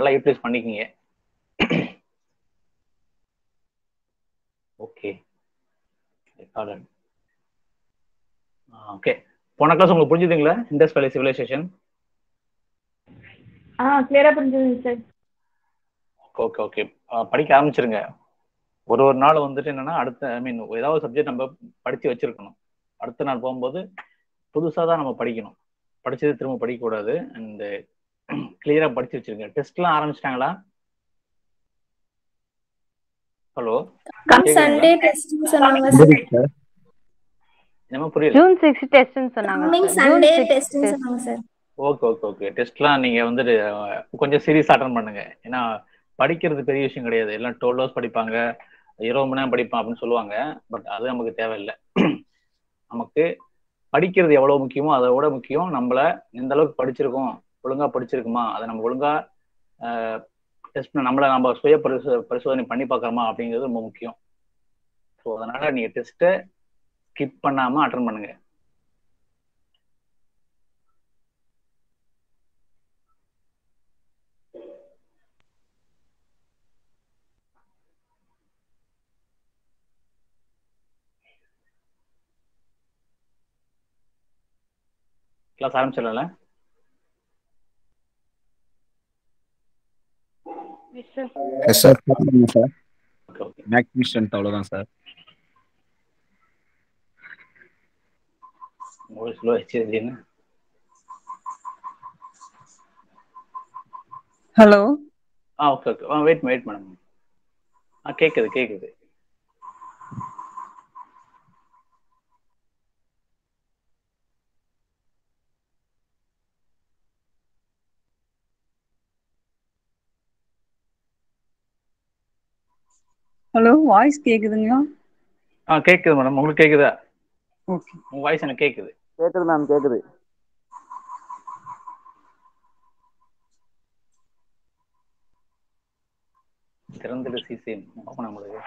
நல்லா யூட்டிலைஸ் பண்ணிக்கிங்க okay okay போன கிளாஸ் உங்களுக்கு புரிஞ்சுதுங்களா இண்டஸ் வேலி சிவிலைசேஷன் ஆ கிளியரா புரிஞ்சுதுங்க சார் ஓகே ஓகே படிக்க ஆரம்பிச்சிருங்க ஒரு ஒரு நாள் வந்துட்டு என்னன்னா அடுத்த ஐ மீன் ஏதாவது சப்ஜெக்ட் நம்ம படிச்சு வச்சிருக்கணும் அடுத்த நாள் போகும்போது புதுசாக தான் நம்ம படிக்கணும் படிச்சது திரும்ப படிக்கக்கூடாது அண்ட் கிளியரா படிச்சு வச்சிருங்க டெஸ்ட்லாம் ஆரம்பிச்சிட்டாங்களா ஹலோ சண்டே டெஸ்ட் சொன்னாங்க சார் என்னமா புரியல ஜூன் சிக்ஸ் டெஸ்ட்னு சொன்னாங்க coming sir. June Sunday 6 test test. சொன்னாங்க சார் ஓகே ஓகே ஓகே டெஸ்ட்லாம் நீங்க வந்துட்டு அஹ், கொஞ்சம் சீரியஸ் அட்டன் பண்ணுங்க ஏன்னா படிக்கிறது பெரிய விஷயம் கிடையாது எல்லாம் டுவெல் ஹவர்ஸ் படிப்பாங்க இருபது மணி நேரம் படிப்பான் அப்படின்னு சொல்லுவாங்க பட் அது நமக்கு தேவையில்லை நமக்கு படிக்கிறது எவ்வளவு முக்கியமோ அதை விட முக்கியம் நம்மள எந்த அளவுக்கு படிச்சிருக்கோம் ஒழுங்கா படிச்சிருக்குமா அதை நம்ம ஒழுங்கா டெஸ்ட் நம்மள நம்ம சுய பரிசோ பரிசோதனை பண்ணி பார்க்கறோமா அப்படிங்கிறது ரொம்ப முக்கியம் ஸோ அதனால நீங்க டெஸ்ட்டை ஸ்கிப் பண்ணாம அட்டன் பண்ணுங்க கிளாஸ் ஆரம்பிச்சிடல எஸ் சார் போடுங்க sir okay okay maximum strength அவ்வளோதான் சார் ஒரு ஸ்லோ ஹெச்டின்னு ஹலோ ஆ ஓகே ஓகே ஆ வெயிட் வெயிட் மேடம் ஆ கேட்குது கேட்குது ஹலோ வாய்ஸ் கேக்குதுங்களா ஆ கேட்குது மேடம் உங்களுக்கு கேட்குதா ஓகே உங்க வாய்ஸ் எனக்கு கேட்குது கேக்குது மேம் கேக்குது திறந்துட்டு சிசிஎம் ஓப்பன் நம்மளுக்கு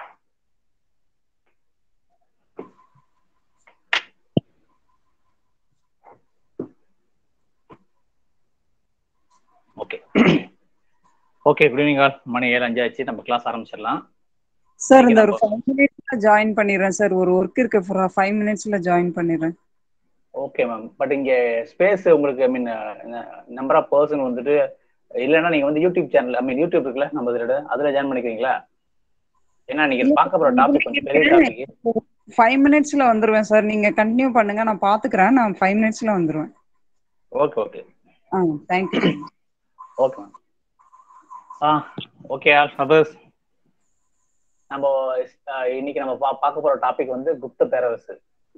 okay okay good evening all மணி ஏழு அஞ்சாச்சு நம்ம கிளாஸ் ஆரம்பிச்சிடலாம் சார் இந்த ஒரு நம்ம- ஃபைவ் மினிட்ஸ்ல ஜாயின் பண்ணிடுறேன் சார் ஒரு ஒர்க் இருக்கு ஃபைவ் மினிட்ஸ்ல ஜாயின் பண்ணிடுறேன் ஓகே மேம் பட் இங்க ஸ்பேஸ் உங்களுக்கு I mean number of person வந்துட்டு இல்லைன்னா நீங்க வந்து YouTube channel I mean YouTube இருக்குல்ல நம்ம இதோட அதுல ஜாயின் பண்ணிக்கிறீங்களா ஏன்னா நீங்க பார்க்க போற டாபிக் கொஞ்சம் பெரிய டாபிக் ஃபைவ் மினிட்ஸ்ல வந்துருவேன் சார் நீங்க கண்டினியூ பண்ணுங்க நான் பாத்துக்கிறேன் நான் ஃபைவ் மினிட்ஸ்ல வந்துருவேன் ஓகே ஓகே ஆ தேங்க்யூ ஓகே மேம் ஆ ஓகே ஆல் அதர்ஸ் நம்ம அஹ், இன்னைக்கு நம்ம பா- பார்க்க போற டாபிக் வந்து குப்த பேரரசு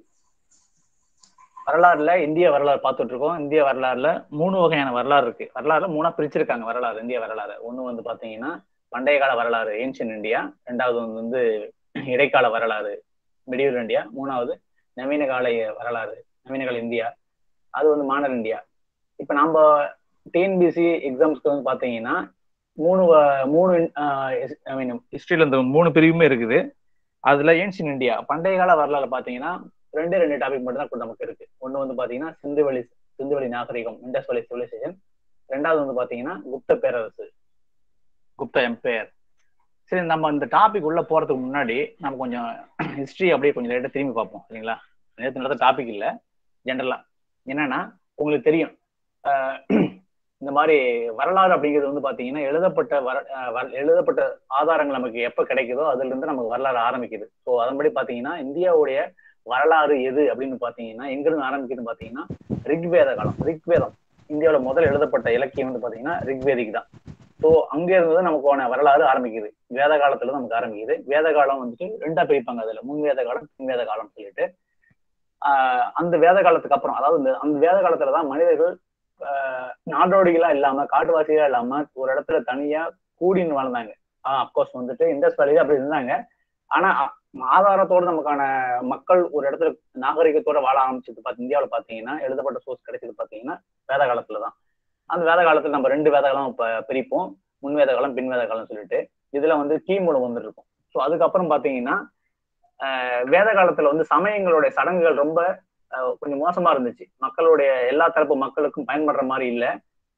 வரலாறுல இந்திய வரலாறு பார்த்துட்டு இருக்கோம் இந்திய வரலாறுல மூணு வகையான வரலாறு இருக்கு வரலாறுல மூணா பிரிச்சிருக்காங்க வரலாறு இந்திய வரலாறு ஒண்ணு வந்து பாத்தீங்கன்னா பண்டைய கால வரலாறு ஏன்ஷியன் இந்தியா ரெண்டாவது வந்து வந்து இடைக்கால வரலாறு மிடிவல் இந்தியா மூணாவது நவீன கால வரலாறு நவீன கால இந்தியா அது வந்து மாடர்ன் இந்தியா இப்ப நம்ம டிஎன்பிசி எக்ஸாம்ஸ்க்கு வந்து பாத்தீங்கன்னா மூணு வ- மூணு ஐ மீன் ஹிஸ்டரியில இந்த மூணு பிரிவுமே இருக்குது அதுல ஏன்ஷியன் இந்தியா பண்டைய கால வரலாறு பாத்தீங்கன்னா ரெண்டே ரெண்டு டாபிக் மட்டும் தான் நமக்கு இருக்கு ஒண்ணு வந்து பாத்தீங்கன்னா சிந்துவெளி சிந்துவெளி நாகரிகம் இண்டஸ் வேலி சிவிலைசேஷன் ரெண்டாவது வந்து பாத்தீங்கன்னா குப்த பேரரசு குப்த எம்பையர் சரி நம்ம இந்த டாபிக் உள்ள போறதுக்கு முன்னாடி நம்ம கொஞ்சம் ஹிஸ்டரி அப்படியே கொஞ்சம் லைட்டா திரும்பி பார்ப்போம் சரிங்களா நேற்று நடந்த டாபிக் இல்ல ஜென்ரலா என்னன்னா உங்களுக்கு தெரியும் ஆஹ் இந்த மாதிரி வரலாறு அப்படிங்கிறது வந்து பாத்தீங்கன்னா எழுதப்பட்ட வர ஆஹ் வர- எழுதப்பட்ட ஆதாரங்கள் நமக்கு எப்ப கிடைக்குதோ அதுல இருந்து நமக்கு வரலாறு ஆரம்பிக்குது ஸோ அதன்படி பாத்தீங்கன்னா இந்தியாவுடைய வரலாறு எது அப்படின்னு பாத்தீங்கன்னா எங்க இருந்து ஆரம்பிக்குதுன்னு பாத்தீங்கன்னா ரிக்வேத காலம் ரிக்வேதம் இந்தியாவோட முதல் எழுதப்பட்ட இலக்கியம் வந்து பாத்தீங்கன்னா ரிக்வேதிக் தான் ஸோ அங்க இருந்து தான் நமக்கான வரலாறு ஆரம்பிக்குது வேத காலத்துல தான் நமக்கு ஆரம்பிக்குது வேத காலம் வந்துட்டு ரெண்டா பிரிப்பாங்க அதுல முன்வேத காலம் பின்வேத காலம் சொல்லிட்டு ஆஹ் அந்த வேத காலத்துக்கு அப்புறம் அதாவது இந்த அந்த வேத காலத்துல தான் மனிதர்கள் ஆஹ் நாடோடிகளா இல்லாம காட்டுவாசிகளா இல்லாம ஒரு இடத்துல தனியா கூடின்னு வாழ்ந்தாங்க ஆஹ் அப்கோர்ஸ் வந்துட்டு இண்டஸ் வேலையில அப்படி இருந்தாங்க ஆனா அ- ஆதாரத்தோட நமக்கான மக்கள் ஒரு இடத்துல நாகரிகத்தோட வாழ ஆரம்பிச்சது பார்த்து இந்தியாவில் பாத்தீங்கன்னா எழுதப்பட்ட சோர்ஸ் கிடைச்சது பாத்தீங்கன்னா வேத காலத்துல தான் அந்த வேத காலத்துல நம்ம ரெண்டு வேத காலம் இப்ப பிரிப்போம் முன் வேத காலம் பின் வேத காலம் சொல்லிட்டு இதுல வந்து கிமுல வந்துட்டு இருக்கும் ஸோ அதுக்கப்புறம் பாத்தீங்கன்னா ஆஹ் வேத காலத்துல வந்து சமயங்களுடைய சடங்குகள் ரொம்ப ஆஹ் கொஞ்சம் மோசமா இருந்துச்சு மக்களுடைய எல்லா தரப்பு மக்களுக்கும் பயன்படுற மாதிரி இல்ல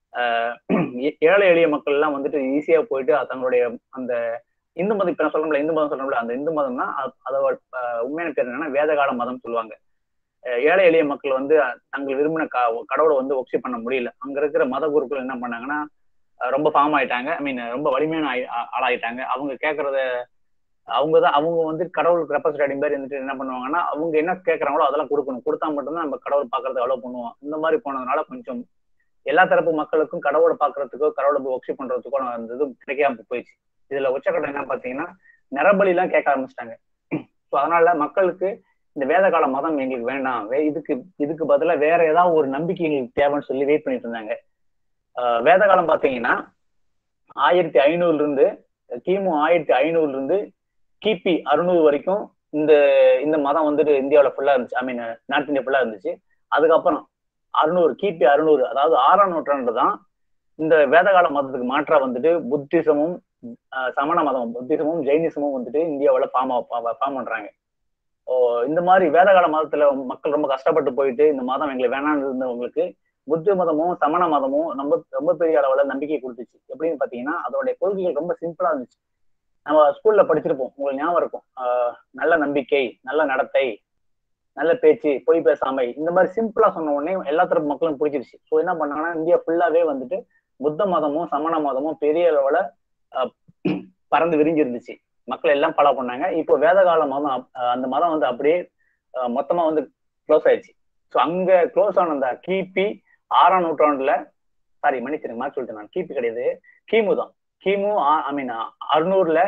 ஆஹ் ஏ- ஏழை எளிய மக்கள் எல்லாம் வந்துட்டு ஈஸியா போயிட்டு அது தங்களுடைய அந்த இந்து மதம் இப்ப நான் சொல்றோம்ல இந்து மதம் சொல்றோம்ல அந்த இந்து மதம்னா அது- அதோட ஆஹ் உண்மையான பேர் என்னன்னா வேதகால மதம் சொல்லுவாங்க அஹ் ஏழை எளிய மக்கள் வந்து தங்கள் விரும்பின க- கடவுளை வந்து ஒப்சி பண்ண முடியல அங்க இருக்கிற மத குருக்கள் என்ன பண்ணாங்கன்னா அஹ் ரொம்ப ஃபார்ம் ஆயிட்டாங்க ஐ மீன் ரொம்ப வலிமையான ஆயி- ஆ- ஆளாயிட்டாங்க அவங்க கேட்கறத அவங்க தான் அவங்க வந்து கடவுளுக்கு ரெப்ரஸன்டேட்டிவ் மாதிரி இருந்துட்டு என்ன பண்ணுவாங்கன்னா அவங்க என்ன கேட்கறாங்களோ அதெல்லாம் கொடுக்கணும் கொடுத்தா மட்டும்தான் நம்ம கடவுள் பார்க்கறது அலோவ் பண்ணுவோம் இந்த மாதிரி போனதுனால கொஞ்சம் எல்லா தரப்பு மக்களுக்கும் கடவுளை பார்க்கறதுக்கோ கடவுளை ஒர்க்ஷி பண்றதுக்கோ அந்த இது கிடைக்காம போயிடுச்சு இதுல உச்சக்கட்டம் என்ன பாத்தீங்கன்னா நரபலி எல்லாம் கேட்க ஆரம்பிச்சிட்டாங்க ஸோ அதனால மக்களுக்கு இந்த வேதகால மதம் எங்களுக்கு வேண்டாம் வே- இதுக்கு இதுக்கு பதிலா வேற ஏதாவது ஒரு நம்பிக்கை எங்களுக்கு தேவைன்னு சொல்லி வெயிட் பண்ணிட்டு இருந்தாங்க ஆஹ் வேதகாலம் பாத்தீங்கன்னா ஆயிரத்தி ஐநூறுல இருந்து கிமு ஆயிரத்தி ஐநூறுல இருந்து கிபி அறுநூறு வரைக்கும் இந்த இந்த மதம் வந்துட்டு இந்தியாவுல ஃபுல்லா இருந்துச்சு ஐ மீன் நார்த் இந்தியா ஃபுல்லா இருந்துச்சு அதுக்கப்புறம் அறுநூறு கிபி அறுநூறு அதாவது ஆறாம் நூற்றாண்டு தான் இந்த வேதகால மதத்துக்கு மாற்றா வந்துட்டு புத்திசமும் ஆஹ் சமண மதமும் புத்திசமும் ஜெயினிசமும் வந்துட்டு இந்தியாவுல ஃபார்ம் ஃபார்ம் பண்றாங்க ஓ இந்த மாதிரி வேதகால மதத்துல மக்கள் ரொம்ப கஷ்டப்பட்டு போயிட்டு இந்த மதம் எங்களுக்கு வேணாம்னு இருந்தவங்களுக்கு புத்த மதமும் சமண மதமும் ரொம்ப ரொம்ப பெரிய அளவுல நம்பிக்கை கொடுத்துச்சு எப்படின்னு பாத்தீங்கன்னா அதோடைய கொள்கைகள் ரொம்ப சிம்பிளா இருந்துச்சு நம்ம ஸ்கூல்ல படிச்சிருப்போம் உங்களுக்கு ஞாபகம் இருக்கும் ஆஹ் நல்ல நம்பிக்கை நல்ல நடத்தை நல்ல பேச்சு பொய் பேசாமை இந்த மாதிரி சிம்பிளா சொன்ன உடனே எல்லா தரப்பு மக்களும் பிடிச்சிருச்சு ஸோ என்ன பண்ணாங்கன்னா இந்தியா ஃபுல்லாவே வந்துட்டு புத்த மதமும் சமண மதமும் பெரிய அளவுல ஆஹ் பறந்து விரிஞ்சு இருந்துச்சு மக்கள் எல்லாம் ஃபாலோ பண்ணாங்க இப்போ வேதகால மதம் அப்- ஆஹ் அந்த மதம் வந்து அப்படியே ஆஹ் மொத்தமா வந்து க்ளோஸ் ஆயிடுச்சு ஸோ அங்க க்ளோஸ் ஆன அந்த கிபி ஆறாம் நூற்றாண்டுல சாரி மன்னிச்சிருங்க மாற்றி சொல்லிட்டேன் நான் கிபி கிடையாது கிமு தான் கிமு ஐ மீன் அறுநூறுல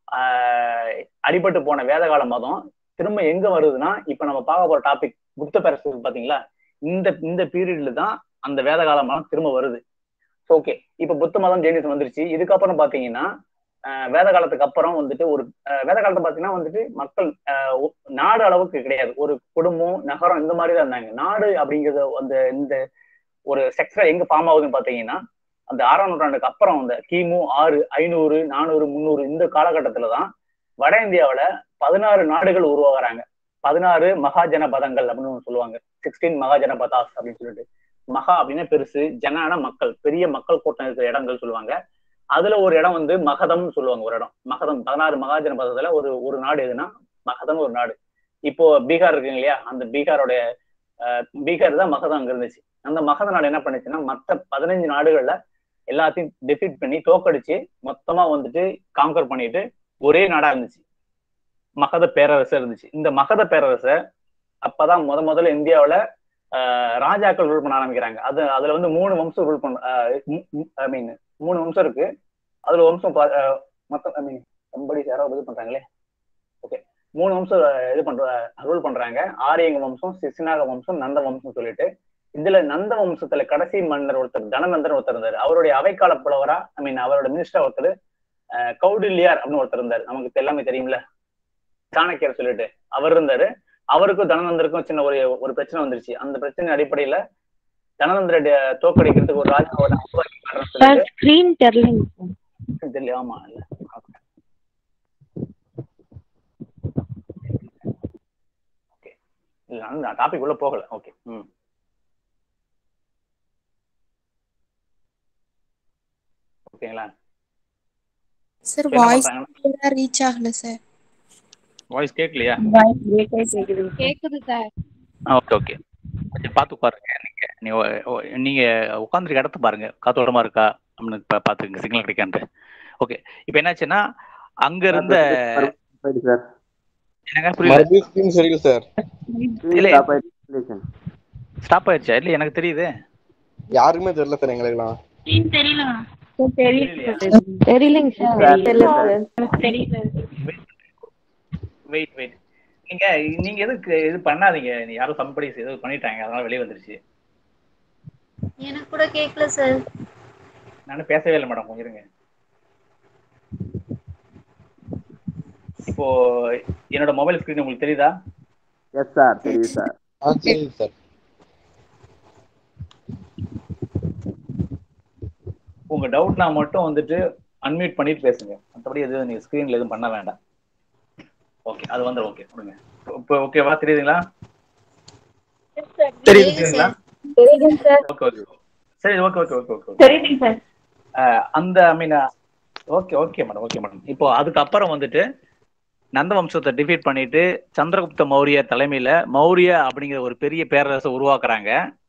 ஆஹ் அடிபட்டு போன வேதகால மதம் திரும்ப எங்க வருதுன்னா இப்ப நம்ம பார்க்க போற டாபிக் புத்த பேரசு பாத்தீங்களா இந்த இந்த பீரியட்ல தான் அந்த வேதகால மதம் திரும்ப வருது ஓகே இப்ப புத்த மதம் ஜெயினிசம் வந்துருச்சு இதுக்கப்புறம் பாத்தீங்கன்னா ஆஹ் வேத காலத்துக்கு அப்புறம் வந்துட்டு ஒரு ஆஹ் வேத காலத்தை பாத்தீங்கன்னா வந்துட்டு மக்கள் ஆஹ் ஒ- நாடு அளவுக்கு கிடையாது ஒரு குடும்பம் நகரம் இந்த மாதிரி தான் இருந்தாங்க நாடு அப்படிங்கிறது அந்த இந்த ஒரு செக்டர் எங்க ஃபார்ம் ஆகுதுன்னு பாத்தீங்கன்னா அந்த ஆறாம் நூற்றாண்டுக்கு அப்புறம் அந்த கிமு ஆறு ஐநூறு நானூறு முந்நூறு இந்த காலகட்டத்துல தான் வட இந்தியாவுல பதினாறு நாடுகள் உருவாகுறாங்க பதினாறு மகாஜனபதங்கள் அப்படின்னு ஒண்ணு சொல்லுவாங்க சிக்ஸ்டீன் மகாஜனபதாஸ் அப்படின்னு சொல்லிட்டு மகா அப்படின்னா பெருசு ஜனான மக்கள் பெரிய மக்கள் கூட்டம் இருக்கிற இடங்கள் சொல்லுவாங்க அதுல ஒரு இடம் வந்து மகதம்னு சொல்லுவாங்க ஒரு இடம் மகதம் பதினாறு மகாஜனபதத்துல ஒரு ஒரு நாடு எதுனா மகதம் ஒரு நாடு இப்போ பீகார் இருக்குங்க இல்லையா அந்த பீகாரோட அஹ், பீகார் தான் மகதம் அங்க இருந்துச்சு அந்த மகத நாடு என்ன பண்ணுச்சுன்னா மத்த பதினஞ்சு நாடுகள்ல எல்லாத்தையும் டெஃபிட் பண்ணி தோக்கடிச்சு மொத்தமா வந்துட்டு காங்கர் பண்ணிட்டு ஒரே நாடா இருந்துச்சு மகத பேரரசு இருந்துச்சு இந்த மகத பேரரசை அப்பதான் முத முதல்ல இந்தியாவுல ஆஹ், ராஜாக்கள் ரூல் பண்ண ஆரம்பிக்கிறாங்க அது அதுல வந்து மூணு வம்சம் ரூல் பண்ண ஐ மீன் மூணு வம்சம் இருக்கு அதுல வம்சம் பா- ஆஹ், மொத்தம் ஐ மீன் ரொம்ப யாராவது இது பண்றாங்களே ஓகே மூணு வம்சம் ஆஹ், இது பண்ற ரூல் பண்றாங்க ஆரியங்க வம்சம் சிசிநாக வம்சம் நந்த வம்சம் சொல்லிட்டு இதுல நந்த வம்சத்துல கடைசி மன்னர் ஒருத்தர் தனநந்தன் ஒருத்தர் இருந்தாரு அவருடைய அவைக்கால புலவரா ஐ மீன் அவரோட மினிஸ்டர் ஒருத்தர் ஆஹ், கௌடில்யார் அப்படின்னு ஒருத்தர் இருந்தாரு நமக்கு எல்லாமே தெரியும்ல சாணக்கியர் சொல்லிட்டு அவர் இருந்தாரு அவருக்கும் தனநந்தருக்கும் சின்ன ஒரு ஒரு பிரச்சனை வந்துருச்சு அந்த பிரச்சனை அடிப்படையில தனநந்தரை தோக்கடிக்கிறதுக்கு ஒரு ராஜாவை உருவாக்கி காட்டுறேன்னு சார் சொல்லிட்டு ஸ்கிரீன் தெரியலைங்க சார் தெரியல ஆமா இல்ல ஓகே இல்ல நான் டாபிக் உள்ள போகல ஓகே ம் ஓகேங்களா சார் இப்ப என்ன வாய்ஸ் பண்றாங்கன்னா ரீச் ஆகல சார் வாய்ஸ் கேட்கலையா கேக்குது சார் ஓகே ஓகே கொஞ்சம் பார்த்து உட்காருங்க நீங்க நீ ஒ- ஒ- நீங்க உட்காந்துருக்க இடத்த பாருங்க காத்தோட்டமா இருக்கா அப்படின்னு பா- பாத்துக்கங்க சிக்னல் கிடைக்கான்ட்டு ஓகே இப்போ என்னாச்சுன்னா அங்க இருந்த சார் என்னங்க புரியல மறுபடியும் ஸ்கிரீன் சரியில்லை சார் இல்ல ஸ்டாப் ஆயிடுச்சா இல்ல எனக்கு தெரியுது யாருக்குமே தெரியல சார் எங்களுக்குலாம் தெரியலையா தெரியலைங்க சார் தெரியல வெயிட் வெயிட் நீங்க நீங்க எதுக்கு இது பண்ணாதீங்க நீ யாரும் சம்படி ஏதோ பண்ணிட்டாங்க அதனால வெளியே வந்துருச்சு எனக்கு கூட கேட்கல சார் நானும் பேசவே இல்லை மேடம் கொஞ்சம் இருங்க இப்போ என்னோட மொபைல் ஸ்கிரீன் உங்களுக்கு தெரியுதா எஸ் சார் தெரியுது சார் ஆ சரி சார் உங்க டவுட்னா மட்டும் வந்துட்டு அன்மியூட் பண்ணிட்டு பேசுங்க மற்றபடி எதுவும் நீங்க ஸ்கிரீன்ல எதுவும் பண்ண வேண்டாம் ஓகே அது வந்துடும் ஓகே கொடுங்க இப்போ ஓகேவா தெரியுதுங்களா தெரியுது தெரியுதுங்களா தெரியுதுங்க சார் ஓகே ஓகே சரி ஓகே ஓகே ஓகே ஓகே சரிங்க சார் அந்த I mean okay okay madam okay madam இப்போ அதுக்கப்புறம் வந்துட்டு நந்த வம்சத்தை டிஃபீட் பண்ணிட்டு சந்திரகுப்த மௌரிய தலைமையில மௌரிய அப்படிங்கிற ஒரு பெரிய பேரரசை உருவாக்குறாங்க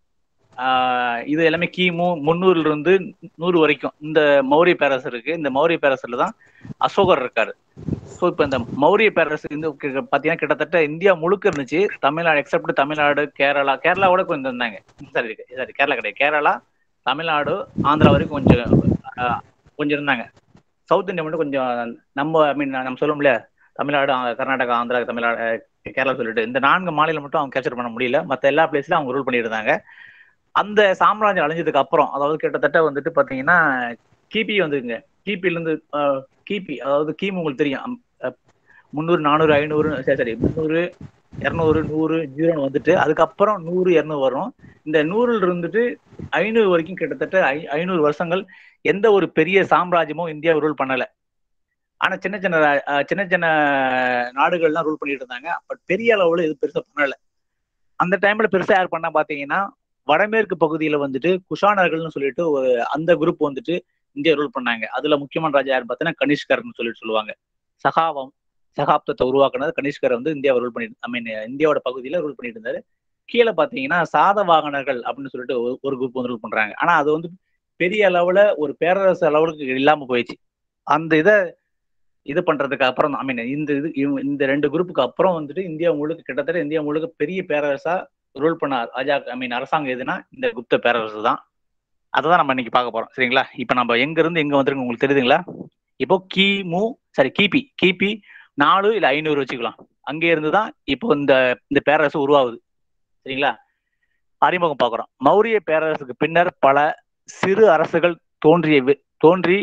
ஆஹ் இது எல்லாமே கிமு முந்நூறுல இருந்து நூறு வரைக்கும் இந்த மௌரிய பேரரசு இருக்கு இந்த மௌரிய பேரரசுல தான் அசோகர் இருக்காரு ஸோ இப்போ இந்த மௌரிய பேரரசு இந்த கி- பாத்தீங்கன்னா கிட்டத்தட்ட இந்தியா முழுக்க இருந்துச்சு தமிழ்நாடு எக்ஸப்ட் தமிழ்நாடு கேரளா கேரளாவோட கொஞ்சம் இருந்தாங்க சாரி சாரி கேரளா கிடையாது கேரளா தமிழ்நாடு ஆந்திரா வரைக்கும் கொஞ்சம் ஆஹ், கொஞ்சம் இருந்தாங்க சவுத் இந்தியா மட்டும் கொஞ்சம் நம்ம ஐ மீன் நம்ம சொல்லுவோம்ல தமிழ்நாடு ஆ- கர்நாடகா ஆந்திரா தமிழ்நாடு அஹ், கேரளா சொல்லிட்டு இந்த நான்கு மாநிலம் மட்டும் அவங்க கேப்சர் பண்ண முடியல மற்ற எல்லா பிளேஸ்லயும் அவங்க ரூல் பண்ணிட்டு இருந்தாங்க அந்த சாம்ராஜ்யம் அழிஞ்சதுக்கு அப்புறம் அதாவது கிட்டத்தட்ட வந்துட்டு பாத்தீங்கன்னா கிபி வந்துங்க கிபில இருந்து அஹ், கிபி அதாவது கிமு உங்களுக்கு தெரியும் அம், அஹ், முந்நூறு நானூறு ஐநூறு சரி சரி முந்நூறு இரநூறு நூறு ஜீரோன்னு வந்துட்டு அதுக்கப்புறம் நூறு இரநூறு வரும் இந்த நூறுல இருந்துட்டு ஐநூறு வரைக்கும் கிட்டத்தட்ட ஐ- ஐநூறு வருஷங்கள் எந்த ஒரு பெரிய சாம்ராஜ்யமும் இந்தியா ரூல் பண்ணல ஆனா சின்ன சின்ன அஹ், சின்ன சின்ன நாடுகள்லாம் ரூல் பண்ணிட்டு இருந்தாங்க பட் பெரிய அளவுல இது பெருசா பண்ணல அந்த டைம்ல பெருசா யார் பண்ணா பாத்தீங்கன்னா வடமேற்கு பகுதியில வந்துட்டு குஷானர்கள்னு சொல்லிட்டு ஒரு அந்த குரூப் வந்துட்டு இந்தியா ரூல் பண்ணாங்க அதுல முக்கியமான ராஜா யார் பார்த்தீங்கன்னா கனிஷ்கர்னு சொல்லிட்டு சொல்லுவாங்க சகாவம் சகாப்தத்தை உருவாக்குனது கனிஷ்கர் வந்து இந்தியாவை ரூல் பண்ணிட்டு ஐ மீன் இந்தியாவோட பகுதியில ரூல் பண்ணிட்டு இருந்தாரு கீழே பாத்தீங்கன்னா சாதவாகனர்கள் அப்படின்னு சொல்லிட்டு ஒரு- ஒரு குரூப் வந்து ரூல் பண்றாங்க ஆனா அது வந்து பெரிய அளவுல ஒரு பேரரசு அளவுக்கு இல்லாம போயிடுச்சு அந்த இதை இது பண்றதுக்கு அப்புறம் ஐ மீன் இந்த இது இவங்க- இந்த ரெண்டு குரூப்புக்கு அப்புறம் வந்துட்டு இந்தியா முழுக்க கிட்டத்தட்ட இந்தியா முழுக்க பெரிய பேரரசா ரூல் பண்ண ராஜா ஐ மீன் அரசாங்கம் எதுனா இந்த குப்த பேரரசு தான் அதை தான் நம்ம இன்னைக்கு பார்க்க போறோம் சரிங்களா இப்போ நம்ம எங்க இருந்து எங்க வந்திருக்கோம் உங்களுக்கு தெரியுதுங்களா இப்போ கிமு சாரி கிபி கிபி நாலு இல்ல ஐநூறு வச்சுக்கலாம் அங்கே இருந்து தான் இப்போ இந்த இந்த பேரரசு உருவாகுது சரிங்களா அறிமுகம் பார்க்குறோம் மௌரிய பேரரசுக்கு பின்னர் பல சிறு அரசுகள் தோன்றிய வி- தோன்றி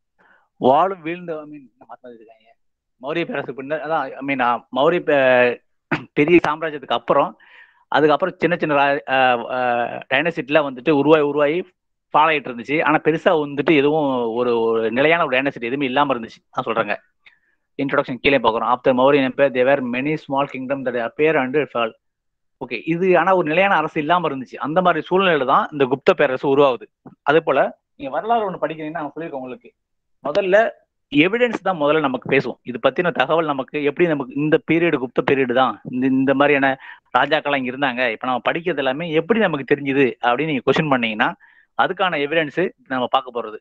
வாழும் வீழ்ந்த ஐ மீன் இருக்காங்க மௌரிய பேரரசுக்கு பின்னர் அதான் ஐ மீன் மௌரிய பே- பெரிய சாம்ராஜ்யத்துக்கு அப்புறம் அதுக்கப்புறம் சின்ன சின்ன டைனசிட்டிலாம் வந்துட்டு உருவாகி உருவாகி ஃபாலோ ஆயிட்டு இருந்துச்சு ஆனா பெருசா வந்துட்டு எதுவும் ஒரு ஒரு நிலையான ஒரு டைனசிட்டி எதுவுமே இல்லாம இருந்துச்சு நான் சொல்றேங்க இன்ட்ரோடக்ஷன் கீழே பார்க்குறோம் after Mauryan empire there were many small kingdom that appear and fall okay இது ஆனா ஒரு நிலையான அரசு இல்லாம இருந்துச்சு அந்த மாதிரி சூழ்நிலையில தான் இந்த குப்த பேரரசு உருவாகுது அதே போல நீங்க வரலாறு ஒன்று படிக்கிறீங்கன்னா நான் சொல்லியிருக்கேன் உங்களுக்கு முதல்ல எவிடன்ஸ் தான் முதல்ல நமக்கு பேசும் இது பத்தின தகவல் நமக்கு எப்படி நமக்கு இந்த பீரியடு குப்த பீரியடு தான் இந்த இந்த மாதிரியான ராஜாக்கள்லாம் இங்க இருந்தாங்க இப்ப நம்ம படிக்கிறது எல்லாமே எப்படி நமக்கு தெரிஞ்சுது அப்படின்னு நீங்க கொஸ்டின் பண்ணீங்கன்னா அதுக்கான எவிடன்ஸ் நம்ம பார்க்க போறது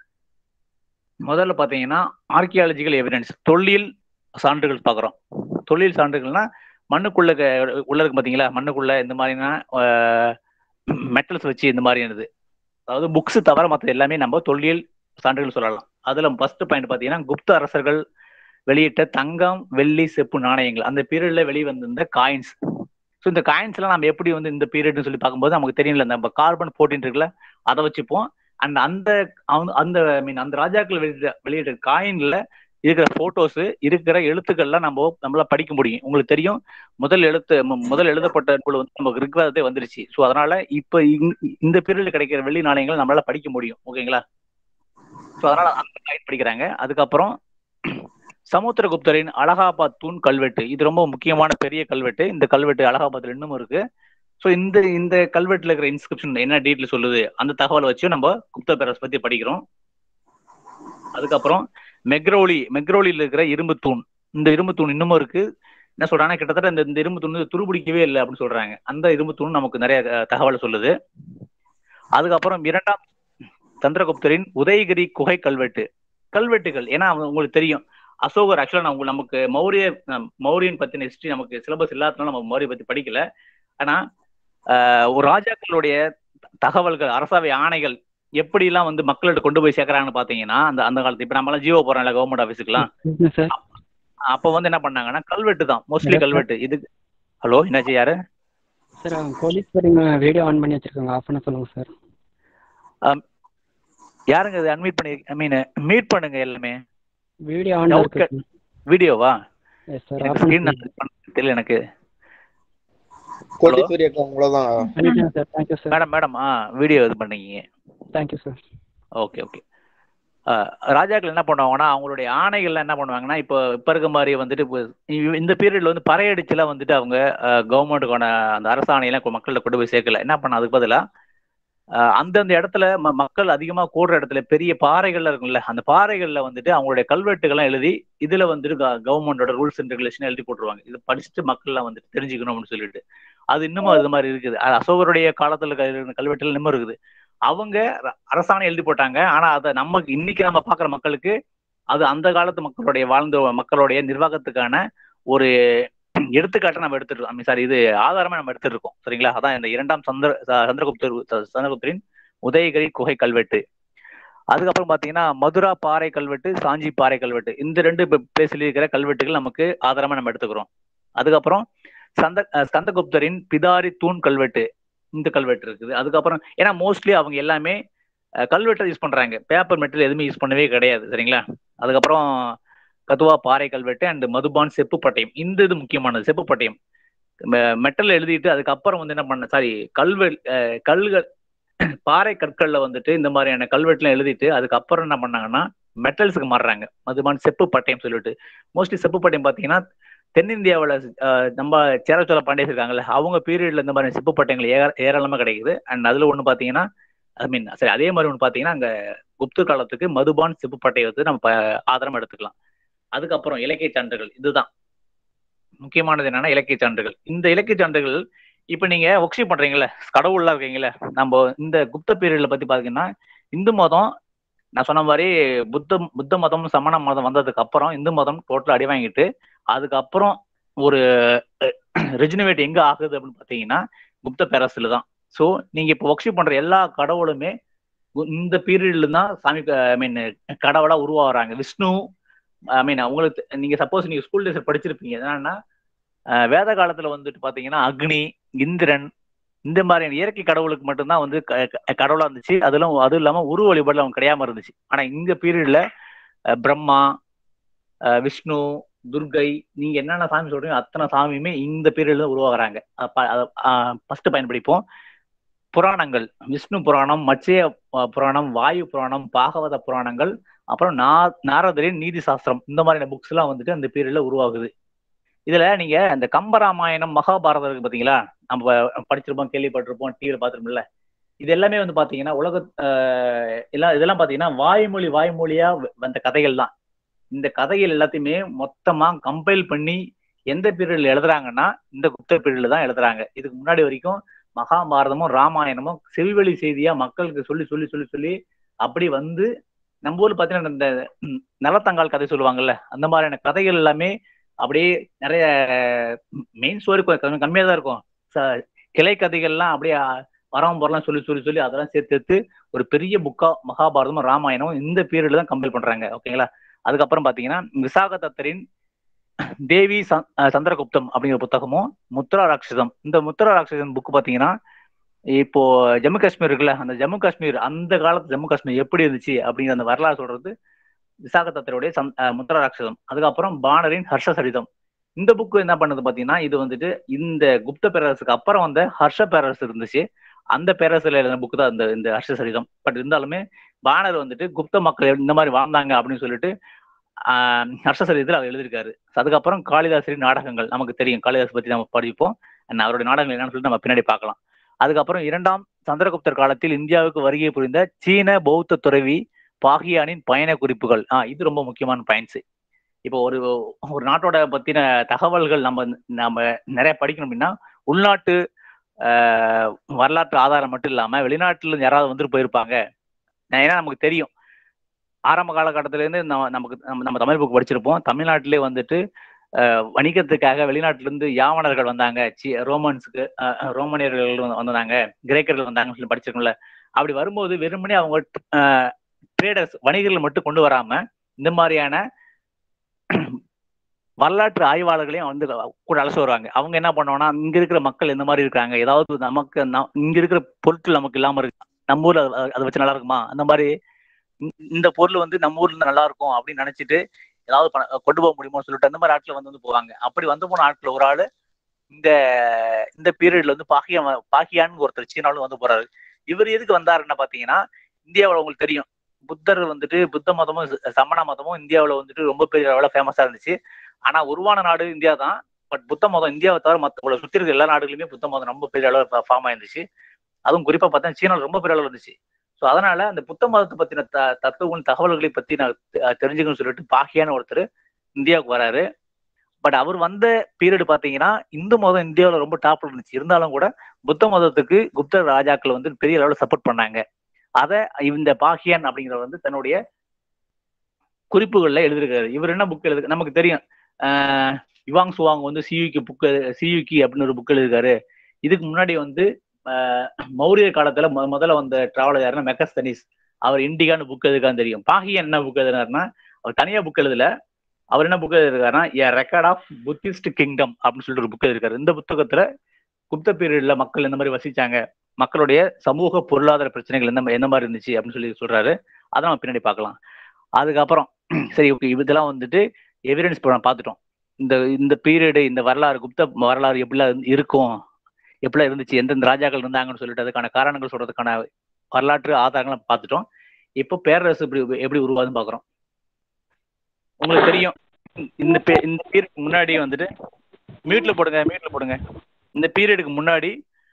முதல்ல பாத்தீங்கன்னா ஆர்கியாலஜிக்கல் எவிடன்ஸ் தொல்லியல் சான்றுகள் பார்க்குறோம் தொல்லியல் சான்றுகள்னா மண்ணுக்குள்ள க- உள்ள இருக்கு பாத்தீங்களா மண்ணுக்குள்ள இந்த மாதிரினா மெட்டல்ஸ் வச்சு இந்த மாதிரியானது அதாவது புக்ஸ் தவிர மற்ற எல்லாமே நம்ம தொல்லியல் சான்றுகள் சொல்லலாம் அதுல ஃபர்ஸ்ட் பாயிண்ட் பாத்தீங்கன்னா குப்த அரசர்கள் வெளியிட்ட தங்கம் வெள்ளி செப்பு நாணயங்கள் அந்த பீரியட்ல வெளியே வந்திருந்த காயின்ஸ் ஸோ இந்த காயின்ஸ் எல்லாம் நம்ம எப்படி வந்து இந்த பீரியட்னு சொல்லி பார்க்கும்போது நமக்கு தெரியல நம்ம கார்பன் போர்டின் இருக்குல்ல அதை வச்சுப்போம் அண்ட் அந்த அவங்க- அந்த ஐ மீன் அந்த ராஜாக்கள் வெளியிட்ட வெளியிட்ட காயின்ல இருக்கிற போட்டோஸ் இருக்கிற எழுத்துக்கள்லாம் நம்ம நம்மளால படிக்க முடியும் உங்களுக்கு தெரியும் முதல் எழுத்து மு- முதல் எழுதப்பட்ட நூல் வந்து நமக்கு ரிக்வேதத்தை வந்துருச்சு ஸோ அதனால இப்ப இந்- இந்த பீரியட்ல கிடைக்கிற வெள்ளி நாணயங்கள் நம்மளால படிக்க முடியும் ஓகேங்களா ஸோ அதனால அந்த காயின் படிக்கிறாங்க அதுக்கப்புறம் சமுத்திரகுப்தரின் அலகாபாத் தூண் கல்வெட்டு இது ரொம்ப முக்கியமான பெரிய கல்வெட்டு இந்த கல்வெட்டு அலகாபாத்ல இன்னும் இருக்கு ஸோ இந்த இந்த கல்வெட்டுல இருக்கிற இன்ஸ்கிரிப்ஷன் என்ன டீட்டெயில் சொல்லுது அந்த தகவலை வச்சு நம்ம குப்த பேரரசு பத்தி படிக்கிறோம் அதுக்கப்புறம் மெக்ரோலி மெக்ரோலியில் இருக்கிற இரும்பு தூண் இந்த இரும்பு தூண் இன்னமும் இருக்கு என்ன சொல்றாங்கன்னா கிட்டத்தட்ட இந்த இந்த இரும்பு தூண் துருபிடிக்கவே இல்லை அப்படின்னு சொல்றாங்க அந்த இரும்பு தூண் நமக்கு நிறைய அஹ், தகவலை சொல்லுது அதுக்கப்புறம் இரண்டாம் சந்திரகுப்தரின் உதயகிரி குகை கல்வெட்டு கல்வெட்டுகள் ஏன்னா அவங்க- உங்களுக்கு தெரியும் அசோகர் ஆக்சுவலா நான் உங்களுக்கு நமக்கு மௌரிய அஹ், மௌரியன் பத்தின ஹிஸ்டரி நமக்கு சிலபஸ் இல்லாதனால நம்ம மௌரிய பத்தி படிக்கல ஆனா ஆஹ், ஒரு ராஜாக்களுடைய தகவல்கள் அரசவை ஆணைகள் எப்படி எல்லாம் வந்து மக்கள்கிட்ட கொண்டு போய் சேர்க்கறாங்கன்னு பாத்தீங்கன்னா அந்த அந்த காலத்து இப்ப நம்ம எல்லாம் ஜியோ போறோம்ல கவர்மெண்ட் ஆஃபீஸுக்குலாம் சார் அப்ப வந்து என்ன பண்ணாங்கன்னா கல்வெட்டு தான் மோஸ்ட்லி கல்வெட்டு இது ஹலோ என்னாச்சு யாரு சார் கோடீஸ்வரிங்க வீடியோ ஆன் பண்ணி வச்சிருக்காங்க ஆஃப் பண்ண சொல்லுங்க சார் யாருங்க இது அன்மீட் பண்ணி ஐ மீன் மீட் பண்ணுங்க எல்லாமே வீடியோ ஆன் Doubt இருக்கு வீடியோவா எஸ் சார் எனக்கு ஆஃப் screen பண்ணி பண்ண தெரியல எனக்கு கோட்டீஸ்வரி அக்கா உங்களதான் பண்ணிட்டேன் sir thank you sir madam madam ஆ வீடியோ இது பண்ணீங்க தேங்க்யூ சார் ஓகே ஓகே ராஜாக்கள் என்ன பண்ணுவாங்கன்னா அவங்களுடைய ஆணைகள்ல என்ன பண்ணுவாங்கன்னா இப்போ இப்போ இருக்க மாதிரி வந்துட்டு இப்போ இ- இந்த பீரியட்ல வந்து பறையடிச்சுலாம் வந்துட்டு அவங்க கவர்மெண்ட்டுக்கான அந்த அரசாணையெல்லாம் மக்கள்கிட்ட கொண்டு போய் சேர்க்கல என்ன பண்ண அதுக்கு பதிலாக அஹ் அந்தந்த இடத்துல ம- மக்கள் அதிகமா கூடுற இடத்துல பெரிய பாறைகள்ல இருக்கும்ல அந்த பாறைகள்ல வந்துட்டு அவங்களுடைய கல்வெட்டுகள்லாம் எழுதி இதுல வந்துட்டு கவர்மெண்டோட ரூல்ஸ் அண்ட் ரெகுலேஷன் எழுதி போட்டுருவாங்க இது படிச்சுட்டு மக்கள்லாம் வந்துட்டு தெரிஞ்சுக்கணும் அப்படின்னு சொல்லிட்டு அது இன்னமும் அது மாதிரி இருக்குது அது அசோகருடைய காலத்துல க- கல்வெட்டுல இன்னமும் இருக்குது அவங்க ர- அரசாணை எழுதி போட்டாங்க ஆனா அதை நமக்கு இன்னைக்கு நம்ம பாக்குற மக்களுக்கு அது அந்த காலத்து மக்களுடைய வாழ்ந்த மக்களுடைய நிர்வாகத்துக்கான ஒரு எடுத்துக்காட்டை நம்ம எடுத்துருக்கோம் சாரி இது ஆதாரமா நம்ம எடுத்துட்டு இருக்கோம் சரிங்களா அதான் இந்த இரண்டாம் சந்திர ச- சந்திரகுப்தர் ச- சந்திரகுப்தரின் உதயகிரி குகை கல்வெட்டு அதுக்கப்புறம் பாத்தீங்கன்னா மதுரா பாறை கல்வெட்டு சாஞ்சி பாறை கல்வெட்டு இந்த ரெண்டு பிளேஸ்ல இருக்கிற கல்வெட்டுகள் நமக்கு ஆதாரமா நம்ம எடுத்துக்கிறோம் அதுக்கப்புறம் சந்த அஹ் ஸ்கந்தகுப்தரின் பிதாரி தூண் கல்வெட்டு இந்த கல்வெட்டு இருக்குது அதுக்கப்புறம் ஏன்னா மோஸ்ட்லி அவங்க எல்லாமே அஹ், கல்வெட்டை யூஸ் பண்றாங்க பேப்பர் மெட்டீரியல் எதுவுமே யூஸ் பண்ணவே கிடையாது சரிங்களா அதுக்கப்புறம் கதுவா பாறை கல்வெட்டு அண்ட் மதுபான் செப்பு பட்டயம் இந்த இது முக்கியமானது செப்பு பட்டயம் மெட்டல் எழுதிட்டு அதுக்கப்புறம் வந்து என்ன பண்ண சாரி கல்வெ அஹ், கல்கள் பாறை கற்கள்ல வந்துட்டு இந்த மாதிரியான கல்வெட்டுலாம் எழுதிட்டு அதுக்கப்புறம் என்ன பண்ணாங்கன்னா மெட்டல்ஸுக்கு மாறுறாங்க மதுபான் செப்பு பட்டயம் சொல்லிட்டு மோஸ்ட்லி செப்பு பட்டயம் பார்த்தீங்கன்னா தென்னிந்தியாவில் நம்ம சேரச்சோழ பாண்டியஸ் இருக்காங்கல்ல அவங்க பீரியட்ல இந்த மாதிரி செப்பு பட்டயங்கள் ஏற ஏராளமாக கிடைக்குது அண்ட் அதுல ஒன்று பார்த்தீங்கன்னா ஐ மீன் சரி அதே மாதிரி ஒன்று பார்த்தீங்கன்னா அங்கே குப்து காலத்துக்கு மதுபான் செப்பு பட்டயத்தை நம்ம ப- ஆதாரமா எடுத்துக்கலாம் அதுக்கப்புறம் இலக்கிய சான்றுகள் இதுதான் முக்கியமானது என்னன்னா இலக்கிய சான்றுகள் இந்த இலக்கிய சான்றுகள் இப்ப நீங்க ஒர்க்ஷீப் பண்றீங்கல்ல கடவுள்லாம் இருக்கீங்கல்ல நம்ம இந்த குப்த பீரியட்ல பத்தி பாத்தீங்கன்னா இந்து மதம் நான் சொன்ன மாதிரி புத்த புத்த மதம் சமண மதம் வந்ததுக்கு அப்புறம் இந்து மதம் டோட்டல் அடி வாங்கிட்டு அதுக்கப்புறம் ஒரு ரெஜினவேட் எங்க ஆகுது அப்படின்னு பாத்தீங்கன்னா குப்த பேரஸ்ல தான் ஸோ நீங்க இப்போ ஒர்க்ஷீப் பண்ற எல்லா கடவுளுமே கு- இந்த பீரியட்ல தான் சாமி ஐ மீன் கடவுளா உருவாகுறாங்க விஷ்ணு ஐ மீன் உங்களுக்கு தெ- நீங்க சப்போஸ் நீங்க ஸ்கூல் டேஸ் படிச்சிருப்பீங்க என்னன்னா அஹ் வேத காலத்துல வந்துட்டு பாத்தீங்கன்னா அக்னி இந்திரன் இந்த மாதிரியான இயற்கை கடவுளுக்கு மட்டும்தான் வந்து க- க- கடவுளா இருந்துச்சு அதெல்லாம் அதுவும் இல்லாம உருவ வழிபாடுல அவங்க கிடையாம இருந்துச்சு ஆனா இந்த பீரியட்ல பிரம்மா அஹ் விஷ்ணு துர்கை நீங்க என்னென்ன சாமி சொல்றீங்க அத்தனை சாமியுமே இந்த பீரியட்ல தான் உருவாகுறாங்க ஃபர்ஸ்ட் பயன்படுத்திப்போம் புராணங்கள் விஷ்ணு புராணம் மச்சய அஹ், புராணம் வாயு புராணம் பாகவத புராணங்கள் அப்புறம் நா நாரதரின் நீதி சாஸ்திரம் இந்த மாதிரியான புக்ஸ் எல்லாம் வந்துட்டு அந்த பீரியட்ல உருவாகுது இதுல நீங்க அந்த கம்பராமாயணம் மகாபாரதம் இருக்கு பாத்தீங்களா நம்ம படிச்சிருப்போம் கேள்விப்பட்டிருப்போம் டிவியில பார்த்திருப்போம்ல இது எல்லாமே வந்து பாத்தீங்கன்னா உலக ஆஹ் எல்லாம் இதெல்லாம் பாத்தீங்கன்னா வாய்மொழி வாய்மொழியா வ- வந்த கதைகள் தான் இந்த கதைகள் எல்லாத்தையுமே மொத்தமா கம்பைல் பண்ணி எந்த பீரியட்ல எழுதுறாங்கன்னா இந்த குப்த பீரியட்ல தான் எழுதுறாங்க இதுக்கு முன்னாடி வரைக்கும் மகாபாரதமும் ராமாயணமும் செவிவழி செய்தியா மக்களுக்கு சொல்லி சொல்லி சொல்லி சொல்லி அப்படி வந்து நம்ம ஊர்ல பாத்தீங்கன்னா இந்த ம், நலத்தங்கால் கதை சொல்லுவாங்கல்ல அந்த மாதிரியான கதைகள் எல்லாமே அப்படியே நிறைய மெயின் ஸ்டோரி கொஞ்சம் கம்மியா தான் இருக்கும் ச- கிளை கதைகள்லாம் அப்படியே வரவன் போறலாம் சொல்லி சொல்லி சொல்லி அதெல்லாம் சேர்த்து சேர்த்து ஒரு பெரிய புக்கா மகாபாரதமும் ராமாயணமும் இந்த பீரியட்ல தான் கம்பைல் பண்றாங்க ஓகேங்களா அதுக்கப்புறம் பாத்தீங்கன்னா விசாக தத்தரின் தேவி சந்- அஹ் சந்திரகுப்தம் அப்படிங்கிற புத்தகமும் முத்ரா ராட்சசம் இந்த முத்ரா ராட்சசம் புக் பாத்தீங்கன்னா இப்போ ஜம்மு காஷ்மீர் இருக்குல்ல அந்த ஜம்மு காஷ்மீர் அந்த காலத்து ஜம்மு காஷ்மீர் எப்படி இருந்துச்சு அப்படிங்கிற அந்த வரலாறு சொல்றது விசாக தத்தருடைய சந்- அஹ் முத்ரா ராட்சசம் அதுக்கப்புறம் பாணரின் ஹர்ஷ சரிதம் இந்த புக்கு என்ன பண்ணுது பாத்தீங்கன்னா இது வந்துட்டு இந்த குப்த பேரரசுக்கு அப்புறம் வந்த ஹர்ஷ பேரரசு இருந்துச்சு அந்த பேரரசுல எழுதின புக்கு தான் இந்த இந்த ஹர்ஷ சரிதம் பட் இருந்தாலுமே பாணர் வந்துட்டு குப்த மக்கள் இந்த மாதிரி வாழ்ந்தாங்க அப்படின்னு சொல்லிட்டு ஆஹ் ஹர்ஷ சரிதத்தில் அவர் எழுதியிருக்காரு அதுக்கப்புறம் காளிதாசரின் நாடகங்கள் நமக்கு தெரியும் காளிதாஸ் பத்தி நம்ம படிப்போம் and அவருடைய நாடகங்கள் என்னன்னு சொல்லிட்டு நம்ம பின்னாடி பார்க்கலாம் அதுக்கப்புறம் இரண்டாம் சந்திரகுப்தர் காலத்தில் இந்தியாவுக்கு வருகை புரிந்த சீன பௌத்த துறவி பாகியானின் பயண குறிப்புகள் ஆஹ் இது ரொம்ப முக்கியமான பாயிண்ட்ஸ் இப்போ ஒரு ஒரு நாட்டோட பத்தின தகவல்கள் நம்ம நம்ம நிறைய படிக்கணும் அப்படின்னா உள்நாட்டு ஆஹ் வரலாற்று ஆதாரம் மட்டும் இல்லாம வெளிநாட்டுல இருந்து யாராவது வந்துட்டு போயிருப்பாங்க ஏன்னா நமக்கு தெரியும் ஆரம்ப காலகட்டத்துல இருந்து நம்ம நமக்கு நம்ம நம்ம தமிழ் புக் படிச்சிருப்போம் தமிழ்நாட்டிலே வந்துட்டு ஆஹ் வணிகத்துக்காக வெளிநாட்டுல இருந்து யாவனர்கள் வந்தாங்க சி- ரோமன்ஸுக்கு ஆஹ் ரோமானியர்கள் வந்து- வந்தாங்க கிரேக்கர்கள் வந்தாங்கன்னு சொல்லி படிச்சிருக்கோம்ல அப்படி வரும்போது வெறுமனே அவங்க ட்ரேடர்ஸ் வணிகர்கள் மட்டும் கொண்டு வராம இந்த மாதிரியான வரலாற்று ஆய்வாளர்களையும் வந்து கூட அலசி வருவாங்க அவங்க என்ன பண்ணுவாங்கன்னா இங்க இருக்கிற மக்கள் எந்த மாதிரி இருக்காங்க ஏதாவது நமக்கு ந- இங்க இருக்கிற பொருட்கள் நமக்கு இல்லாம இருக்கு நம்ம ஊர்ல அது- அதை வச்சு நல்லா இருக்குமா அந்த மாதிரி இந்த- இந்த பொருள் வந்து நம்ம ஊர்ல இருந்து நல்லா இருக்கும் அப்படின்னு நினைச்சிட்டு ஏதாவது பண- கொண்டு போக முடியுமோன்னு சொல்லிட்டு அந்த மாதிரி ஆட்கள் வந்து வந்து போவாங்க அப்படி வந்து போன ஆட்கள் ஒரு ஆளு இந்த இந்த பீரியட்ல வந்து பாகியா பாகியான்னு ஒருத்தர் சீனாலும் வந்து போறாரு இவர் எதுக்கு வந்தாருன்னு பாத்தீங்கன்னா இந்தியாவுல உங்களுக்கு தெரியும் புத்தர் வந்துட்டு புத்த மதமும் ச- சமண மதமும் இந்தியாவுல வந்துட்டு ரொம்ப பெரிய அளவுல ஃபேமஸா இருந்துச்சு ஆனா உருவான நாடு இந்தியா தான் பட் புத்த மதம் இந்தியாவை தவிர மத்த உலக சுத்தி இருக்க எல்லா நாடுகளுமே புத்த மதம் ரொம்ப பெரிய அளவு ஃபார்ம் ஆயிருந்துச்சு அதுவும் குறிப்பா பார்த்தா சீனால ரொம்ப பெரிய அளவு இருந்துச்சு ஸோ அதனால அந்த புத்த மதத்தை பத்தின த தத்துவங்கள் தகவல்களை பத்தி நான் தெ- தெரிஞ்சுக்கணும்னு சொல்லிட்டு பாக்கியான ஒருத்தர் இந்தியாவுக்கு வராரு பட் அவர் வந்த பீரியட் பாத்தீங்கன்னா இந்து மதம் இந்தியாவில் ரொம்ப டாப்ல இருந்துச்சு இருந்தாலும் கூட புத்த மதத்துக்கு குப்த ராஜாக்கள் வந்து பெரிய அளவில் சப்போர்ட் பண்ணாங்க அதை இந்த பாகியான் அப்படிங்கிறவர் வந்து தன்னுடைய குறிப்புகள்ல எழுதியிருக்காரு இவர் என்ன புக் எழுது நமக்கு தெரியும் ஆஹ் யுவாங் சுவாங் வந்து சியூக்கி புக் சியூக்கி அப்படின்னு ஒரு புக் எழுதிருக்காரு இதுக்கு முன்னாடி வந்து ஆஹ் மௌரிய காலத்துல மு- முதல்ல வந்த டிராவலர் யாருன்னா மெக்கஸ்தனிஸ் அவர் இண்டிகான்னு புக் எழுதுக்கான்னு தெரியும் பாகியன் என்ன புக் எழுதினாருன்னா அவர் தனியா புக் எழுதல அவர் என்ன புக் எழுதிருக்காருன்னா a record of Buddhist kingdom அப்படின்னு சொல்லிட்டு ஒரு புக் எழுதிருக்காரு இந்த புத்தகத்துல குப்த பீரியட்ல மக்கள் எந்த மாதிரி வசிச்சாங்க மக்களுடைய சமூக பொருளாதார பிரச்சனைகள் எந்த மா- எந்த மாதிரி இருந்துச்சு அப்படின்னு சொல்லி சொல்றாரு அதை நம்ம பின்னாடி பார்க்கலாம் அதுக்கப்புறம் சரி ஓகே இதெல்லாம் வந்துட்டு எவிடன்ஸ் பார்த்துட்டோம் இந்த இந்த பீரியடு இந்த வரலாறு குப்த வரலாறு எப்படிலாம் இருந்து- இருக்கும் எப்படிலாம் இருந்துச்சு எந்தெந்த ராஜாக்கள் இருந்தாங்கன்னு சொல்லிட்டு அதுக்கான காரணங்கள் சொல்றதுக்கான வரலாற்று ஆதாரங்களை பார்த்துட்டோம் இப்போ பேரரசு எப்படி எப்படி உருவாதுன்னு பார்க்குறோம் உங்களுக்கு தெரியும் இந்த பே இந்த பீரியட் முன்னாடி வந்துட்டு மியூட்ல போடுங்க மியூட்ல போடுங்க இந்த பீரியடுக்கு முன்னாடி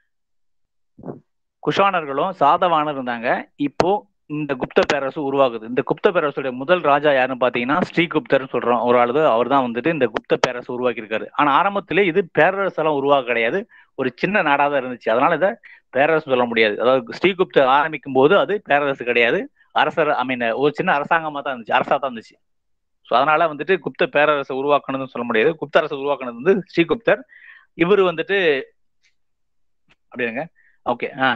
குஷானர்களும் சாதவானர் இருந்தாங்க இப்போ இந்த குப்த பேரரசு உருவாகுது இந்த குப்த பேரரசுடைய முதல் ராஜா யாருன்னு பாத்தீங்கன்னா ஸ்ரீகுப்தர்னு சொல்றோம் ஒரு ஆளு அவர் தான் வந்துட்டு இந்த குப்த பேரரசு உருவாக்கி இருக்காரு ஆனா ஆரம்பத்திலே இது பேரரசு எல்லாம் உருவாக கிடையாது ஒரு சின்ன நாடா தான் இருந்துச்சு அதனால இதை பேரரசு சொல்ல முடியாது அதாவது ஸ்ரீகுப்தர் ஆரம்பிக்கும் போது அது பேரரசு கிடையாது அரசர் ஐ மீன் ஒரு சின்ன அரசாங்கமா தான் இருந்துச்சு அரசா தான் இருந்துச்சு ஸோ அதனால வந்துட்டு குப்த பேரரசை உருவாக்கணும்னு சொல்ல முடியாது குப்த அரசு உருவாக்குனது வந்து ஸ்ரீகுப்தர் இவர் வந்துட்டு அப்படிங்க ஓகே ஆ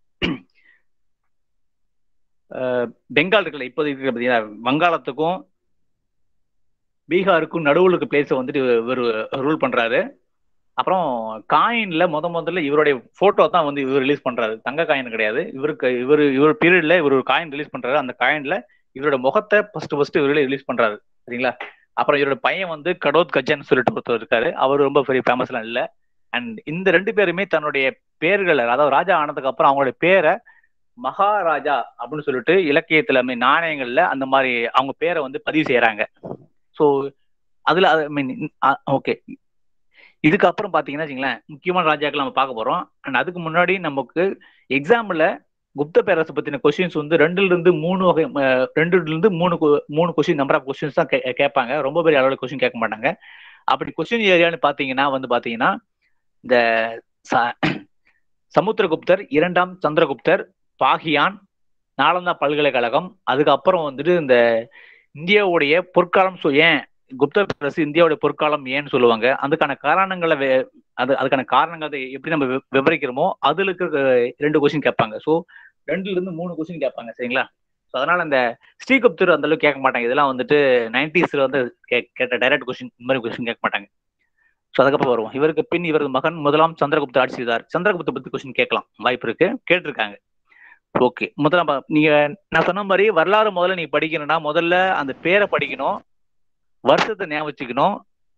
அஹ் பெங்கால் இருக்குல்ல இப்போதைக்கு இருக்கு பார்த்தீங்கன்னா வங்காளத்துக்கும் பீகாருக்கும் நடுவுல இருக்க பிளேஸை வந்துட்டு இவர் ரூல் பண்றாரு அப்புறம் காயின்ல முத முதல்ல இவருடைய போட்டோ தான் வந்து இவர் ரிலீஸ் பண்றாரு தங்க காயின் கிடையாது இவருக்கு இவர் இவர் பீரியட்ல இவர் ஒரு காயின் ரிலீஸ் பண்றாரு அந்த காயின்ல இவரோட முகத்தை ஃபர்ஸ்ட் ஃபர்ஸ்ட் இவரே ரிலீஸ் பண்றாரு சரிங்களா அப்புறம் இவரோட பையன் வந்து கடோத் கஜன் சொல்லிட்டு ஒருத்தர் இருக்காரு அவர் ரொம்ப பெரிய ஃபேமஸ்லாம் இல்ல அண்ட் இந்த ரெண்டு பேருமே தன்னுடைய பேர்களை அதாவது ராஜா ஆனதுக்கு அப்புறம் அவங்களுடைய பேரை மகாராஜா அப்படின்னு சொல்லிட்டு இலக்கியத்துல I mean, நாணயங்கள்ல அந்த மாதிரி அவங்க பேரை வந்து பதிவு செய்யறாங்க ஸோ அதுல ஐ மீன் ஓகே இதுக்கப்புறம் பாத்தீங்கன்னா வச்சுங்களேன் முக்கியமான ராஜாக்கள் நம்ம பார்க்க போறோம் அண்ட் அதுக்கு முன்னாடி நமக்கு எக்ஸாம்பிள் குப்த பேரரசு பத்தின கொஸ்டின்ஸ் வந்து ரெண்டுல இருந்து மூணு வகை அஹ், ரெண்டுல இருந்து மூணு கொ- மூணு கொஸ்டின் நம்பர் ஆஃப் கொஸ்டின்ஸ் தான் கே- கேட்பாங்க ரொம்ப பெரிய அளவில் கொஸ்டின் கேட்க மாட்டாங்க அப்படி கொஸ்டின் ஏரியான்னு பாத்தீங்கன்னா வந்து பாத்தீங்கன்னா இந்த ச- சமுத்திரகுப்தர் இரண்டாம் சந்திரகுப்தர் பாகியான் நாலந்தா பல்கலைக்கழகம் அதுக்கப்புறம் வந்துட்டு இந்த இந்தியாவுடைய பொற்காலம் சொ- ஏன் குப்த பேரரசு இந்தியாவுடைய பொற்காலம் ஏன்னு சொல்லுவாங்க அதுக்கான காரணங்களை வே- அது அதுக்கான காரணங்களை எப்படி நம்ம வி- விவரிக்கிறோமோ அதுல இருக்க அஹ், ரெண்டு கொஸ்டின் கேட்பாங்க ஸோ ரெண்டுல இருந்து மூணு கொஸ்டின் கேட்பாங்க சரிங்களா ஸோ அதனால இந்த ஸ்ரீகுப்தர் அந்த அளவுக்கு கேட்க மாட்டாங்க இதெல்லாம் வந்துட்டு நைன்டிஸ்ல வந்து கே- கேட்ட டைரக்ட் கொஸ்டின் இந்த மாதிரி கொஸ்டின் கேட்க மாட்டாங்க ஸோ அதுக்கப்புறம் வருவோம் இவருக்கு பின் இவரது மகன் முதலாம் சந்திரகுப்தர் ஆட்சி செய்தார் சந்திரகுப்த பத்தி கொஸ்டின் கேட்கலாம் வாய்ப்பு இருக்கு கேட்டிருக்காங்க ஓகே முதல்ல பா- நீங்க நான் சொன்ன மாதிரி வரலாறு முதல்ல நீங்க படிக்கணும்னா முதல்ல அந்த பேரை படிக்கணும் வருஷத்தை ஞாபகம் வச்சுக்கணும்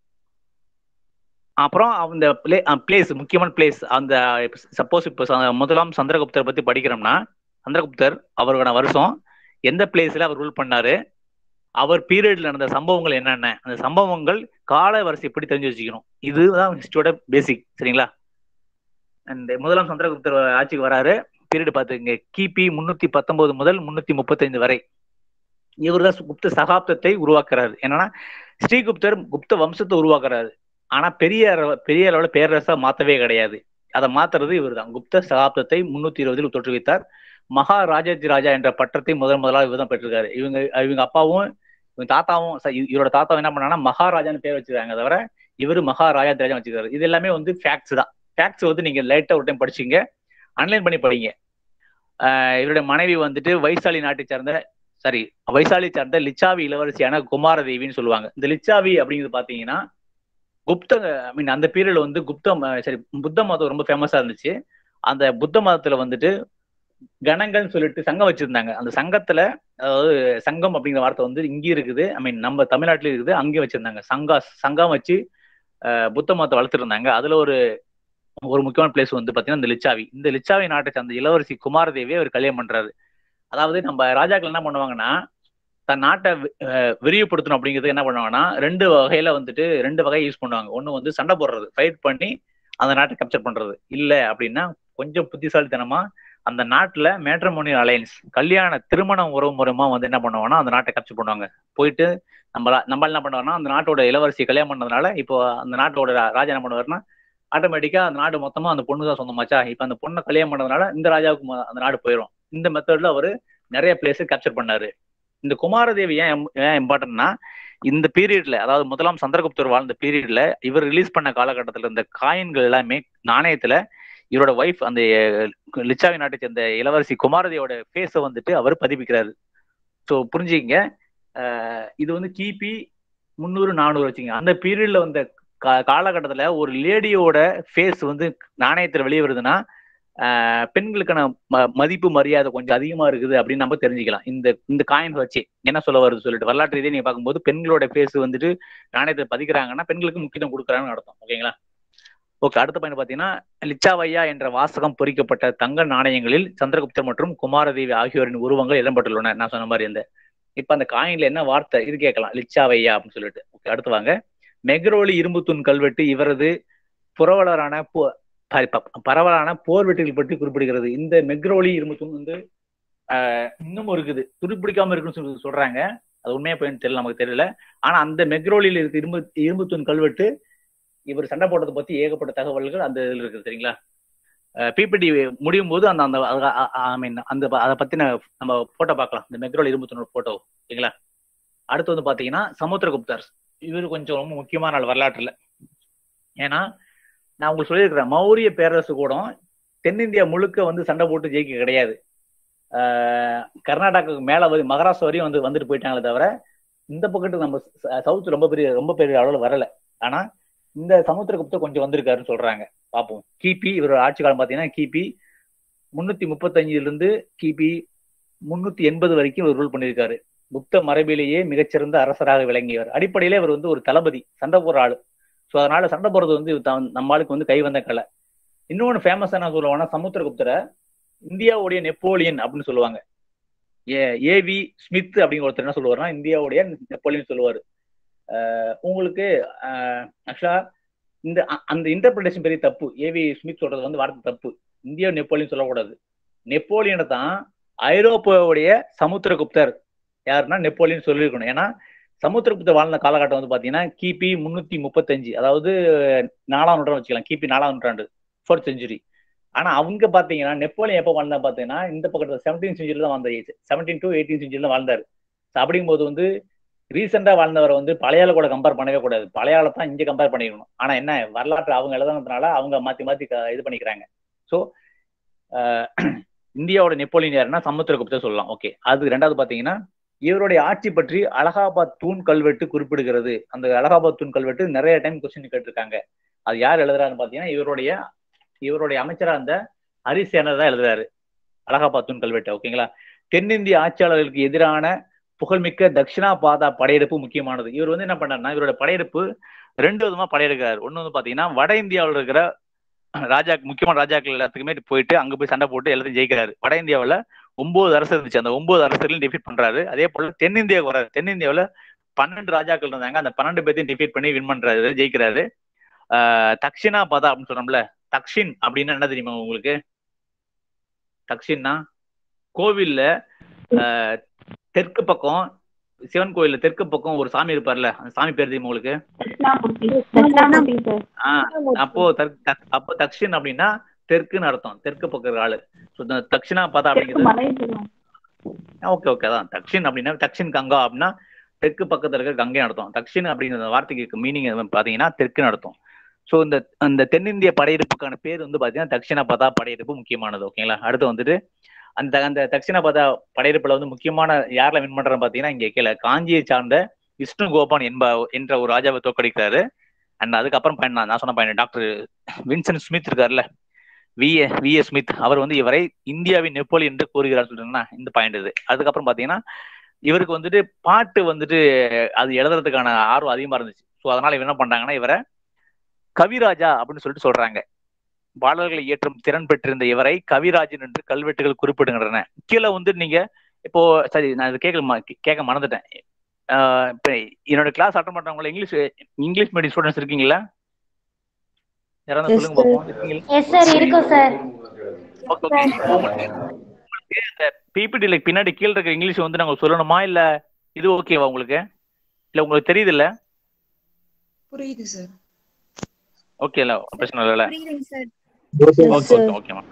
அப்புறம் அந்த பிளே பிளேஸ் முக்கியமான பிளேஸ் அந்த சப்போஸ் இப்போ ச- முதலாம் சந்திரகுப்தர் பத்தி படிக்கிறோம்னா சந்திரகுப்தர் அவருக்கான வருஷம் எந்த பிளேஸ்ல அவர் ரூல் பண்ணாரு அவர் பீரியட்ல நடந்த சம்பவங்கள் என்னென்ன அந்த சம்பவங்கள் கால வரிசை எப்படி தெரிஞ்சு வச்சுக்கணும் இதுதான் ஹிஸ்டரியோட பேசிக் சரிங்களா அண்ட் முதலாம் சந்திரகுப்தர் ஆட்சிக்கு வராரு பீரியட் பார்த்துங்க கிபி முன்னூத்தி பத்தொன்பது முதல் முன்னூத்தி முப்பத்தைந்து வரை இவர் தான் குப்த சகாப்தத்தை உருவாக்குறாரு என்னன்னா ஸ்ரீகுப்தர் குப்த வம்சத்தை உருவாக்குறாரு ஆனா பெரிய அளவு- பெரிய அளவுல பேரரசா மாத்தவே கிடையாது அதை மாத்துறது இவர் தான் குப்த சகாப்தத்தை முன்னூத்தி இருபதில் தோற்றுவித்தார் மகாராஜாஜி ராஜா என்ற பட்டத்தை முதல் முதலாக இவர் தான் பெற்றிருக்காரு இவங்க இவங்க அப்பாவும் இவங்க தாத்தாவும் ச- இ- இவரோட தாத்தாவும் என்ன பண்ணாங்கன்னா மகாராஜான்னு பேர் வச்சிருக்காங்க தவிர இவர் மகாராஜா ராஜா வச்சிருக்காரு இது எல்லாமே வந்து ஃபேக்ட்ஸ் தான் ஃபேக்ட்ஸ் வந்து நீங்க லைட்டா ஒரு டைம் படிச்சீங்க அன்லைன் பண்ணி படிங்க ஆஹ் இவருடைய மனைவி வந்துட்டு வைசாலி நாட்டை சார்ந்த சாரி வைசாலி சார்ந்த லிச்சாவி இளவரசியான குமாரதேவின்னு சொல்லுவாங்க இந்த லிச்சாவி அப்படிங்கிறது பாத்தீங்கன்னா குப்த ஐ மீன் அந்த பீரியட்ல வந்து குப்த ம- சரி புத்த மதம் ரொம்ப ஃபேமஸா இருந்துச்சு அந்த புத்த மதத்துல வந்துட்டு கணங்கள்னு சொல்லிட்டு சங்கம் வச்சிருந்தாங்க அந்த சங்கத்துல அதாவது சங்கம் அப்படிங்கிற வார்த்தை வந்து இங்கேயும் இருக்குது ஐ மீன் நம்ம தமிழ்நாட்டிலயும் இருக்குது அங்கேயும் வச்சிருந்தாங்க சங்கா சங்கம் வச்சு ஆஹ் புத்த மதத்தை வளர்த்துருந்தாங்க அதுல ஒரு ஒரு முக்கியமான பிளேஸ் வந்து பாத்தீங்கன்னா இந்த லிச்சாவி இந்த லிச்சாவி நாட்டை சார்ந்த இளவரசி குமாரதேவியை அவர் கல்யாணம் பண்றாரு அதாவது நம்ம ராஜாக்கள் என்ன பண்ணுவாங்கன்னா தன் நாட்டை வி- அஹ் விரிவுபடுத்தணும் அப்படிங்கிறது என்ன பண்ணுவாங்கன்னா ரெண்டு வகையில வந்துட்டு ரெண்டு வகையை யூஸ் பண்ணுவாங்க ஒண்ணு வந்து சண்டை போடுறது ஃபைட் பண்ணி அந்த நாட்டை கேப்சர் பண்றது இல்ல அப்படின்னா கொஞ்சம் புத்திசாலித்தனமா அந்த நாட்டுல மேட்ரமோனி அலையன்ஸ் கல்யாண திருமண உறவு முறைமா வந்து என்ன பண்ணுவாங்கன்னா அந்த நாட்டை கேப்சர் பண்ணுவாங்க போயிட்டு நம்ம நம்ம என்ன பண்ணுவாங்கன்னா அந்த நாட்டோட இளவரசி கல்யாணம் பண்ணதுனால இப்போ அந்த நாட்டோட ரா- ராஜா என்ன பண்ணுவாருன்னா ஆட்டோமேட்டிக்கா அந்த நாடு மொத்தமா அந்த பொண்ணு தான் சொந்தமாச்சா இப்ப அந்த பொண்ணை கல்யாணம் பண்ணதுனால இந்த ராஜாவுக்கு மொ- அந்த நாடு போயிடும் இந்த மெத்தட்ல அவரு நிறைய பிளேஸ் கேப்சர் பண்ணாரு இந்த குமாரதேவி ஏன் im- ஏன் இம்பார்ட்டன்ட்னா இந்த பீரியட்ல அதாவது முதலாம் சந்திரகுப்தர் வாழ்ந்த பீரியட்ல இவர் ரிலீஸ் பண்ண காலகட்டத்துல இந்த காயின்கள் எல்லாமே நாணயத்துல இவரோட ஒய்ஃப் அந்த அஹ், லிச்சாவி நாட்டை சேர்ந்த இளவரசி குமாரதியோட ஃபேஸை வந்துட்டு அவர் பதிப்பிக்கிறாரு ஸோ புரிஞ்சுக்கங்க அஹ், இது வந்து கிபி முந்நூறு நானூறு வச்சுங்க அந்த பீரியட்ல வந்த கா- காலகட்டத்துல ஒரு லேடியோட ஃபேஸ் வந்து நாணயத்துல வெளியே வருதுன்னா ஆஹ் பெண்களுக்கான ம- மதிப்பு மரியாதை கொஞ்சம் அதிகமா இருக்குது அப்படின்னு நம்ம தெரிஞ்சுக்கலாம் இந்த இந்த காயின் வச்சு என்ன சொல்ல வருது சொல்லிட்டு வரலாற்று ரீதியா நீங்க பார்க்கும்போது பெண்களோட ஃபேஸ் வந்துட்டு நாணயத்தை பதிக்கிறாங்கன்னா பெண்களுக்கு முக்கியத்துவம் கொடுக்குறாங்கன்னு அர்த்தம் ஓகேங்களா ஓகே அடுத்த பாயிண்ட் பாத்தீங்கன்னா லிச்சாவையா என்ற வாசகம் பொறிக்கப்பட்ட தங்க நாணயங்களில் சந்திரகுப்தர் மற்றும் குமாரதேவி ஆகியோரின் உருவங்கள் இடம்பெற்றுள்ளன நான் சொன்ன மாதிரி இந்த இப்ப அந்த காயின்ல என்ன வார்த்தை இது கேட்கலாம் லிச்சாவையா அப்படின்னு சொல்லிட்டு ஓகே அடுத்து வாங்க மெக்ரோலி இரும்புத்தூண் கல்வெட்டு இவரது புரவலரான போ- ப- ப- பரவலான போர் வெற்றிகள் பற்றி குறிப்பிடுகிறது இந்த மெக்ரோலி இரும்புத்தூண் வந்து ஆஹ், இன்னமும் இருக்குது துருப்பிடிக்காம இருக்குன்னு சொல்லி சொல்றாங்க அது உண்மையா போயின்னு தெரியல நமக்கு தெரியல ஆனா அந்த மெக்ரோலியில் இருக்க இரும்பு இரும்புத்தூண் கல்வெட்டு இவர் சண்டை போட்டதை பத்தி ஏகப்பட்ட தகவல்கள் அந்த இதுல இருக்குது சரிங்களா பிபிடி முடியும் போது அந்த அந்த ஐ மீன் அந்த ப- அதை பத்தின நம்ம போட்டோ பார்க்கலாம் இந்த மெக்ரோல் இரும்புத்தூணோட போட்டோ சரிங்களா அடுத்து வந்து பாத்தீங்கன்னா சமுத்திரகுப்தர் இவர் கொஞ்சம் ரொம்ப முக்கியமான ஆள் வரலாற்றுல ஏன்னா நான் உங்களுக்கு சொல்லியிருக்கிறேன் மௌரிய பேரரசு கூட தென்னிந்தியா முழுக்க வந்து சண்டை போட்டு ஜெயிக்க கிடையாது ஆஹ் கர்நாடகாவுக்கு மேல வந்து மகாராஷ்டிரா வரையும் வந்து வந்துட்டு போயிட்டாங்களே தவிர இந்த பக்கத்துக்கு நம்ம சவுத் ரொம்ப பெரிய ரொம்ப பெரிய அளவில் வரல ஆனா இந்த சமுத்திரகுப்தர் கொஞ்சம் வந்திருக்காருன்னு சொல்றாங்க பார்ப்போம் கிபி இவரோட ஆட்சி காலம் பாத்தீங்கன்னா கிபி முன்னூத்தி முப்பத்தஞ்சுல இருந்து கிபி முன்னூத்தி எண்பது வரைக்கும் இவர் ரூல் பண்ணியிருக்காரு குப்த மரபிலேயே மிகச்சிறந்த அரசராக விளங்கியவர் அடிப்படையிலே இவர் வந்து ஒரு தளபதி சண்டை போடுற ஆளு ஸோ அதனால சண்டை போடுறது வந்து இவர் தான் நம்ம ஆளுக்கு வந்து கை வந்த கலை இன்னொன்று ஃபேமஸ் என்ன சொல்லுவாங்கன்னா சமுத்திரகுப்தரை இந்தியாவுடைய நெப்போலியன் அப்படின்னு சொல்லுவாங்க ஏ ஏவி ஸ்மித் அப்படிங்கிற ஒருத்தர் என்ன சொல்லுவாருன்னா இந்தியாவுடைய நெப்போலியன் சொல்லுவாரு ஆஹ் உங்களுக்கு ஆக்சுவலா இந்த அ- அந்த இன்டர்பிரிட்டேஷன் பெரிய தப்பு ஏவி ஸ்மித் சொல்றது வந்து வார்த்தை தப்பு இந்தியா நெப்போலியன் சொல்லக்கூடாது நெப்போலியனை தான் ஐரோப்பாவுடைய சமுத்திரகுப்தர் யாருன்னா நெப்போலியன் சொல்லியிருக்கணும் ஏன்னா சமுத்திரகுப்தர் வாழ்ந்த காலகட்டம் வந்து பாத்தீங்கன்னா கிபி முன்னூத்தி முப்பத்தஞ்சு அதாவது நாலாம் நூற்றாண்டு வச்சுக்கலாம் கிபி நாலாம் நூற்றாண்டு ஃபோர்த் செஞ்சுரி ஆனா அவங்க பாத்தீங்கன்னா நெப்போலியன் எப்போ வாழ்ந்தா பாத்தீங்கன்னா இந்த பக்கத்துல செவன்டீன் செஞ்சுரியில தான் வாழ்ந்த செவன்டீன் டு எயிட்டீன் செஞ்சுரியில தான் வாழ்ந்தாரு So அப்படிங்கும்போது வந்து ரீசெண்டா வாழ்ந்தவரை வந்து பழைய ஆளு கூட கம்பேர் பண்ணவே கூடாது பழைய ஆளை தான் இங்க கம்பேர் பண்ணிக்கணும் ஆனா என்ன வரலாற்று அவங்க எழுதுனதுனால அவங்க மாத்தி மாத்தி க- இது பண்ணிக்கிறாங்க ஸோ இந்தியாவோட நெப்போலியன் யாருன்னா சமுத்திரகுப்தர் சொல்லலாம் ஓகே அது ரெண்டாவது பாத்தீங்கன்னா இவருடைய ஆட்சி பற்றி அலகாபாத் தூண் கல்வெட்டு குறிப்பிடுகிறது அந்த அலகாபாத் தூண் கல்வெட்டு நிறைய டைம் கொஸ்டின் கேட்டிருக்காங்க அது யார் எழுதுறாருன்னு பாத்தீங்கன்னா இவருடைய இவருடைய அமைச்சரா இருந்த ஹரிசேனர் தான் எழுதுறாரு அலகாபாத் தூண் கல்வெட்டு ஓகேங்களா தென்னிந்திய ஆட்சியாளர்களுக்கு எதிரான புகழ்மிக்க தட்சிணா பாதா படையெடுப்பு முக்கியமானது இவர் வந்து என்ன பண்ணாருன்னா இவரோட படையெடுப்பு ரெண்டு விதமா படையெடுக்கிறாரு ஒண்ணு வந்து பாத்தீங்கன்னா வட இந்தியாவில் இருக்கிற ராஜா முக்கியமான ராஜாக்கள் எல்லாத்துக்குமே போயிட்டு அங்க போய் சண்டை போட்டு எல்லாத்தையும் ஜெயிக்கிறாரு வட இந்தியாவுல ஒன்பது அரசு இருந்துச்சு அந்த ஒன்பது அரசுகளையும் டிஃபீட் பண்றாரு அதே போல தென்னிந்தியாவுக்கு வராரு தென்னிந்தியாவுல பன்னெண்டு ராஜாக்கள் இருந்தாங்க அந்த பன்னெண்டு பேர்த்தையும் டிஃபீட் பண்ணி வின் பண்றாரு ஜெயிக்கிறாரு ஆஹ் தக்ஷிணா பதா அப்படின்னு சொன்னோம்ல தக்ஷின் அப்படின்னா என்ன தெரியுமா உங்களுக்கு தக்ஷின்னா கோவில்ல ஆஹ் தெற்கு பக்கம் சிவன் கோயில்ல தெற்கு பக்கம் ஒரு சாமி இருப்பார்ல அந்த சாமி பேர் தெரியுமா உங்களுக்கு ஆஹ் அப்போ தக்- தக்- அப்போ தக்ஷின் அப்படின்னா தெற்குன்னு அர்த்தம் தெற்கு பக்கம் இருக்கிற ஆளு ஸோ இந்த தக்ஷிணா பதா அப்படிங்கிறது ஓகே ஓகே அதான் தக்ஷின் அப்படின்னா தக்ஷின் கங்கா அப்படின்னா தெற்கு பக்கத்துல இருக்க கங்கை அர்த்தம் தக்ஷின் அப்படிங்கிற வார்த்தைக்கு மீனிங் பாத்தீங்கன்னா தெற்குன்னு அர்த்தம் ஸோ இந்த அந்த தென்னிந்திய படையெடுப்புக்கான பேர் வந்து பாத்தீங்கன்னா தக்ஷிண பதா படையெடுப்பு முக்கியமானது ஓகேங்களா அடுத்து வந்துட்டு அந்த அந்த தக்ஷிண பதா படையெடுப்புல வந்து முக்கியமான யாரில் வின் பண்றேன்னு பாத்தீங்கன்னா இங்க கீழே காஞ்சியை சார்ந்த விஷ்ணு கோபான் என்ப என்ற ஒரு ராஜாவை தோக்கடிக்கிறாரு அண்ட் அதுக்கப்புறம் பையன் நான் நான் சொன்ன பையன் டாக்டர் வின்சென்ட் ஸ்மித் இருக்காருல்ல V A V A Smith அவர் வந்து இவரை இந்தியாவின் நெப்போலி என்று கூறுகிறார் சொல்றீங்கன்னா இந்த பாயிண்ட் இது அதுக்கப்புறம் பாத்தீங்கன்னா இவருக்கு வந்துட்டு பாட்டு வந்துட்டு அது எழுதுறதுக்கான ஆர்வம் அதிகமா இருந்துச்சு ஸோ அதனால இவர் என்ன பண்றாங்கன்னா இவரை கவிராஜா அப்படின்னு சொல்லிட்டு சொல்றாங்க பாடல்களை இயற்றும் திறன் பெற்றிருந்த இவரை கவிராஜன் என்று கல்வெட்டுகள் குறிப்பிடுகின்றன கீழே வந்து நீங்க இப்போ சரி நான் இது கேட்க ம- கேட்க மறந்துட்டேன் ஆஹ் இப்ப என்னோட கிளாஸ் அட்டன் பண்றவங்கள இங்கிலீஷ் இங்கிலீஷ் மீடியம் ஸ்டூடெண்ட்ஸ் இருக்கீங்களா யாராவது சொல்லுங்க பாப்போம் இருக்கீங்களா எஸ் சார் இருக்கும் சார் ஓகே ஓகே இந்த பிபிடில பின்னாடி கீழ இருக்க இங்கிலீஷ் வந்து நாங்க சொல்லணுமா இல்ல இது ஓகேவா உங்களுக்கு இல்ல உங்களுக்கு தெரியுது இல்ல புரியுது சார் ஓகே இல்ல பிரச்சனை இல்ல புரியுதுங்க sir okay okay okay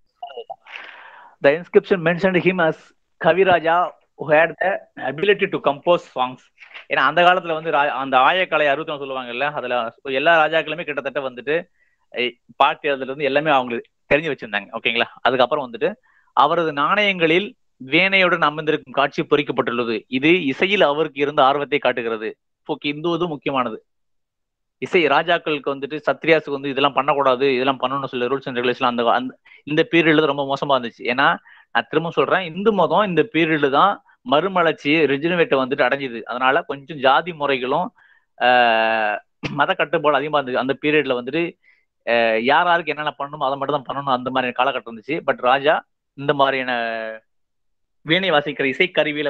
The inscription mentioned him as Kaviraja who had the ability to compose songs ஏன்னா அந்த காலத்துல வந்து ரா- அந்த ஆயக்கலை அறுபத்தம் சொல்லுவாங்கல்ல அதுல எல்லா ராஜாக்களுமே கிட்டத்தட்ட வந்துட்டு ஐ, பாட்டு அதுல இருந்து எல்லாமே அவங்களுக்கு தெரிஞ்சு வச்சிருந்தாங்க ஓகேங்களா அதுக்கப்புறம் வந்துட்டு அவரது நாணயங்களில் வீணையுடன் அமர்ந்திருக்கும் காட்சி பொறிக்கப்பட்டுள்ளது இது இசையில் அவருக்கு இருந்த ஆர்வத்தை காட்டுகிறது ஓகே இந்த இது முக்கியமானது இசை ராஜாக்களுக்கு வந்துட்டு சத்ரியாஸுக்கு வந்து இதெல்லாம் பண்ணக்கூடாது இதெல்லாம் பண்ணணும்னு சொல்லி ரூல்ஸ் அண்ட் ரெகுலேஷன் அந்த அந்த இந்த பீரியட்ல ரொம்ப மோசமா இருந்துச்சு ஏன்னா நான் திரும்ப சொல்றேன் இந்து மதம் இந்த பீரியட்ல தான் மறுமலர்ச்சி ரிஜினுவேட்டை வந்துட்டு அடைஞ்சுது அதனால கொஞ்சம் ஜாதி முறைகளும் ஆஹ், மத கட்டுப்பாடு அதிகமா இருந்துச்சு அந்த பீரியட்ல வந்துட்டு ஆஹ், யார் யாருக்கு என்னென்ன பண்ணணுமோ அதை மட்டும் தான் பண்ணணும் அந்த மாதிரியான காலகட்டம் இருந்துச்சு பட் ராஜா இந்த மாதிரியான வீணை வாசிக்கிற இசைக்கருவியில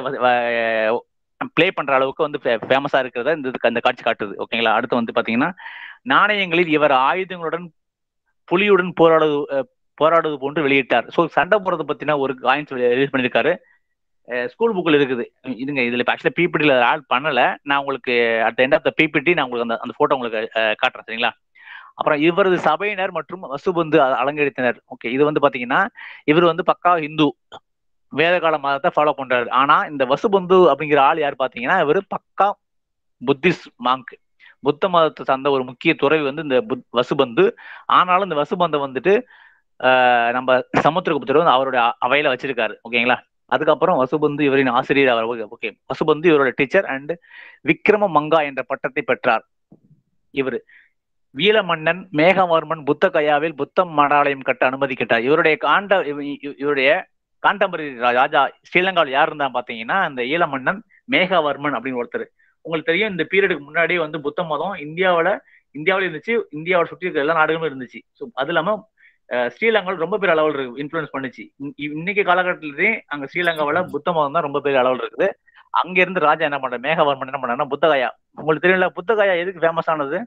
ப்ளே பண்ற அளவுக்கு வந்து ஃபேமஸா இருக்கிறத இந்த இதுக்கு அந்த காட்சி காட்டுது ஓகேங்களா அடுத்து வந்து பாத்தீங்கன்னா நாணயங்களில் இவர் ஆயுதங்களுடன் புலியுடன் போராடுவது அஹ், போராடுவது போன்று வெளியிட்டார் ஸோ சண்டை போடுறத பத்தின ஒரு காயின்ஸ் ரிலீஸ் பண்ணியிருக்காரு ஸ்கூல் புக்கில் இருக்குது இதுங்க இதுல இப்போ ஆக்சுவலாக பிபிடியில் ஆட் பண்ணல நான் உங்களுக்கு at end of the PPT நான் உங்களுக்கு அந்த அந்த போட்டோ உங்களுக்கு அஹ், காட்டுறேன் சரிங்களா அப்புறம் இவரது சபையினர் மற்றும் வசுபந்து அ- அலங்கரித்தனர் ஓகே இது வந்து பாத்தீங்கன்னா இவர் வந்து பக்கா இந்து வேதகால மதத்தை ஃபாலோ பண்றாரு ஆனா இந்த வசுபந்து அப்படிங்கிற ஆள் யார் பாத்தீங்கன்னா இவர் பக்கா புத்திஸ்ட் மாங்க் புத்த மதத்தை சார்ந்த ஒரு முக்கிய துறவி வந்து இந்த புத் வசுபந்து ஆனாலும் இந்த வசுபந்தை வந்துட்டு ஆஹ், நம்ம சமுத்திரகுப்தர் வந்து அவருடைய அ- அவையில வச்சிருக்காரு ஓகேங்களா அதுக்கப்புறம் வசுபந்து இவரின் ஆசிரியர் அவர் ஓகே வசுபந்து இவரோட டீச்சர் அண்ட் விக்ரம மங்கா என்ற பட்டத்தை பெற்றார் இவர் வீர மன்னன் மேகவர்மன் புத்த கயாவில் புத்த மடாலயம் கட்ட அனுமதிக்கிட்டார் இவருடைய காண்ட இவ- இவ- இவருடைய காண்டம்பரி ராஜா ஸ்ரீலங்காவில் யார் இருந்தா பாத்தீங்கன்னா அந்த ஈழ மன்னன் மேகவர்மன் அப்படின்னு ஒருத்தர் உங்களுக்கு தெரியும் இந்த பீரியடுக்கு முன்னாடி வந்து புத்த மதம் இந்தியாவுல இந்தியாவில இருந்துச்சு இந்தியாவோட சுற்றி இருக்கிற எல்லா நாடுகளும் இருந்துச்சு ஸோ அது இல்லாம அஹ், ஸ்ரீலங்காவில் ரொம்ப பெரிய அளவில் இன்ஃபுளுன்ஸ் பண்ணுச்சு இன்- இன்னைக்கு காலகட்டத்திலே அங்க ஸ்ரீலங்காவில புத்த மதம் தான் ரொம்ப பெரிய அளவில் இருக்குது அங்க இருந்து ராஜா என்ன பண்ற மேகவர்மன் என்ன பண்ணாருன்னா புத்தகயா உங்களுக்கு தெரியல புத்தகயா எதுக்கு ஃபேமஸ் ஆனது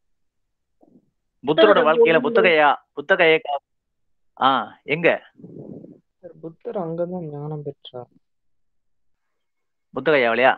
புத்தரோட வாழ்க்கையில புத்தகையா புத்தகைய ஆ எங்க புத்தர் அங்கதான் ஞானம் பெற்றார் புத்தகையாவிலையா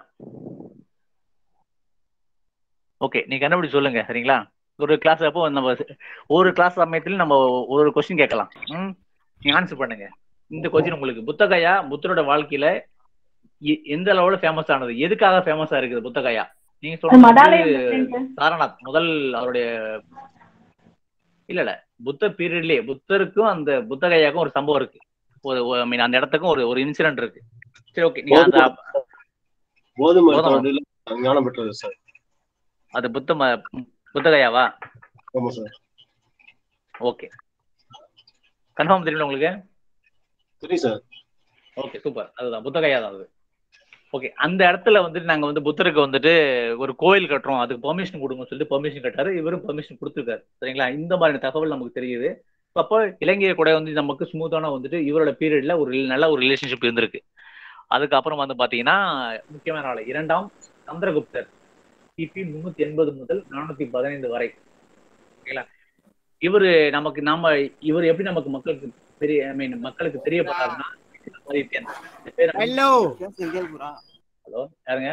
ஓகே நீ கண்டுபிடி சொல்லுங்க சரிங்களா ஒரு கிளாஸ் அப்போ நம்ம ஒரு கிளாஸ் சமயத்துல நம்ம ஒரு கொஸ்டின் கேட்கலாம் ம் நீங்க ஆன்சர் பண்ணுங்க இந்த கொஸ்டின் உங்களுக்கு புத்தகையா புத்தரோட வாழ்க்கையில எ- எந்த அளவுல ஃபேமஸ் ஆனது எதுக்காக ஃபேமஸா இருக்குது புத்தகையா நீங்க சொல்றது சாரநாத் முதல் அவருடைய இல்ல இல்ல புத்த பீரியட்லயே புத்தருக்கும் அந்த புத்தகையாக்கும் ஒரு சம்பவம் இருக்கு ஒரு ஐ மீன் அந்த இடத்துக்கும் ஒரு ஒரு இன்சிடென்ட் இருக்கு சரி ஓகே நீங்க அந்த கோதுமை கோதுமை. தோண்டில் ஞானம் பெற்றது சார் அது புத்த ம- புத்தகையாவா ஆமா சார் ஓகே கன்ஃபார்ம் தெரியுமா உங்களுக்கு தெரியும் சார் ஓகே சூப்பர் அதுதான் புத்தகையா தான் அது ஓகே அந்த இடத்துல வந்துட்டு நாங்க வந்து புத்தருக்கு வந்துட்டு ஒரு கோயில் கட்டுறோம் அதுக்கு பெர்மிஷன் கொடுங்க சொல்லிட்டு பெர்மிஷன் கட்டாரு இவரும் பெர்மிஷன் கொடுத்துருக்காரு சரிங்களா இந்த மாதிரி தகவல் நமக்கு தெரியுது அப்போ இலங்கைய கூட வந்து நமக்கு ஸ்மூத்தான வந்துட்டு இவரோட பீரியட்ல ஒரு நல்ல ஒரு ரிலேஷன்ஷிப் இருந்திருக்கு அதுக்கப்புறம் வந்து பாத்தீங்கன்னா முக்கியமான ஆளு இரண்டாம் சந்திரகுப்தர் கிபி முன்னூத்தி எண்பது முதல் நானூத்தி பதினைந்து வரை ஓகேங்களா இவரு நமக்கு நாம இவர் எப்படி நமக்கு மக்களுக்கு தெரிய ஐ மீன் மக்களுக்கு தெரியப்பட்டாருன்னா ஆதித்யன். இந்த பேர் ஹலோ ஹலோ யாருங்க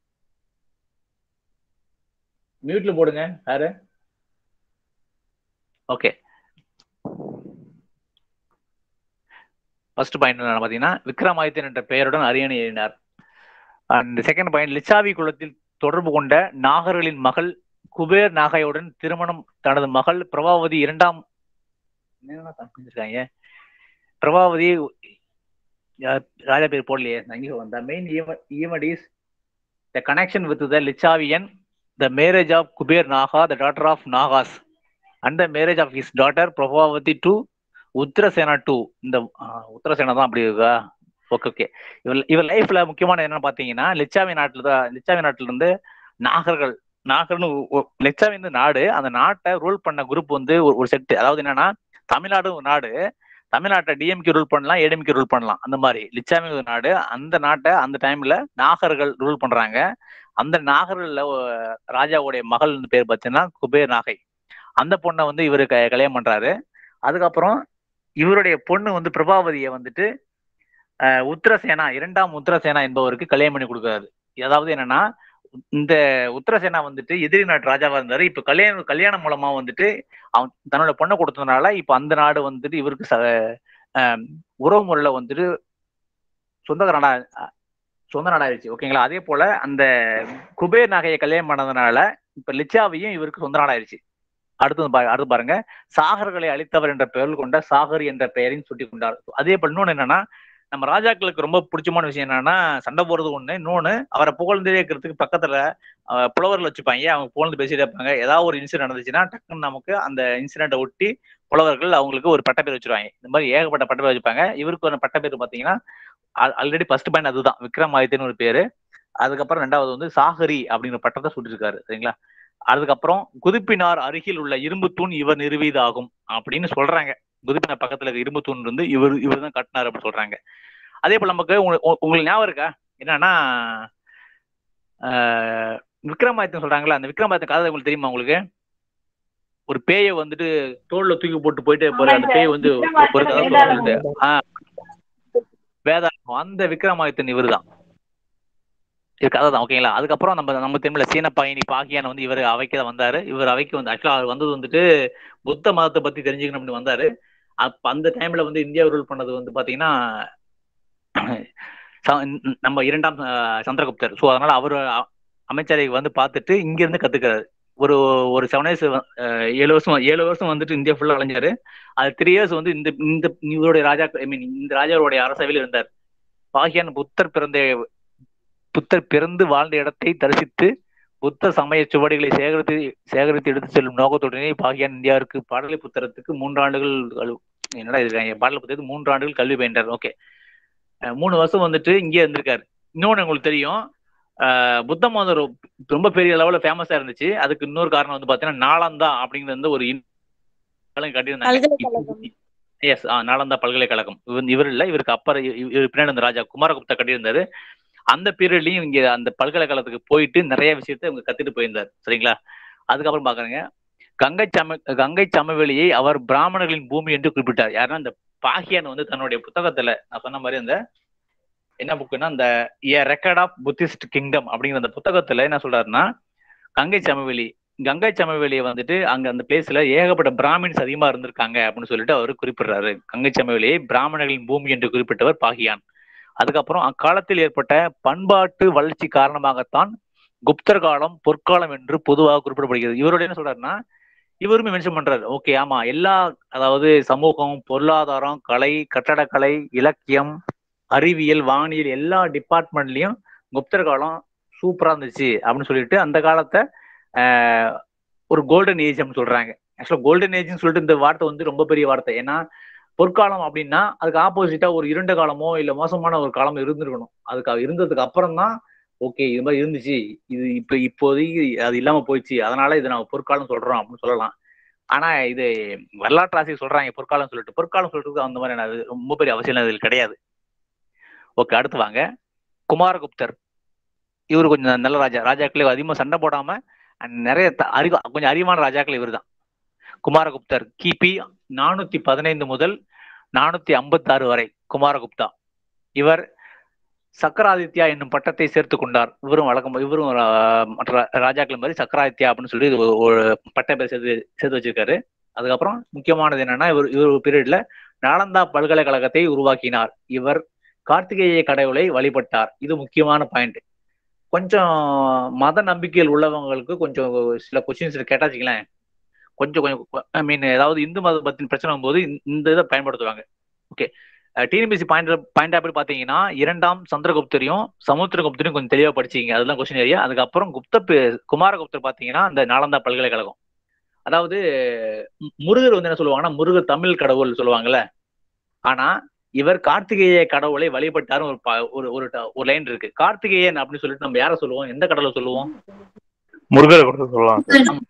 மியூட்ல போடுங்க யாரு ஓகே ஃபர்ஸ்ட் பாயிண்ட் என்ன பாத்தீங்கன்னா விக்ரமாதித்யன் என்ற பெயருடன் அரியணை ஏறினார் அண்ட் செகண்ட் பாயிண்ட் லிச்சாவி குலத்தில் தொடர்பு கொண்ட நாகர்களின் மகள் குபேர் நாகையுடன் திருமணம் தனது மகள் பிரபாவதி இரண்டாம் என்னென்ன இருக்காங்க பிரபாவதி யா- ராஜா பேர் போடலையே நான் இங்கே வந்தேன் main event is the connection with the Licchavian the marriage of Kuber Naga the daughter of Nagas and the marriage of his daughter Prabhavati to Uttarasena to இந்த ஆ, உத்தரசேனா தான் அப்படி இருக்கா ஓகே ஓகே இவர் இவர் லைஃப்ல முக்கியமான என்னன்னு பாத்தீங்கன்னா லிச்சாவி நாட்டுல தான் லிச்சாவி நாட்டுல இருந்து நாகர்கள் நாகர்னு ஒ- ஒ- லிச்சாவி வந்து நாடு அந்த நாட்டை ரூல் பண்ண குரூப் வந்து ஒரு- ஒரு செட் அதாவது என்னன்னா தமிழ்நாடு ஒரு நாடு தமிழ்நாட்டை டிஎம்கே ரூல் பண்ணலாம் ஏடிஎம்கே ரூல் பண்ணலாம் அந்த மாதிரி லிச்சாமி ஒரு நாடு அந்த நாட்டை அந்த டைம்ல நாகர்கள் ரூல் பண்றாங்க அந்த நாகர்கள்ல ஒ- ராஜாவுடைய மகள் பேர் பார்த்தீங்கன்னா குபேர் நாகை அந்த பொண்ணை வந்து இவரு க- கல்யாணம் பண்றாரு அதுக்கப்புறம் இவருடைய பொண்ணு வந்து பிரபாவதியை வந்துட்டு அஹ், உத்தரசேனா இரண்டாம் உத்தரசேனா என்பவருக்கு கல்யாணம் பண்ணி கொடுக்குறாரு அதாவது என்னன்னா இந்த உத்தரசேனா வந்துட்டு எதிரி நாட்டு ராஜாவா இருந்தாரு இப்ப கல்யாணம் கல்யாணம் மூலமா வந்துட்டு அவன் தன்னோட பொண்ணை கொடுத்ததுனால இப்ப அந்த நாடு வந்துட்டு இவருக்கு ச அஹ், உறவு முறையில வந்துட்டு சொந்த நாடா அஹ், சொந்த நாடாயிருச்சு ஓகேங்களா அதே போல அந்த குபேர் நகையை கல்யாணம் பண்ணதுனால இப்ப லிச்சாவையும் இவருக்கு சொந்த நாடாயிருச்சு அடுத்து பா- அடுத்து பாருங்க சாகர்களை அழித்தவர் என்ற பெயர் கொண்ட சாகர் என்ற பெயரையும் சுட்டி கொண்டார் அதே போல இன்னொன்னு என்னன்னா நம்ம ராஜாக்களுக்கு ரொம்ப பிடிச்சமான விஷயம் என்னன்னா சண்டை போடுறது ஒண்ணு இன்னொன்னு அவரை புகழ்ந்து இருக்கிறதுக்கு பக்கத்துல அஹ், புலவர்கள் வச்சுப்பாங்க அவங்க புகழ்ந்து பேசிட்டே இருப்பாங்க ஏதாவது ஒரு இன்சிடென்ட் நடந்துச்சுன்னா டக்குன்னு நமக்கு அந்த இன்சிடென்ட்டை ஒட்டி புலவர்கள் அவங்களுக்கு ஒரு பட்டப்பேர் வச்சிருவாங்க இந்த மாதிரி ஏகப்பட்ட பட்டப்பேர் வச்சுப்பாங்க இவருக்கு ஒரு பட்டப்பேர் பாத்தீங்கன்னா ஆல்ரெடி ஃபர்ஸ்ட் பாயிண்ட் அதுதான் விக்ரமாதித்யன்னு ஒரு பேரு அதுக்கப்புறம் ரெண்டாவது வந்து சாகரி அப்படிங்கிற பட்டத்தை சுட்டிருக்காரு சரிங்களா அதுக்கப்புறம் குதிப்பினார் அருகில் உள்ள இரும்பு தூண் இவர் நிறுவியதாகும் அப்படின்னு சொல்றாங்க குதிப்பினார் பக்கத்துல இருக்க இரும்பு தூண் வந்து இவர் இவர் தான் கட்டினார் அப்படின்னு சொல்றாங்க அதே போல நமக்கு உங்க- உங்க- உங்களுக்கு ஞாபகம் இருக்கா என்னன்னா ஆஹ், விக்ரமாதித்யன் சொல்றாங்களா அந்த விக்ரமாதித்யன் கதை உங்களுக்கு தெரியுமா உங்களுக்கு ஒரு பேயை வந்துட்டு தோல்ல தூக்கி போட்டு போயிட்டே போற அந்த பேய் வந்து ஒரு கதை சொல்லுது ஆஹ் வேதாளம் அந்த விக்ரமாதித்தன் இவர்தான் இது கதை தான் ஓகேங்களா அதுக்கப்புறம் நம்ம நம்ம திரும்ப சீன பயணி பாகியான் வந்து இவர் அவைக்கு தான் வந்தாரு இவர் அவைக்கு வந்து ஆக்சுவலா அவர் வந்தது வந்துட்டு புத்த மதத்தை பத்தி தெரிஞ்சுக்கணும் அப்படின்னு வந்தாரு அப்ப அந்த டைம்ல வந்து இந்தியா ரூல் பண்ணது வந்து பாத்தீங்கன்னா ச- நம்ம இரண்டாம் அஹ், சந்திரகுப்தர் ஸோ அதனால அவர் அமைச்சரை வந்து பார்த்துட்டு இங்க இருந்து கத்துக்கிறாரு ஒரு ஒரு செவன் இயர்ஸ் ஏழு வருஷம் ஏழு வருஷம் வந்துட்டு இந்தியா ஃபுல்லா அலைஞ்சாரு அது த்ரீ இயர்ஸ் வந்து இந்த இந்த இவருடைய ராஜா ஐ மீன் இந்த ராஜாவுடைய அரசவையில் இருந்தார் பாகியான் புத்தர் பிறந்த புத்தர் பிறந்து வாழ்ந்த இடத்தை தரிசித்து புத்த சமய சுவடிகளை சேகரித்து சேகரித்து எடுத்து செல்லும் நோக்கத்துடனே பாகியான் இந்தியாவிற்கு பாடலி புத்தரத்துக்கு மூன்றாண்டுகள் கல்- என்னடா இது பாடலி புத்தகத்துக்கு மூன்று ஆண்டுகள் கல்வி பயின்றார் ஓகே மூணு வருஷம் வந்துட்டு இங்கே இருந்திருக்காரு இன்னொன்னு உங்களுக்கு தெரியும் அஹ் புத்த மதம் ரொ- ரொம்ப பெரிய லெவல்ல ஃபேமஸா இருந்துச்சு அதுக்கு இன்னொரு காரணம் வந்து பாத்தீங்கன்னா நாளந்தா அப்படிங்கிறது வந்து ஒரு இன்- கட்டியிருந்தாங்க பல்கலைக்கழகம் எஸ் நாலந்தா பல்கலைக்கழகம் இவர் இவர் இல்ல இவருக்கு அப்புறம் இ- இ- இவர் பின்னாடி இந்த ராஜா குமாரகுப்தா கட்டியிருந்தாரு அந்த பீரியட்லயும் இங்க அந்த பல்கலைக்கழகத்துக்கு போயிட்டு நிறைய விஷயத்த இவங்க கத்துட்டு போயிருந்தார் சரிங்களா அதுக்கப்புறம் பாக்குறேங்க கங்கை சம கங்கை சமவெளியை அவர் பிராமணர்களின் பூமி என்று குறிப்பிட்டார் யாருன்னா இந்த பாகியான் வந்து தன்னுடைய புத்தகத்துல நான் சொன்ன மாதிரி அந்த என்ன புக்குன்னா அந்த a record of Buddhist kingdom அப்படிங்கிற அந்த புத்தகத்துல என்ன சொல்றாருன்னா கங்கை சமவெளி கங்கை சமவெளியை வந்துட்டு அங்க அந்த பிளேஸ்ல ஏகப்பட்ட பிராமின்ஸ் அதிகமா இருந்திருக்காங்க அப்படின்னு சொல்லிட்டு அவர் குறிப்பிடுறாரு கங்கை சமவெளியை பிராமணர்களின் பூமி என்று குறிப்பிட்டவர் பாகியான் அதுக்கப்புறம் அக்காலத்தில் ஏற்பட்ட பண்பாட்டு வளர்ச்சி காரணமாகத்தான் குப்தர் காலம் பொற்காலம் என்று பொதுவாக குறிப்பிடப்படுகிறது இவருடைய என்ன சொல்றாருன்னா இவருமே மென்ஷன் பண்றாரு ஓகே ஆமா எல்லா அதாவது சமூகம் பொருளாதாரம் கலை கட்டடக்கலை இலக்கியம் அறிவியல் வானியல் எல்லா டிபார்ட்மெண்ட்லயும் குப்தர் காலம் சூப்பரா இருந்துச்சு அப்படின்னு சொல்லிட்டு அந்த காலத்தை ஆஹ், ஒரு கோல்டன் ஏஜ் அப்படின்னு சொல்றாங்க ஆக்சுவலா கோல்டன் ஏஜ்னு சொல்லிட்டு இந்த வார்த்தை வந்து ரொம்ப பெரிய வார்த்தை ஏன்னா பொற்காலம் அப்படின்னா அதுக்கு ஆப்போசிட்டா ஒரு இருண்ட காலமோ இல்ல மோசமான ஒரு காலம் இருந்திருக்கணும் அதுக்கு அது இருந்ததுக்கு அப்புறம் தான் ஓகே இது மாதிரி இருந்துச்சு இது இப்ப இப்போதைக்கு அது இல்லாம போயிடுச்சு அதனால இதை நம்ம பொற்காலம் சொல்றோம் அப்படின்னு சொல்லலாம் ஆனா இது வரலாற்று ஆசிரியர் சொல்றாங்க பொற்காலம் சொல்லிட்டு பொற்காலம் சொல்றதுக்கு அந்த மாதிரி அது ரொம்ப பெரிய அவசியம் இதில் கிடையாது ஓகே அடுத்து வாங்க குமாரகுப்தர் இவர் கொஞ்சம் நல்ல ராஜா ராஜாக்களே அதிகமா சண்டை போடாம and நிறைய த- அறிவு கொஞ்சம் அறிவான ராஜாக்கள் இவர் தான் குமாரகுப்தர் கிபி நானூத்தி பதினைந்து முதல் நானூத்தி ஐம்பத்தி ஆறு வரை குமாரகுப்தா இவர் சக்கராதித்யா என்னும் பட்டத்தை சேர்த்து கொண்டார் இவரும் வழக்கம் இவரும் ஆஹ், மற்ற ராஜாக்கள் மாதிரி சக்கராதித்யா அப்படின்னு சொல்லி ஒரு- ஒரு பட்ட பேர் சேர்த்து சேர்த்து வச்சிருக்காரு அதுக்கப்புறம் முக்கியமானது என்னன்னா இவர் இவர் பீரியட்ல நாலந்தா பல்கலைக்கழகத்தை உருவாக்கினார் இவர் கார்த்திகேய கடவுளை வழிபட்டார் இது முக்கியமான பாயிண்ட் கொஞ்சம் மத நம்பிக்கையில் உள்ளவங்களுக்கு கொஞ்சம் சில கொஸ்டின்ஸ் கேட்டாச்சுங்களேன் கொஞ்சம் கொஞ்சம் ஐ மீன் ஏதாவது இந்து மதம் பத்தின பிரச்சனை வரும்போது இந்த- இந்த இதை பயன்படுத்துவாங்க ஓகே டிஎன்பிசி பாயிண்ட் பாயிண்ட் அப்படி பாத்தீங்கன்னா இரண்டாம் சந்திரகுப்தரையும் சமுத்திரகுப்தரையும் கொஞ்சம் தெளிவா படிச்சீங்க அதெல்லாம் கொஸ்டின் ஏரியா அதுக்கப்புறம் குப்த பே- குமாரகுப்தர் பாத்தீங்கன்னா அந்த நாலந்தா பல்கலைக்கழகம் அதாவது மு- முருகர் வந்து என்ன சொல்லுவாங்கன்னா முருகர் தமிழ் கடவுள் சொல்லுவாங்கல்ல ஆனா இவர் கார்த்திகேய கடவுளை வழிபட்டாரும் ஒரு ப- ஒரு ஒரு ட- ஒரு லைன் இருக்கு கார்த்திகேயன் அப்படின்னு சொல்லிட்டு நம்ம யாரை சொல்லுவோம் எந்த கடவுளை சொல்லுவோம் முருகரை கொடுத்து சொல்லலாம்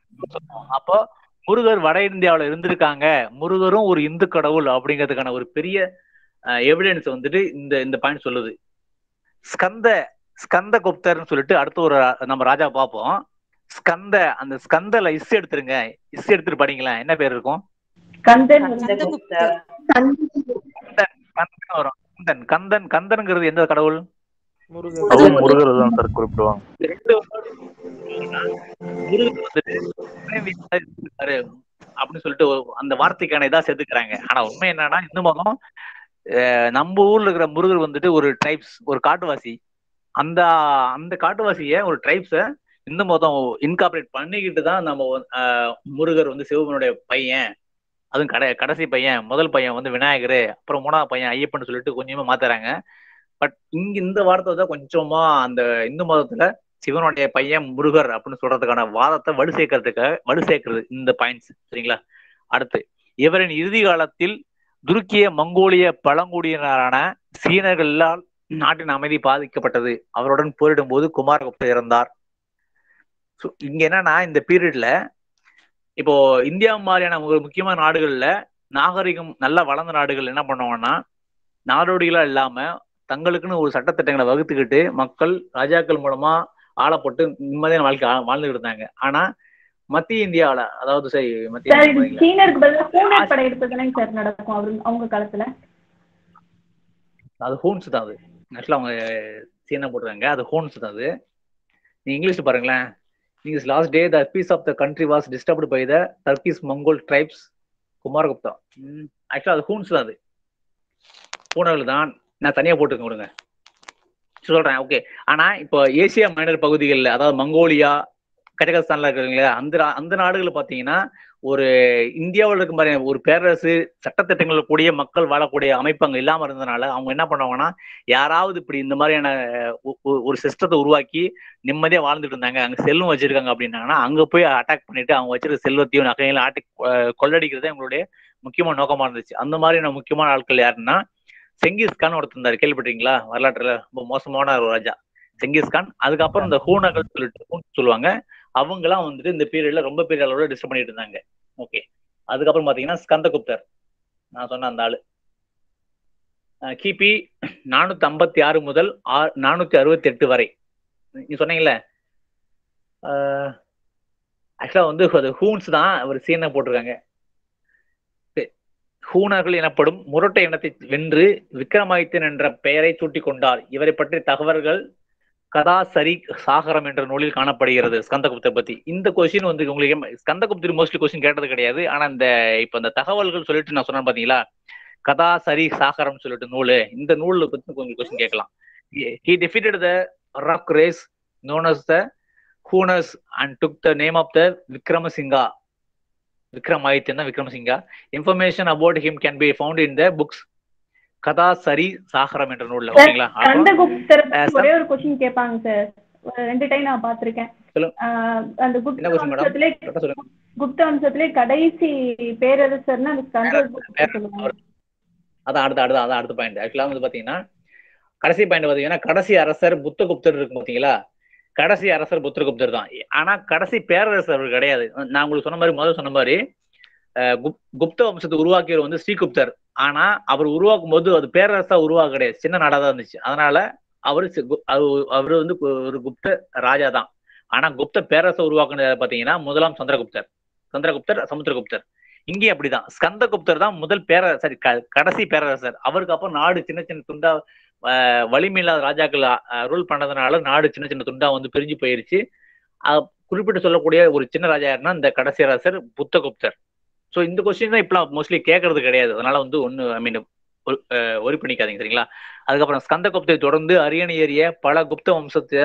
அப்போ முருகர் வட இந்தியாவுல இருந்திருக்காங்க முருகரும் ஒரு இந்து கடவுள் அப்படிங்கிறதுக்கான ஒரு பெரிய எவிடன்ஸ் வந்துட்டு இந்த இந்த பாயிண்ட் சொல்லுது ஸ்கந்த ஸ்கந்த குப்தர்னு சொல்லிட்டு அடுத்த ஒரு ரா- நம்ம ராஜா பார்ப்போம் ஸ்கந்த அந்த ஸ்கந்தல இஸ் எடுத்துருங்க இஸ் எடுத்துட்டு படிங்களேன் என்ன பேர் இருக்கும் கந்தன் கந்தகுப்தர் கந்தன் கந்தன் வரும் கந்தன் கந்தன் கந்தன்ங்கிறது எந்த கடவுள் முருகர் அதுவும் முருகர் தான் சார் குறிப்பிடுவாங்க ரெண்டு முருகன் வந்துட்டு துணைவி மாதிரி இருக்காரு அப்படின்னு சொல்லிட்டு ஒரு- அந்த வார்த்தைக்கான இதா சேர்த்துக்கிறாங்க ஆனா உண்மை என்னன்னா இந்து மதம் அஹ் நம்ம ஊர்ல இருக்கிற முருகர் வந்துட்டு ஒரு ட்ரைப்ஸ் ஒரு காட்டுவாசி அந்த அந்த காட்டுவாசிய ஒரு ட்ரைப்ஸ இந்து மதம் இன்கார்பரேட் பண்ணிக்கிட்டு தான் நம்ம வந்து, ஆஹ், முருகர் வந்து சிவபெருமானுடைய பையன் அதுவும் கடை கடைசி பையன் முதல் பையன் வந்து விநாயகர் அப்புறம் மூணாவது பையன் ஐயப்பன் சொல்லிட்டு கொஞ்சமா மாத்துறாங்க பட் இங்க இந்த வார்த்தை தான் கொஞ்சமா அந்த இந்து மதத்துல சிவனுடைய பையன் முருகர் அப்படின்னு சொல்றதுக்கான வாதத்தை வலு சேர்க்கறதுக்காக வலு சேர்க்கிறது இந்த பாயிண்ட்ஸ் சரிங்களா அடுத்து இவரின் இறுதி காலத்தில் துருக்கிய மங்கோலிய பழங்குடியினரான சீனர்களால் நாட்டின் அமைதி பாதிக்கப்பட்டது அவருடன் போரிடும் போது குமாரகுப்தர் இறந்தார் So, இங்க என்னன்னா இந்த பீரியட்ல இப்போ இந்தியா மாதிரியான ஒரு முக்கியமான நாடுகள்ல நாகரிகம் நல்லா வளர்ந்த நாடுகள் என்ன பண்ணுவாங்கன்னா நாடோடிகளா இல்லாம தங்களுக்குன்னு ஒரு சட்டத்திட்டங்களை வகுத்துக்கிட்டு மக்கள் ராஜாக்கள் மூலமா ஆளப்பட்டு நிம்மதியான வாழ்க்கை ஆ- வாழ்ந்துகிட்டு இருந்தாங்க ஆனா மத்திய இந்தியாவுல அதாவது சரி மத்திய சார் இது இந்தியா சீனருக்கு பதிலா பூனர் படையெடுப்பு தானே சார் நடக்கும் அவரு அவங்க காலத்துல அது ஹோன்ஸ் தான் அது ஆக்சுவலா அவங்க சீனா போட்டுருக்காங்க அது ஹோன்ஸ் தான் அது நீங்க இங்கிலீஷ் பாருங்களேன் நீங்க last day the peace of the country was disturbed by the Turkish Mongol tribes Kumaragupta actually அது ஹூன்ஸ் தான் அது பூனர்கள் தான் நான் தனியா போட்டுக்க கொடுங்க சொல்றேன் ஓகே ஆனா இப்போ ஏசியா மைனர் பகுதிகளில் அதாவது மங்கோலியா கஜகஸ்தான்ல இருக்கிறீங்களா அந்த நா- அந்த நாடுகள் பாத்தீங்கன்னா ஒரு இந்தியாவில் இருக்க மாதிரி ஒரு பேரரசு சட்டத்திட்டங்கள் கூடிய மக்கள் வாழக்கூடிய அமைப்பு அங்க இல்லாம இருந்ததுனால அவங்க என்ன பண்ணுவாங்கன்னா யாராவது இப்படி இந்த மாதிரியான ஒ- ஒ- ஒரு சிஸ்டத்தை உருவாக்கி நிம்மதியா வாழ்ந்துட்டு இருந்தாங்க அங்க செல்வம் வச்சிருக்காங்க அப்படின்னாங்கன்னா அங்க போய் அட்டாக் பண்ணிட்டு அவங்க வச்சிருக்க செல்வத்தையும் நகையெல்லாம் ஆட்டி அஹ், கொள்ளடிக்கிறது எங்களுடைய முக்கியமான நோக்கமா இருந்துச்சு அந்த மாதிரியான முக்கியமான ஆட்கள் யாருன்னா செங்கிஸ்கான் ஒருத்தர் இருந்தாரு கேள்விப்பட்டீங்களா வரலாற்றுல ரொம்ப மோசமான ஒரு ராஜா செங்கிஸ்கான் அதுக்கப்புறம் இந்த ஹூனர்கள் சொல்லிட்டு ஹூன் சொல்லுவாங்க அவங்கலாம் வந்துட்டு இந்த பீரியட்ல ரொம்ப பெரிய அளவுல டிஸ்டர்ப் பண்ணிட்டு இருந்தாங்க ஓகே அதுக்கப்புறம் பாத்தீங்கன்னா ஸ்கந்தகுப்தர் நான் சொன்ன அந்த ஆளு அஹ் கிபி நானூத்தி ஐம்பத்தி ஆறு முதல் ஆ- நானூத்தி அறுபத்தி எட்டு வரை நீ சொன்னீங்கல்ல ஆக்சுவலா வந்து அது ஹூன்ஸ் தான் அவர் சீனை போட்டிருக்காங்க சரி. ஹூனர்கள் எனப்படும் முரட்டை இனத்தை வென்று விக்ரமாதித்தன் என்ற பெயரை சூட்டிக் கொண்டார் இவரை பற்றி தகவல்கள் கதாசரி சாகரம் என்ற நூலில் காணப்படுகிறது ஸ்கந்தகுப்தர் பத்தி இந்த கொஸ்டின் வந்து உங்களுக்கு ஸ்கந்தகுப்தர் மோஸ்ட்லி கொஸ்டின் கேட்டது கிடையாது ஆனா இந்த இப்ப இந்த தகவல்கள் சொல்லிட்டு நான் சொன்னேன் பாத்தீங்களா கதாசரி சாகரம் சொல்லிட்டு நூலு இந்த நூல்ல பத்தி கொஞ்சம் கொஸ்டின் கேட்கலாம் he defeated the rock race known as the Hunas and took the name of the Vikramasingha. Vikramaditya தான் Vikramasingha information about him can be found in the books சரி சாகரம் என்ற நூல்ல சார் ஓகேங்களா அப்புறம் கந்தகுப்தர் அஹ், சம்- ஒரே ஒரு கொஸ்டின் கேட்பாங்க சார் ஒரு ரெண்டு டைம் நான் பார்த்திருக்கேன் சொல்லுங்க. ஆஹ் அந்த என்ன குப்த கொஸ்டின் மேடம் வம்சத்திலே கரெக்டா சொல்லுங்க குப்த வம்சத்திலே கடைசி பேரரசர்னா அந்த கந்தகுப்தர் சொல்லுவாங்க அதான் அடுத்த அடுத்த அதான் அடுத்த பாயிண்ட் ஆக்சுவலா வந்து பாத்தீங்கன்னா கடைசி பாயிண்ட் பாத்தீங்கன்னா கடைசி அரசர் புத்தகுப்தர் இருக்கு பாத்தீங்களா கடைசி அரசர் புத்திரகுப்தர் தான் ஆனா கடைசி பேரரசர் அவர் கிடையாது நான் உங்களுக்கு சொன்ன மாதிரி முதல்ல சொன்ன மாதிரி அஹ், குப்- குப்த வம்சத்தை உருவாக்கியவர் வந்து ஸ்ரீகுப்தர் ஆனா அவர் உருவாக்கும் போது அது பேரரசா உருவாக்க கிடையாது சின்ன நாடா தான் இருந்துச்சு அதனால அவரு சி- கு- அவரு- அவரு வந்து கு- ஒரு குப்த ராஜா தான் ஆனா குப்த பேரரசை உருவாக்குனது பாத்தீங்கன்னா முதலாம் சந்திரகுப்தர் சந்திரகுப்தர் சமுத்திரகுப்தர் இங்கேயும் அப்படிதான் ஸ்கந்தகுப்தர் தான் முதல் பேரரசர் சாரி க- கடைசி பேரரசர் அவருக்கு அப்புறம் நாடு சின்ன சின்ன துண்டா ஆஹ் வலிமை இல்லாத ராஜாக்கள் ரூல் பண்ணதுனால நாடு சின்ன சின்ன துண்டா வந்து பிரிஞ்சு போயிருச்சு அஹ் குறிப்பிட்டு சொல்லக்கூடிய ஒரு சின்ன ராஜா யாருன்னா இந்த கடைசி அரசர் புத்தகுப்தர் ஸோ இந்த கொஸ்டின் தான் இப்பெல்லாம் மோஸ்ட்லி கேட்கறது கிடையாது அதனால வந்து ஒன்று ஐ மீன் ஒரி பண்ணிக்காதீங்க சரிங்களா அதுக்கப்புறம் ஸ்கந்தகுப்தை தொடர்ந்து அரியணை ஏறிய பல குப்த வம்சத்தை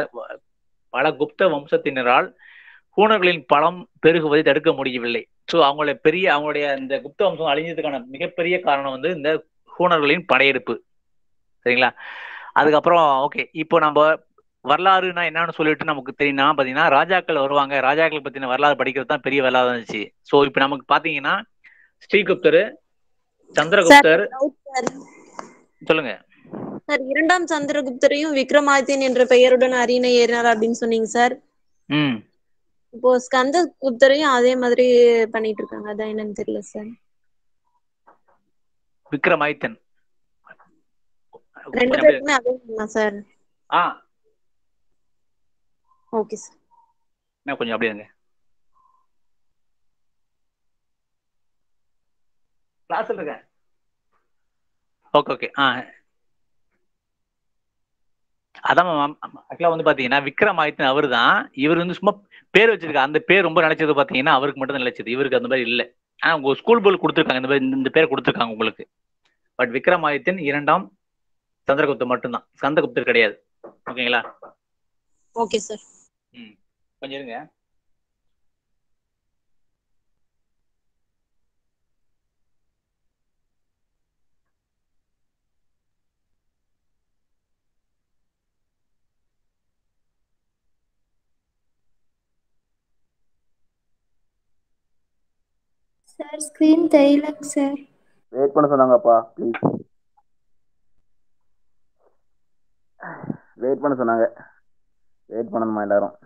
பல குப்த வம்சத்தினரால் ஹூனர்களின் பலம் பெருகுவதை தடுக்க முடியவில்லை ஸோ அவங்களுடைய பெரிய அவங்களுடைய இந்த குப்த வம்சம் அழிஞ்சதுக்கான மிகப்பெரிய காரணம் வந்து இந்த ஹூனர்களின் படையெடுப்பு சரிங்களா அதுக்கப்புறம் ஓகே இப்போ நம்ம வரலாறுனா என்னன்னு சொல்லிட்டு நமக்கு தெரியும்னா பாத்தீங்கன்னா ராஜாக்கள் வருவாங்க ராஜாக்கள் பத்தின வரலாறு படிக்கிறது தான் பெரிய வரலாறு இருந்துச்சு ஸோ இப்போ நமக்கு பாத்தீங்கன்னா ஸ்ரீகுப்தர் சந்திரகுப்தர் சொல்லுங்க சார் இரண்டாம் சந்திரகுப்தரையும் விக்ரமாதித்யன் என்ற பெயருடன் அரியணை ஏறினார் அப்படின்னு சொன்னீங்க சார் ம் இப்போ ஸ்கந்த குப்தரையும் அதே மாதிரி பண்ணிட்டு இருக்காங்க அதான் என்னன்னு தெரியல சார் விக்ரமாதித்தன் ரெண்டு கொஞ்சம் அப்படியே- பேருக்குமே அதே சார் ஆ ஓகே சார் என்ன கொஞ்சம் அப்படியே இருங்க கிளாஸ்ல இருக்கேன் ஓகே ஓகே ஆ அதான் ஆக்சுவலா வந்து பாத்தீங்கன்னா விக்ரமாதித்யன் அவர் தான் இவர் வந்து சும்மா பேர் வச்சிருக்காரு அந்த பேர் ரொம்ப நினைச்சது பாத்தீங்கன்னா அவருக்கு மட்டும் தான் நினைச்சது இவருக்கு அந்த மாதிரி இல்ல ஆனா உங்க ஸ்கூல் போல் கொடுத்துருக்காங்க இந்த மாதிரி இந்த பேர் கொடுத்துருக்காங்க உங்களுக்கு பட் விக்ரமாதித்யன் இரண்டாம் சந்திரகுப்தர் மட்டும்தான் சந்திரகுப்தர் கிடையாது ஓகேங்களா ஓகே சார் ம் கொஞ்சம் இருங்க சார் ஸ்க்ரீன் தெரியலங்க சார் வெயிட் பண்ண சொன்னாங்கப்பா ப்ளீஸ் வெயிட் பண்ண சொன்னாங்க வெயிட் பண்ணணுமா எல்லாரும்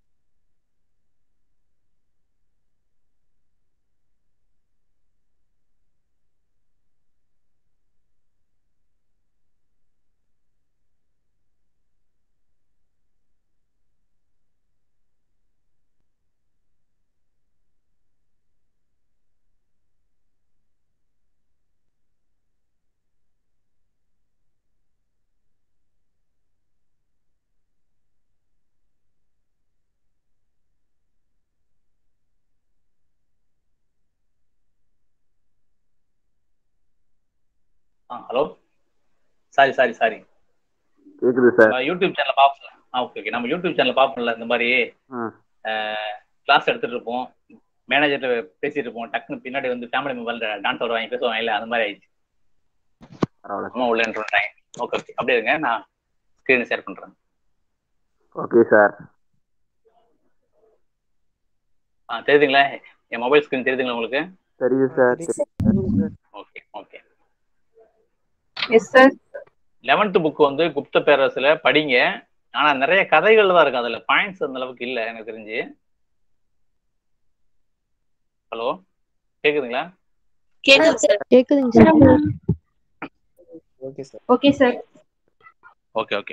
ஆ ஹலோ சாரி சாரி சாரி கேக்குது சார் யூடியூப் சேனல் பார்ப்போம் ஆ ஓகே ஓகே நம்ம யூடியூப் சேனல் பார்ப்போம்ல இந்த மாதிரி ம் கிளாஸ் எடுத்துட்டு இருப்போம் மேனேஜர்கிட்ட பேசிட்டு இருப்போம் டக்குன்னு பின்னாடி வந்து ஃபேமிலி மெம்பர் டான்ஸ் வாங்கி பேசுவாங்க இல்ல அந்த மாதிரி ஆயிடுச்சு பரவாயில்ல அம்மா உள்ள சொல்றாங்க ஓகே ஓகே அப்படியே இருங்க நான் ஸ்க்ரீன் ஷேர் பண்றேன் ஓகே சார் ஆ தெரியுதுங்களா என் மொபைல் ஸ்க்ரீன் தெரியுதுங்களா உங்களுக்கு தெரியுது sir okay okay yes sir eleventh book வந்து குப்த பேரரசுல படிங்க ஆனா நிறைய கதைகள் தான் இருக்கு அதுல பாயிண்ட்ஸ் அந்த அளவுக்கு இல்ல எனக்கு தெரிஞ்சு ஹலோ கேக்குதுங்களா கேக்குது சார் கேக்குதுங்க sir okay sir okay sir okay okay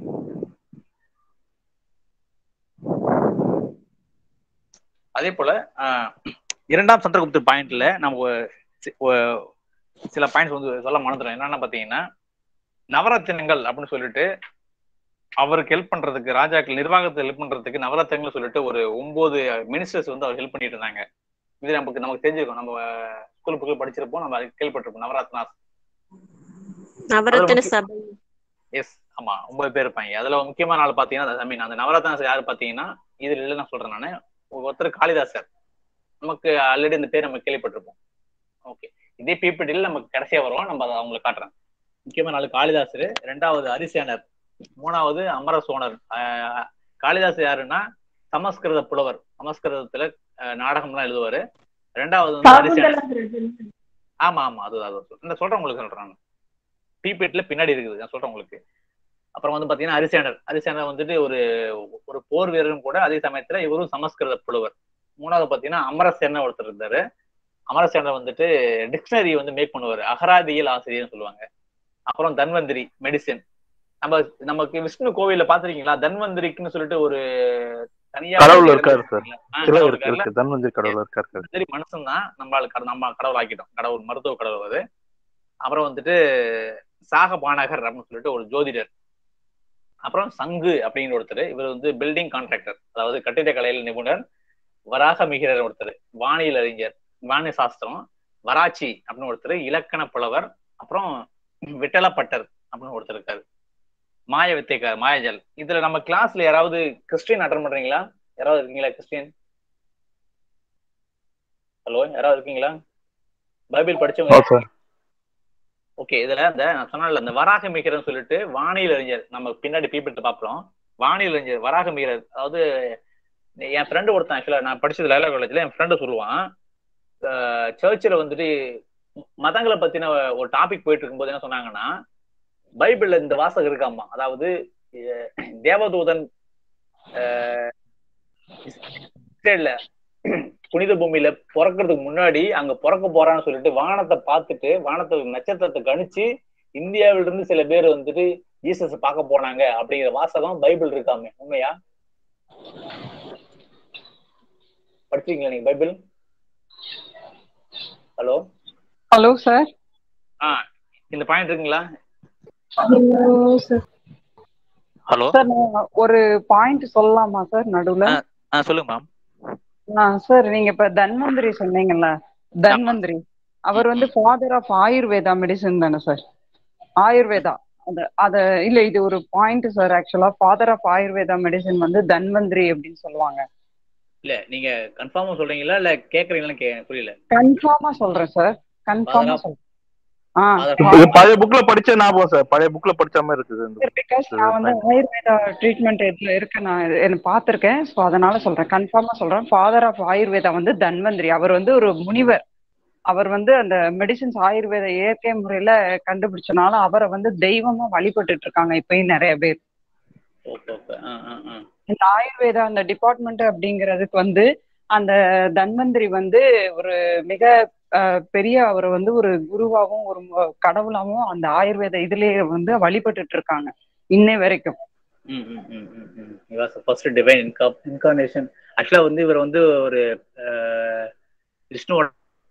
அதே போல ஆஹ், இரண்டாம் சந்திரகுப்தர் பாயிண்ட்ல நம்ம ஒ- சி- ஒ- சில பாயிண்ட்ஸ் வந்து சொல்ல மறந்துடும் என்னன்னா பாத்தீங்கன்னா நவரத்தினங்கள் அப்படின்னு சொல்லிட்டு அவருக்கு ஹெல்ப் பண்றதுக்கு ராஜாக்கள் நிர்வாகத்தை ஹெல்ப் பண்றதுக்கு நவரத்தினங்கள் சொல்லிட்டு ஒரு ஒன்பது மினிஸ்டர்ஸ் வந்து அவர் ஹெல்ப் பண்ணிட்டு இருந்தாங்க இது நமக்கு நமக்கு தெரிஞ்சிருக்கும் நம்ம ஸ்கூல் புக்கில் படிச்சிருப்போம் நம்ம அதுக்கு கேள்விப்பட்டிருப்போம் நவரத்னாஸ் நவரத்தின சபை எஸ் ஆமா ஒன்பது பேர் இருப்பாங்க அதுல முக்கியமான ஆள் பாத்தீங்கன்னா ஐ மீன் அந்த நவரத்னாஸ் யாரு பாத்தீங்கன்னா இதுல இல்ல நான் சொல்றேன் நானு ஒருத்தர் காளிதாசர் நமக்கு ஆல்ரெடி இந்த பேர் நம்ம கேள்விப்பட்டிருப்போம் ஓகே இதே பிபிடியில் நமக்கு கடைசியா வரும் நம்ம அதை அவங்களுக்கு காட்டுறேன் முக்கியமான ஆளு காளிதாசர் ரெண்டாவது அரிசேனர் மூணாவது அமர சோழர் ஆஹ் காளிதாசர் யாருன்னா சமஸ்கிருத புலவர் சமஸ்கிருதத்துல ஆஹ் நாடகம்லாம் எழுதுவாரு ரெண்டாவது வந்து அரிசேனர் சாகுந்தலம் ஆமா ஆமா அது அது நான் சொல்றேன் உங்களுக்கு சொல்றேன் பிபிட்ல பின்னாடி இருக்குது நான் சொல்றேன் உங்களுக்கு அப்புறம் வந்து பாத்தீங்கன்னா அரிசேனர் அரிசேனர் வந்துட்டு ஒரு ஒரு போர் வீரரும் கூட அதே சமயத்துல இவரும் சமஸ்கிருத புலவர் மூணாவது பாத்தீங்கன்னா அமரசேனர் ஒருத்தர் இருந்தாரு அமரசேனர் வந்துட்டு டிக்ஷனரி வந்து மேக் பண்ணுவாரு அகராதியல் ஆசிரியர்னு சொல்லுவாங்க அப்புறம் தன்வந்திரி மெடிசின் நம்ம நமக்கு விஷ்ணு கோவில்ல பாத்திருக்கீங்களா தன்வந்திரிக்குன்னு சொல்லிட்டு ஒரு தனியா கடவுள் ஒரு இருக்காரு சார் ஆ, சில கடவுள் இருக்கு இருக்காருல்ல? இருக்கு தன்வந்திரி கடவுள் இருக்காரு சார் சரி மனுஷன் தான் நம்மளால கட- நம்ம கடவுள் ஆக்கிட்டோம் கடவுள் மருத்துவ கடவுள் அது அப்புறம் வந்துட்டு சாக பானகர் அப்படின்னு சொல்லிட்டு ஒரு ஜோதிடர் அப்புறம் சங்கு அப்படின்னு ஒருத்தர் இவர் வந்து பில்டிங் கான்ட்ராக்டர் அதாவது கட்டிடக்கலையில் நிபுணர் வராக மிகிரர் ஒருத்தர் வானியல் அறிஞர் வானிய சாஸ்திரம் வராச்சி அப்படின்னு ஒருத்தர் இலக்கண புலவர் அப்புறம் விட்டலப்பட்டர் அப்படின்னு ஒருத்தர் இருக்காரு மாய வித்தைக்கார் மாயாஜல் இதுல நம்ம கிளாஸ்ல யாராவது கிறிஸ்டியன் அட்டன் பண்றீங்களா யாராவது இருக்கீங்களா கிறிஸ்டியன் ஹலோ யாராவது இருக்கீங்களா பைபிள் படிச்சவங்க சார் ஓகே இதுல இந்த நான் சொன்னேன்ல இந்த வராக மிகரன் சொல்லிட்டு வானியல் அறிஞர் நம்ம பின்னாடி பீப்பிட்டு பார்ப்போம் வானியல் அறிஞர் வராக மிகரர் அதாவது என் ஃப்ரெண்டு ஒருத்தன் ஆக்சுவலா நான் படிச்சது லைலா காலேஜ்ல என் ஃப்ரெண்டு சொல்லுவான் சர்ச்சில் வந்துட்டு மதங்களை பத்தின ஒரு டாபிக் போயிட்டு இருக்கும்போது என்ன சொன்னாங்கன்னா பைபிள்ல இந்த வாசகம் இருக்காமா அதாவது அஹ், தேவதூதன் அஹ், இஸ்ரேல்ல புனித பூமியில பிறக்கிறதுக்கு முன்னாடி அங்க பிறக்க போறான்னு சொல்லிட்டு வானத்தை பார்த்துட்டு வானத்தை நட்சத்திரத்தை கணிச்சு இந்தியாவில இருந்து சில பேர் வந்துட்டு ஜீசஸ் பார்க்க போனாங்க அப்படிங்கிற வாசகம் பைபிள் இருக்காமே உண்மையா படிச்சிருக்கீங்களா நீங்க பைபிள் ஹலோ ஹலோ சார் ஆ இந்த பாயிண்ட் இருக்குங்களா ஹலோ சார் நான் ஒரு பாயிண்ட் சொல்லலாமா சார் நடுவுல ஆ சொல்லுங்க மேம் ஆ சார் நீங்க இப்ப தன்வந்திரி சொன்னீங்கல்ல தன்வந்திரி அவர் வந்து ஃபாதர் ஆஃப் ஆயுர்வேதா மெடிசன் தானே சார் ஆயுர்வேதா அத அத இல்ல இது ஒரு point sir actually father of Ayurveda medicine வந்து தன்வந்திரி அப்படின்னு சொல்லுவாங்க இல்ல நீங்க கன்ஃபார்மா சொல்றீங்களா இல்ல கேக்குறீங்களா கே புரியல கன்ஃபார்மா சொல்றேன் சார் கன்ஃபார்மா சொல்றேன் ஆ இது பழைய புக்ல படிச்ச ஞாபகம் சார் பழைய புக்ல படிச்ச மாதிரி இருக்குது இந்த பிகாஸ் நான் வந்து ஆயுர்வேதா ட்ரீட்மெண்ட் இதுல இருக்கேன் நான் இது- எனக்கு பார்த்திருக்கேன் ஸோ அதனால சொல்றேன் கன்ஃபார்மா சொல்றேன் ஃபாதர் ஆஃப் ஆயுர்வேதா வந்து தன்வந்திரி அவர் வந்து ஒரு முனிவர் அவர் வந்து அந்த மெடிசின்ஸ் ஆயுர்வேத இயற்கை முறையில கண்டுபிடிச்சனால அவரை வந்து தெய்வமா வழிபட்டுட்டு இருக்காங்க இப்பயும் நிறைய பேர் ஓகே ஓகே ஆ ஆ ஆ இந்த ஆயுர்வேதா அந்த டிபார்ட்மெண்ட் அப்படிங்கிறதுக்கு வந்து அந்த தன்வந்திரி வந்து ஒரு மிக அஹ், பெரிய அவர் வந்து ஒரு குருவாகவும் ஒரு ம- கடவுளாவும் அந்த ஆயுர்வேத இதுலயே வந்து வழிபட்டுட்டு இருக்காங்க இன்னை வரைக்கும் ம் ம் ம் ம் ம் he was the first divine inca- incarnation ஆக்சுவலா வந்து இவர் வந்து ஒரு அஹ், விஷ்ணுவோட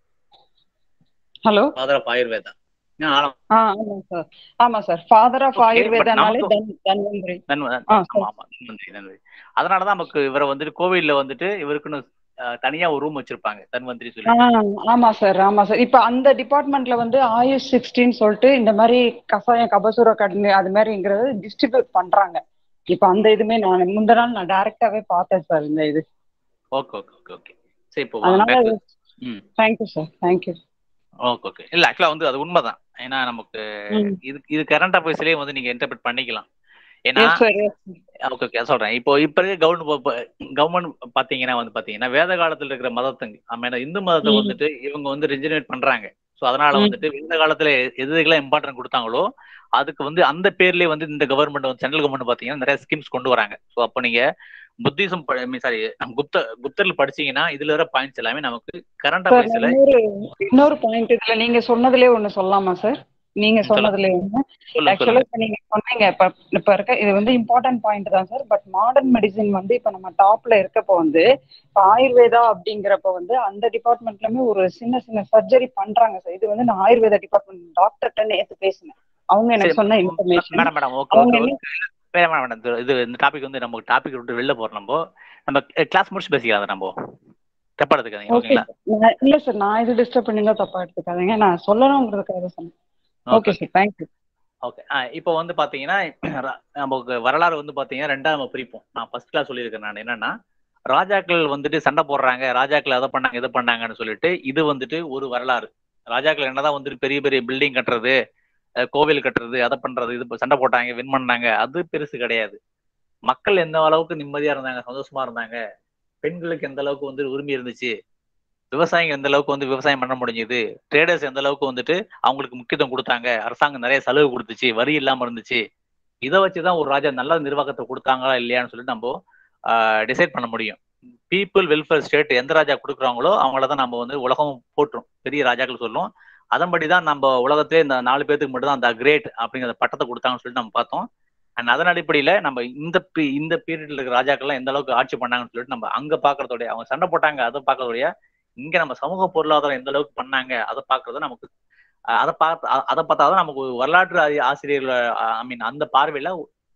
ஹலோ ஃபாதர் ஆஃப் ஆயுர்வேதா ஆ, ஆமா. ஆ ஆமா சார் ஆமா sir father of Okay, but ஆயுர்வேதானாலே நமக்கு- தன் தன்வந்திரி தன்வ- ஆ, ஆமா ஆமா தன்வந்திரி தன்வந்திரி அதனாலதான் நமக்கு இவரை வந்துட்டு கோவில்ல வந்துட்டு இவருக்குன்னு அஹ், தனியா ஒரு ரூம் வச்சிருப்பாங்க தன்வந்திரி ஆ சொல்லி ஆமா சார் ஆமா சார் இப்ப அந்த டிபார்ட்மெண்ட்ல வந்து ஆயுஷ் சிக்ஸ்டின்னு சொல்லிட்டு இந்த மாதிரி கசாயம் கபசூர கடனு அது மாதிரிங்கிறது டிஸ்ட்ரிபியூட் பண்றாங்க இப்ப அந்த இதுமே நான் முந்த நாள் நான் டைரக்டாவே பார்த்தேன் சார் இந்த இது ஓகே ஓகே ஓகே ஓகே சரி இப்போ அதனால back to- ம் thank you sir thank you okay okay இல்ல ஆக்சுவலா வந்து அது உண்மைதான் ஏன்னா நமக்கு ம். இது இது கரண்ட் அஃபேர்ஸ்லயே வந்து நீங்க இன்டர்பிரட் பண்ணிக்கலாம் ஏன்னா yes sir yes okay okay சொல்றேன் இப்போ இப்ப இருக்க கவர்மெண்ட் கவர்மெண்ட் பாத்தீங்கன்னா வந்து பாத்தீங்கன்னா வேத காலத்துல இருக்கிற மதத்துங்க ஆமா இந்து மதத்தை ம். வந்துட்டு இவங்க வந்து ரிஜினேட் பண்றாங்க சோ அதனால ம். வந்துட்டு இந்த காலத்துல எதுக்கெல்லாம் இம்பார்ட்டன்ட் கொடுத்தாங்களோ அதுக்கு வந்து அந்த பேர்லயே வந்து இந்த கவர்மெண்ட் வந்து சென்ட்ரல் கவர்மெண்ட் பாத்தீங்கன்னா நிறைய ஸ்கீம்ஸ் கொண்டு வராங்க சோ அப்போ நீங்க புத்திசம் சாரி குப்த குப்தர்ல படிச்சீங்கன்னா இதுல வர பாயிண்ட்ஸ் எல்லாமே நமக்கு கரண்ட் சார் அஃபேர்ஸ்ல இன்னொரு இன்னொரு பாயிண்ட் இதுல நீங்க சொன்னதுலயே ஒண்ணு சொல்லலாமா சார் நீங்க ம், சொல்லுங்க. சொன்னதுலயே ஒண்ணு சொல்லுங்க ஆக்சுவலா சொல்லுங்க இப்ப நீங்க சொன்னீங்க இப்ப இப்ப இருக்க இது வந்து இம்பார்ட்டன்ட் பாயிண்ட் தான் சார் பட் மாடர்ன் மெடிசின் வந்து இப்ப நம்ம டாப்ல இருக்கப்ப வந்து இப்ப ஆயுர்வேதா அப்படிங்கிறப்ப வந்து அந்த டிபார்ட்மெண்ட்லயுமே ஒரு சின்ன சின்ன சர்ஜரி பண்றாங்க சார் இது வந்து நான் ஆயுர்வேதா டிபார்ட்மெண்ட் டாக்டர்கிட்ட நேத்து பேசினேன் அவங்க சரி எனக்கு சொன்ன இன்ஃபர்மேஷன் மேடம் மேடம் ஓகே அவங்க ஓகே என்ன வேணாம் வேணாம் மேடம் இது இந்த டாபிக் வந்து நம்ம டாபிக் விட்டு வெளில போறோம் நம்ம நம்ம கிளாஸ் முடிச்சு பேசிக்கலாம் அதை நம்ம தப்பா எடுத்துக்காதீங்க ஓகே ஓகேங்களா இல்ல சார் நான் இது டிஸ்டர்ப் பண்ணிருந்தா தப்பா எடுத்துக்காதீங்க நான் சொல்லணுங்கிறதுக்காக சொன்னேன் ஓகே சார் தேங்க்யூ ஓகே இப்போ வந்து பாத்தீங்கன்னா ர- நமக்கு வரலாறு வந்து பாத்தீங்கன்னா ரெண்டா நம்ம பிரிப்போம் நான் ஃபர்ஸ்ட் கிளாஸ் சொல்லியிருக்கேன் நான் என்னன்னா ராஜாக்கள் வந்துட்டு சண்டை போடுறாங்க ராஜாக்கள் அதை பண்ணாங்க இதை பண்ணாங்கன்னு சொல்லிட்டு இது வந்துட்டு ஒரு வரலாறு ராஜாக்கள் என்னதான் வந்துட்டு பெரிய பெரிய பில்டிங் கட்டுறது அஹ் கோவில் கட்டுறது அதை பண்றது இது ப- சண்டை போட்டாங்க வின் பண்ணாங்க அது பெருசு கிடையாது மக்கள் எந்த அளவுக்கு நிம்மதியா இருந்தாங்க சந்தோஷமா இருந்தாங்க பெண்களுக்கு எந்த அளவுக்கு வந்து உரிமை இருந்துச்சு விவசாயிங்க எந்த அளவுக்கு வந்து விவசாயம் பண்ண முடிஞ்சது ட்ரேடர்ஸ் எந்த அளவுக்கு வந்துட்டு அவங்களுக்கு முக்கியத்துவம் கொடுத்தாங்க அரசாங்கம் நிறைய செலவு கொடுத்துச்சு வரி இல்லாம இருந்துச்சு இதை வச்சுதான் ஒரு ராஜா நல்ல நிர்வாகத்தை கொடுத்தாங்களா இல்லையான்னு சொல்லிட்டு நம்ம டிசைட் பண்ண முடியும் பீப்புள் வெல்ஃபேர் ஸ்டேட் எந்த ராஜா கொடுக்குறாங்களோ அவங்கள தான் நம்ம வந்து உலகம் போட்டுரும் பெரிய ராஜாக்கள் சொல்லும் அதன்படி தான் நம்ம உலகத்திலே இந்த நாலு பேத்துக்கு மட்டும் தான் அந்த கிரேட் அப்படிங்கிற பட்டத்தை கொடுத்தாங்கன்னு சொல்லிட்டு நம்ம பார்த்தோம் அண்ட் அதன் அடிப்படையில நம்ம இந்த பி- இந்த பீரியட்ல இருக்கிற ராஜாக்கள்லாம் எந்த அளவுக்கு ஆட்சி பண்ணாங்கன்னு சொல்லிட்டு நம்ம அங்க பாக்குறதோடைய அவங்க சண்டை போட்டாங்க அதை பார்க்கறதோடைய இங்க நம்ம சமூக பொருளாதாரம் எந்த அளவுக்கு பண்ணாங்க அதை பார்க்கறது நமக்கு அஹ் அதை பார்த்து அ- அதை பார்த்தாதான் நமக்கு ஒரு வரலாற்று ஆசி- ஆசிரியர்கள் ஐ மீன் அந்த பார்வையில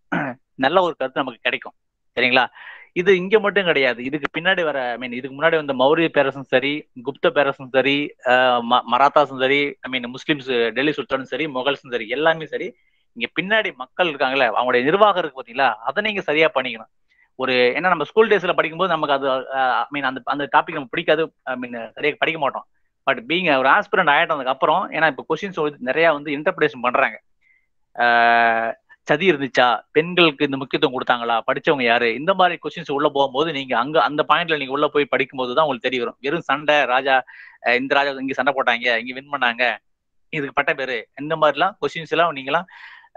நல்ல ஒரு கருத்து நமக்கு கிடைக்கும் சரிங்களா இது இங்க மட்டும் கிடையாது இதுக்கு பின்னாடி வர ஐ மீன் இதுக்கு முன்னாடி வந்த மௌரிய பேரரசும் சரி குப்த பேரரசும் சரி அஹ் ம- மராத்தாஸும் சரி ஐ மீன் முஸ்லிம்ஸ் டெல்லி சுல்தானும் சரி முகல்ஸும் சரி எல்லாமே சரி இங்க பின்னாடி மக்கள் இருக்காங்கல்ல அவங்களுடைய நிர்வாகம் இருக்கு பாத்தீங்களா அதை நீங்க சரியா பண்ணிக்கணும் ஒரு ஏன்னா நம்ம ஸ்கூல் டேஸ்ல படிக்கும்போது நமக்கு அது ஐ மீன் அந்த அந்த டாபிக் நம்ம பிடிக்காது ஐ மீன் சரியா படிக்க மாட்டோம் பட் பீங் ஒரு ஆஸ்பிரண்ட் ஆயிட்டதுக்கு அப்புறம் ஏன்னா இப்போ கொஸ்டின்ஸ் நிறைய வந்து இன்டர்பிரேஷன் பண்றாங்க ஆஹ் சதி இருந்துச்சா பெண்களுக்கு இந்த முக்கியத்துவம் கொடுத்தாங்களா படிச்சவங்க யாரு இந்த மாதிரி கொஸ்டின்ஸ் உள்ள போகும்போது நீங்க அங்க அந்த பாயிண்ட்ல நீங்க உள்ள போய் படிக்கும்போது தான் உங்களுக்கு தெரிய வரும் வெறும் சண்டை ராஜா அஹ் இந்த ராஜா இங்க சண்டை போட்டாங்க இங்க வின் பண்ணாங்க இதுக்கு பட்ட பேரு இந்த மாதிரிலாம் கொஸ்டின்ஸ் எல்லாம் நீங்களாம்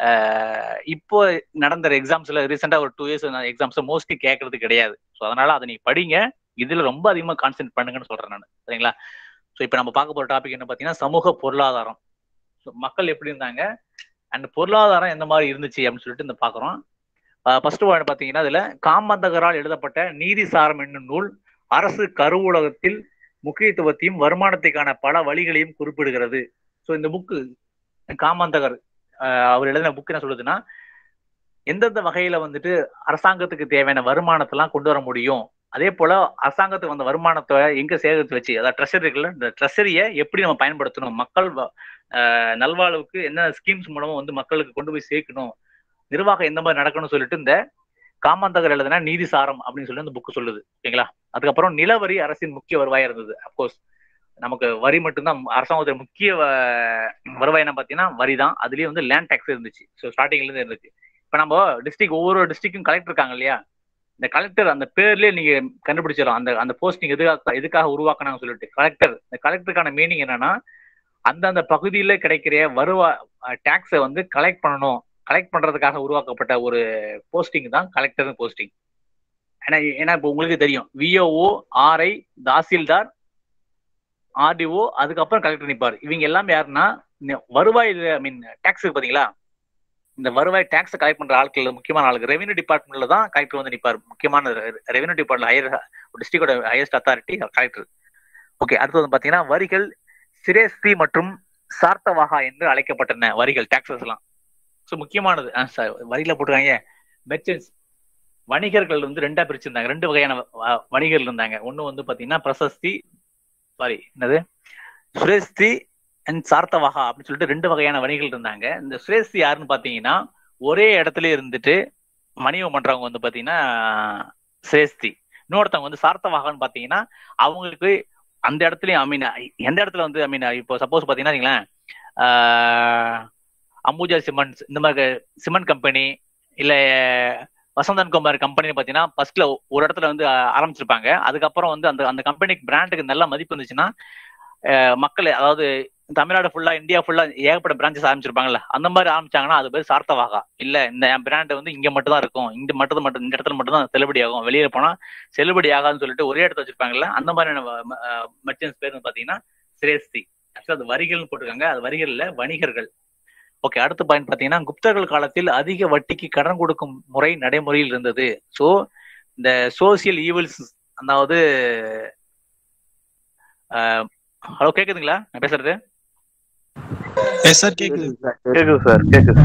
ஆஹ் இப்போ நடந்த எக்ஸாம்ஸ்ல ரீசெண்டா ஒரு டூ இயர்ஸ் எக்ஸாம்ஸ் மோஸ்ட்லி கேட்கறது கிடையாது ஸோ அதனால அதை நீங்க படிங்க இதுல ரொம்ப அதிகமா கான்சென்ட் பண்ணுங்கன்னு சொல்றேன் நான் சரிங்களா ஸோ இப்போ நம்ம பார்க்க போற டாபிக் என்ன பார்த்தீங்கன்னா சமூக பொருளாதாரம் ஸோ மக்கள் எப்படி இருந்தாங்க அண்ட் பொருளாதாரம் எந்த மாதிரி இருந்துச்சு அப்படின்னு சொல்லிட்டு இந்த பார்க்குறோம் ஃபர்ஸ்ட் வேர்டு பார்த்தீங்கன்னா இதுல காமந்தகரால் எழுதப்பட்ட நீதி சாரம் என்னும் நூல் அரசு கருவூலகத்தில் முக்கியத்துவத்தையும் வருமானத்துக்கான பல வழிகளையும் குறிப்பிடுகிறது ஸோ இந்த புக்கு காமாந்தகர் ஆஹ் அவர் எழுதின புக் என்ன சொல்லுதுன்னா எந்தெந்த வகையில வந்துட்டு அரசாங்கத்துக்கு தேவையான வருமானத்தெல்லாம் கொண்டு வர முடியும் அதே போல அரசாங்கத்துக்கு வந்த வருமானத்தை எங்க சேகரித்து வச்சு அதாவது ட்ரெஷரி இருக்குல்ல இந்த ட்ரெஷரியை எப்படி நம்ம பயன்படுத்தணும் மக்கள் வ- ஆஹ் நல்வாழ்வுக்கு என்ன ஸ்கீம்ஸ் மூலமா வந்து மக்களுக்கு கொண்டு போய் சேர்க்கணும் நிர்வாகம் எந்த மாதிரி நடக்கணும்னு சொல்லிட்டு இந்த காமாந்தகர் எழுதின நீதி சாரம் அப்படின்னு சொல்லி அந்த புக்கு சொல்லுது ஓகேங்களா அதுக்கப்புறம் நிலவரி அரசின் முக்கிய வருவாயா இருந்தது அப்கோர்ஸ் நமக்கு வரி மட்டும்தான் அரசாங்கத்தோட முக்கிய வ- வருவாய் என்ன பார்த்தீங்கன்னா வரி தான் அதுலயே வந்து லேண்ட் டேக்ஸ் இருந்துச்சு ஸோ ஸ்டார்டிங்ல இருந்து இருந்துச்சு இப்போ நம்ம டிஸ்ட்ரிக்ட் ஒவ்வொரு டிஸ்ட்ரிக்டும் கலெக்டர் இருக்காங்க இல்லையா இந்த கலெக்டர் அந்த பேர்லயே நீங்க கண்டுபிடிச்சிடலாம் அந்த அந்த போஸ்டிங் எதுக்காக எதுக்காக உருவாக்குனாங்க சொல்லிட்டு கலெக்டர் இந்த கலெக்டருக்கான மீனிங் என்னன்னா அந்தந்த பகுதியில கிடைக்கிற வருவாய் டேக்ஸை வந்து கலெக்ட் பண்ணணும் கலெக்ட் பண்றதுக்காக உருவாக்கப்பட்ட ஒரு போஸ்டிங் தான் கலெக்டர் போஸ்டிங் ஏன்னா ஏன்னா இப்போ உங்களுக்கு தெரியும் விஓஓ ஆர்ஐ தாசில்தார் ஆர்டிஓ அதுக்கப்புறம் கலெக்டர் நிப்பார் இவங்க எல்லாமே யாருன்னா இந்த வருவாய் ஐ மீன் டேக்ஸ் பாத்தீங்களா இந்த வருவாய் டேக்ஸ் கலெக்ட் பண்ற ஆட்கள் முக்கியமான ஆளுக்கு ரெவென்யூ டிபார்ட்மெண்ட்ல தான் கலெக்டர் வந்து நிப்பார் முக்கியமான ரெவென்யூ டிபார்ட்மெண்ட் ஹையர் டிஸ்ட்ரிக்டோட ஹையஸ்ட் அத்தாரிட்டி கலெக்டர் ஓகே அடுத்து வந்து பாத்தீங்கன்னா வரிகள் சிரேஸ்தி மற்றும் சார்த்தவாகா என்று அழைக்கப்பட்டன வரிகள் டாக்ஸஸ் எல்லாம் ஸோ முக்கியமானது ஆ, ச- வரியில போட்டுருக்காங்க மெர்ச்சன்ஸ் வணிகர்கள் வந்து ரெண்டா பிரிச்சிருந்தாங்க ரெண்டு வகையான வ- வணிகர்கள் இருந்தாங்க ஒண்ணு வந்து பாத்தீங்கன்னா பிரசஸ்தி சாரி என்னது சுரேஸ்தி அண்ட் சார்த்தவகா அப்படின்னு சொல்லிட்டு ரெண்டு வகையான வணிகர்கள் இருந்தாங்க இந்த சுரேஸ்தி யாருன்னு பாத்தீங்கன்னா ஒரே இடத்துல இருந்துட்டு வணிகம் பண்றவங்க வந்து பாத்தீங்கன்னா சிரேஸ்தி இன்னொருத்தவங்க வந்து சார்த்தவாகான்னு பாத்தீங்கன்னா அவங்களுக்கு அந்த இடத்துலயும் ஐ மீன் எந்த இடத்துல வந்து ஐ மீன் இப்போ சப்போஸ் பாத்தீங்கன்னா வைங்களேன், ஆஹ், அம்புஜா சிமெண்ட்ஸ் இந்த மாதிரி சிமெண்ட் கம்பெனி இல்ல வசந்தன் குமார் கம்பெனி பாத்தீங்கன்னா ஃபர்ஸ்ட்ல ஒரு இடத்துல வந்து ஆஹ், ஆரம்பிச்சிருப்பாங்க அதுக்கப்புறம் வந்து அந்த அந்த கம்பெனிக்கு பிராண்டுக்கு நல்ல மதிப்பு இருந்துச்சுன்னா ஆஹ், மக்கள் அதாவது தமிழ்நாடு ஃபுல்லா இந்தியா ஃபுல்லா ஏகப்பட்ட பிரான்ச்சஸ் ஆரம்பிச்சிருப்பாங்கல்ல அந்த மாதிரி ஆரம்பிச்சாங்கன்னா அது பேர் சார்த்தவாகா இல்ல இந்த பிராண்ட் வந்து இங்க மட்டும் தான் இருக்கும் இந்த மட்டும் மட்டும் இந்த இடத்துல மட்டும் தான் செல்லுபடி ஆகும் வெளியில போனா செல்லுபடி ஆகாதுன்னு சொல்லிட்டு ஒரே இடத்துல வச்சிருப்பாங்கல்ல அந்த மாதிரியான மெர்ச்சன்ஸ் பேர் பாத்தீங்கன்னா சிரேஸ்தி ஆக்சுவலா அது வரிகள்னு போட்டிருக்காங்க அது வரிகள்ல வணிகர்கள் ஓகே அடுத்த பாயிண்ட் பாத்தீங்கன்னா குப்தர்கள் காலத்தில் அதிக வட்டிக்கு கடன் கொடுக்கும் முறை நடைமுறையில் இருந்தது சோ இந்த சோசியல் ஈவல்ஸ் அதாவது ஹலோ கேக்குதுங்களா நான் பேசுறது எஸ் சார் கேக்குது கேக்குது சார் கேக்குது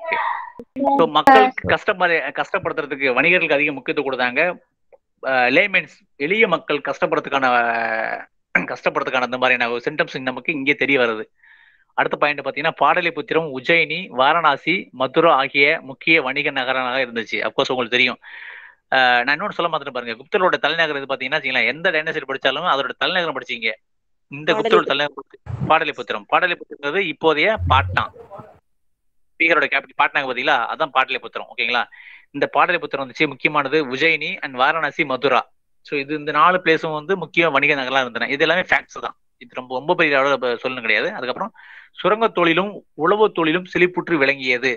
ஸோ மக்கள் கஷ்டப்பட கஷ்டப்படுத்துறதுக்கு வணிகர்களுக்கு அதிக முக்கியத்துவம் கொடுத்தாங்க லேமென்ஸ் எளிய மக்கள் கஷ்டப்படுறதுக்கான அஹ், கஷ்டப்படுறதுக்கான அந்த மாதிரியான சிம்டம்ஸ் நமக்கு இங்கே தெரிய வருது அடுத்த பாயிண்ட் பார்த்தீங்கன்னா பாடலிபுத்திரம் உஜ்ஜயினி வாரணாசி மதுரா ஆகிய முக்கிய வணிக நகரங்களாக இருந்துச்சு அப்கோர்ஸ் உங்களுக்கு தெரியும் அஹ், நான் இன்னொன்று சொல்ல மாட்டேன் பாருங்க குப்தரோட தலைநகர் இது பார்த்தீங்கன்னா வச்சுக்கங்களேன், எந்த டைனசரி படிச்சாலும் அதோட தலைநகரம் படிச்சீங்க இந்த குப்தரோட தலைநகர் பாடலிபுத்திரம் பாடலிபுத்திரங்கிறது இப்போதைய பாட்னா பீகாரோட கேபிட்டல் பாட்னாங்க பாத்தீங்களா அதான் பாடலிபுத்திரம் ஓகேங்களா இந்த பாடலிபுத்திரம் வந்துச்சு முக்கியமானது உஜ்ஜயினி அண்ட் வாரணாசி மதுரா ஸோ இது இந்த நாலு பிளேஸும் வந்து முக்கிய வணிக நகரலாம் இருந்தன இது எல்லாமே ஃபேக்ட்ஸ் தான் இது ரொம்ப ரொம்ப பெரிய அளவில் சொல்லணும் கிடையாது அதுக்கப்புறம் சுரங்க தொழிலும் உழவு தொழிலும் செழிப்புற்று விளங்கியது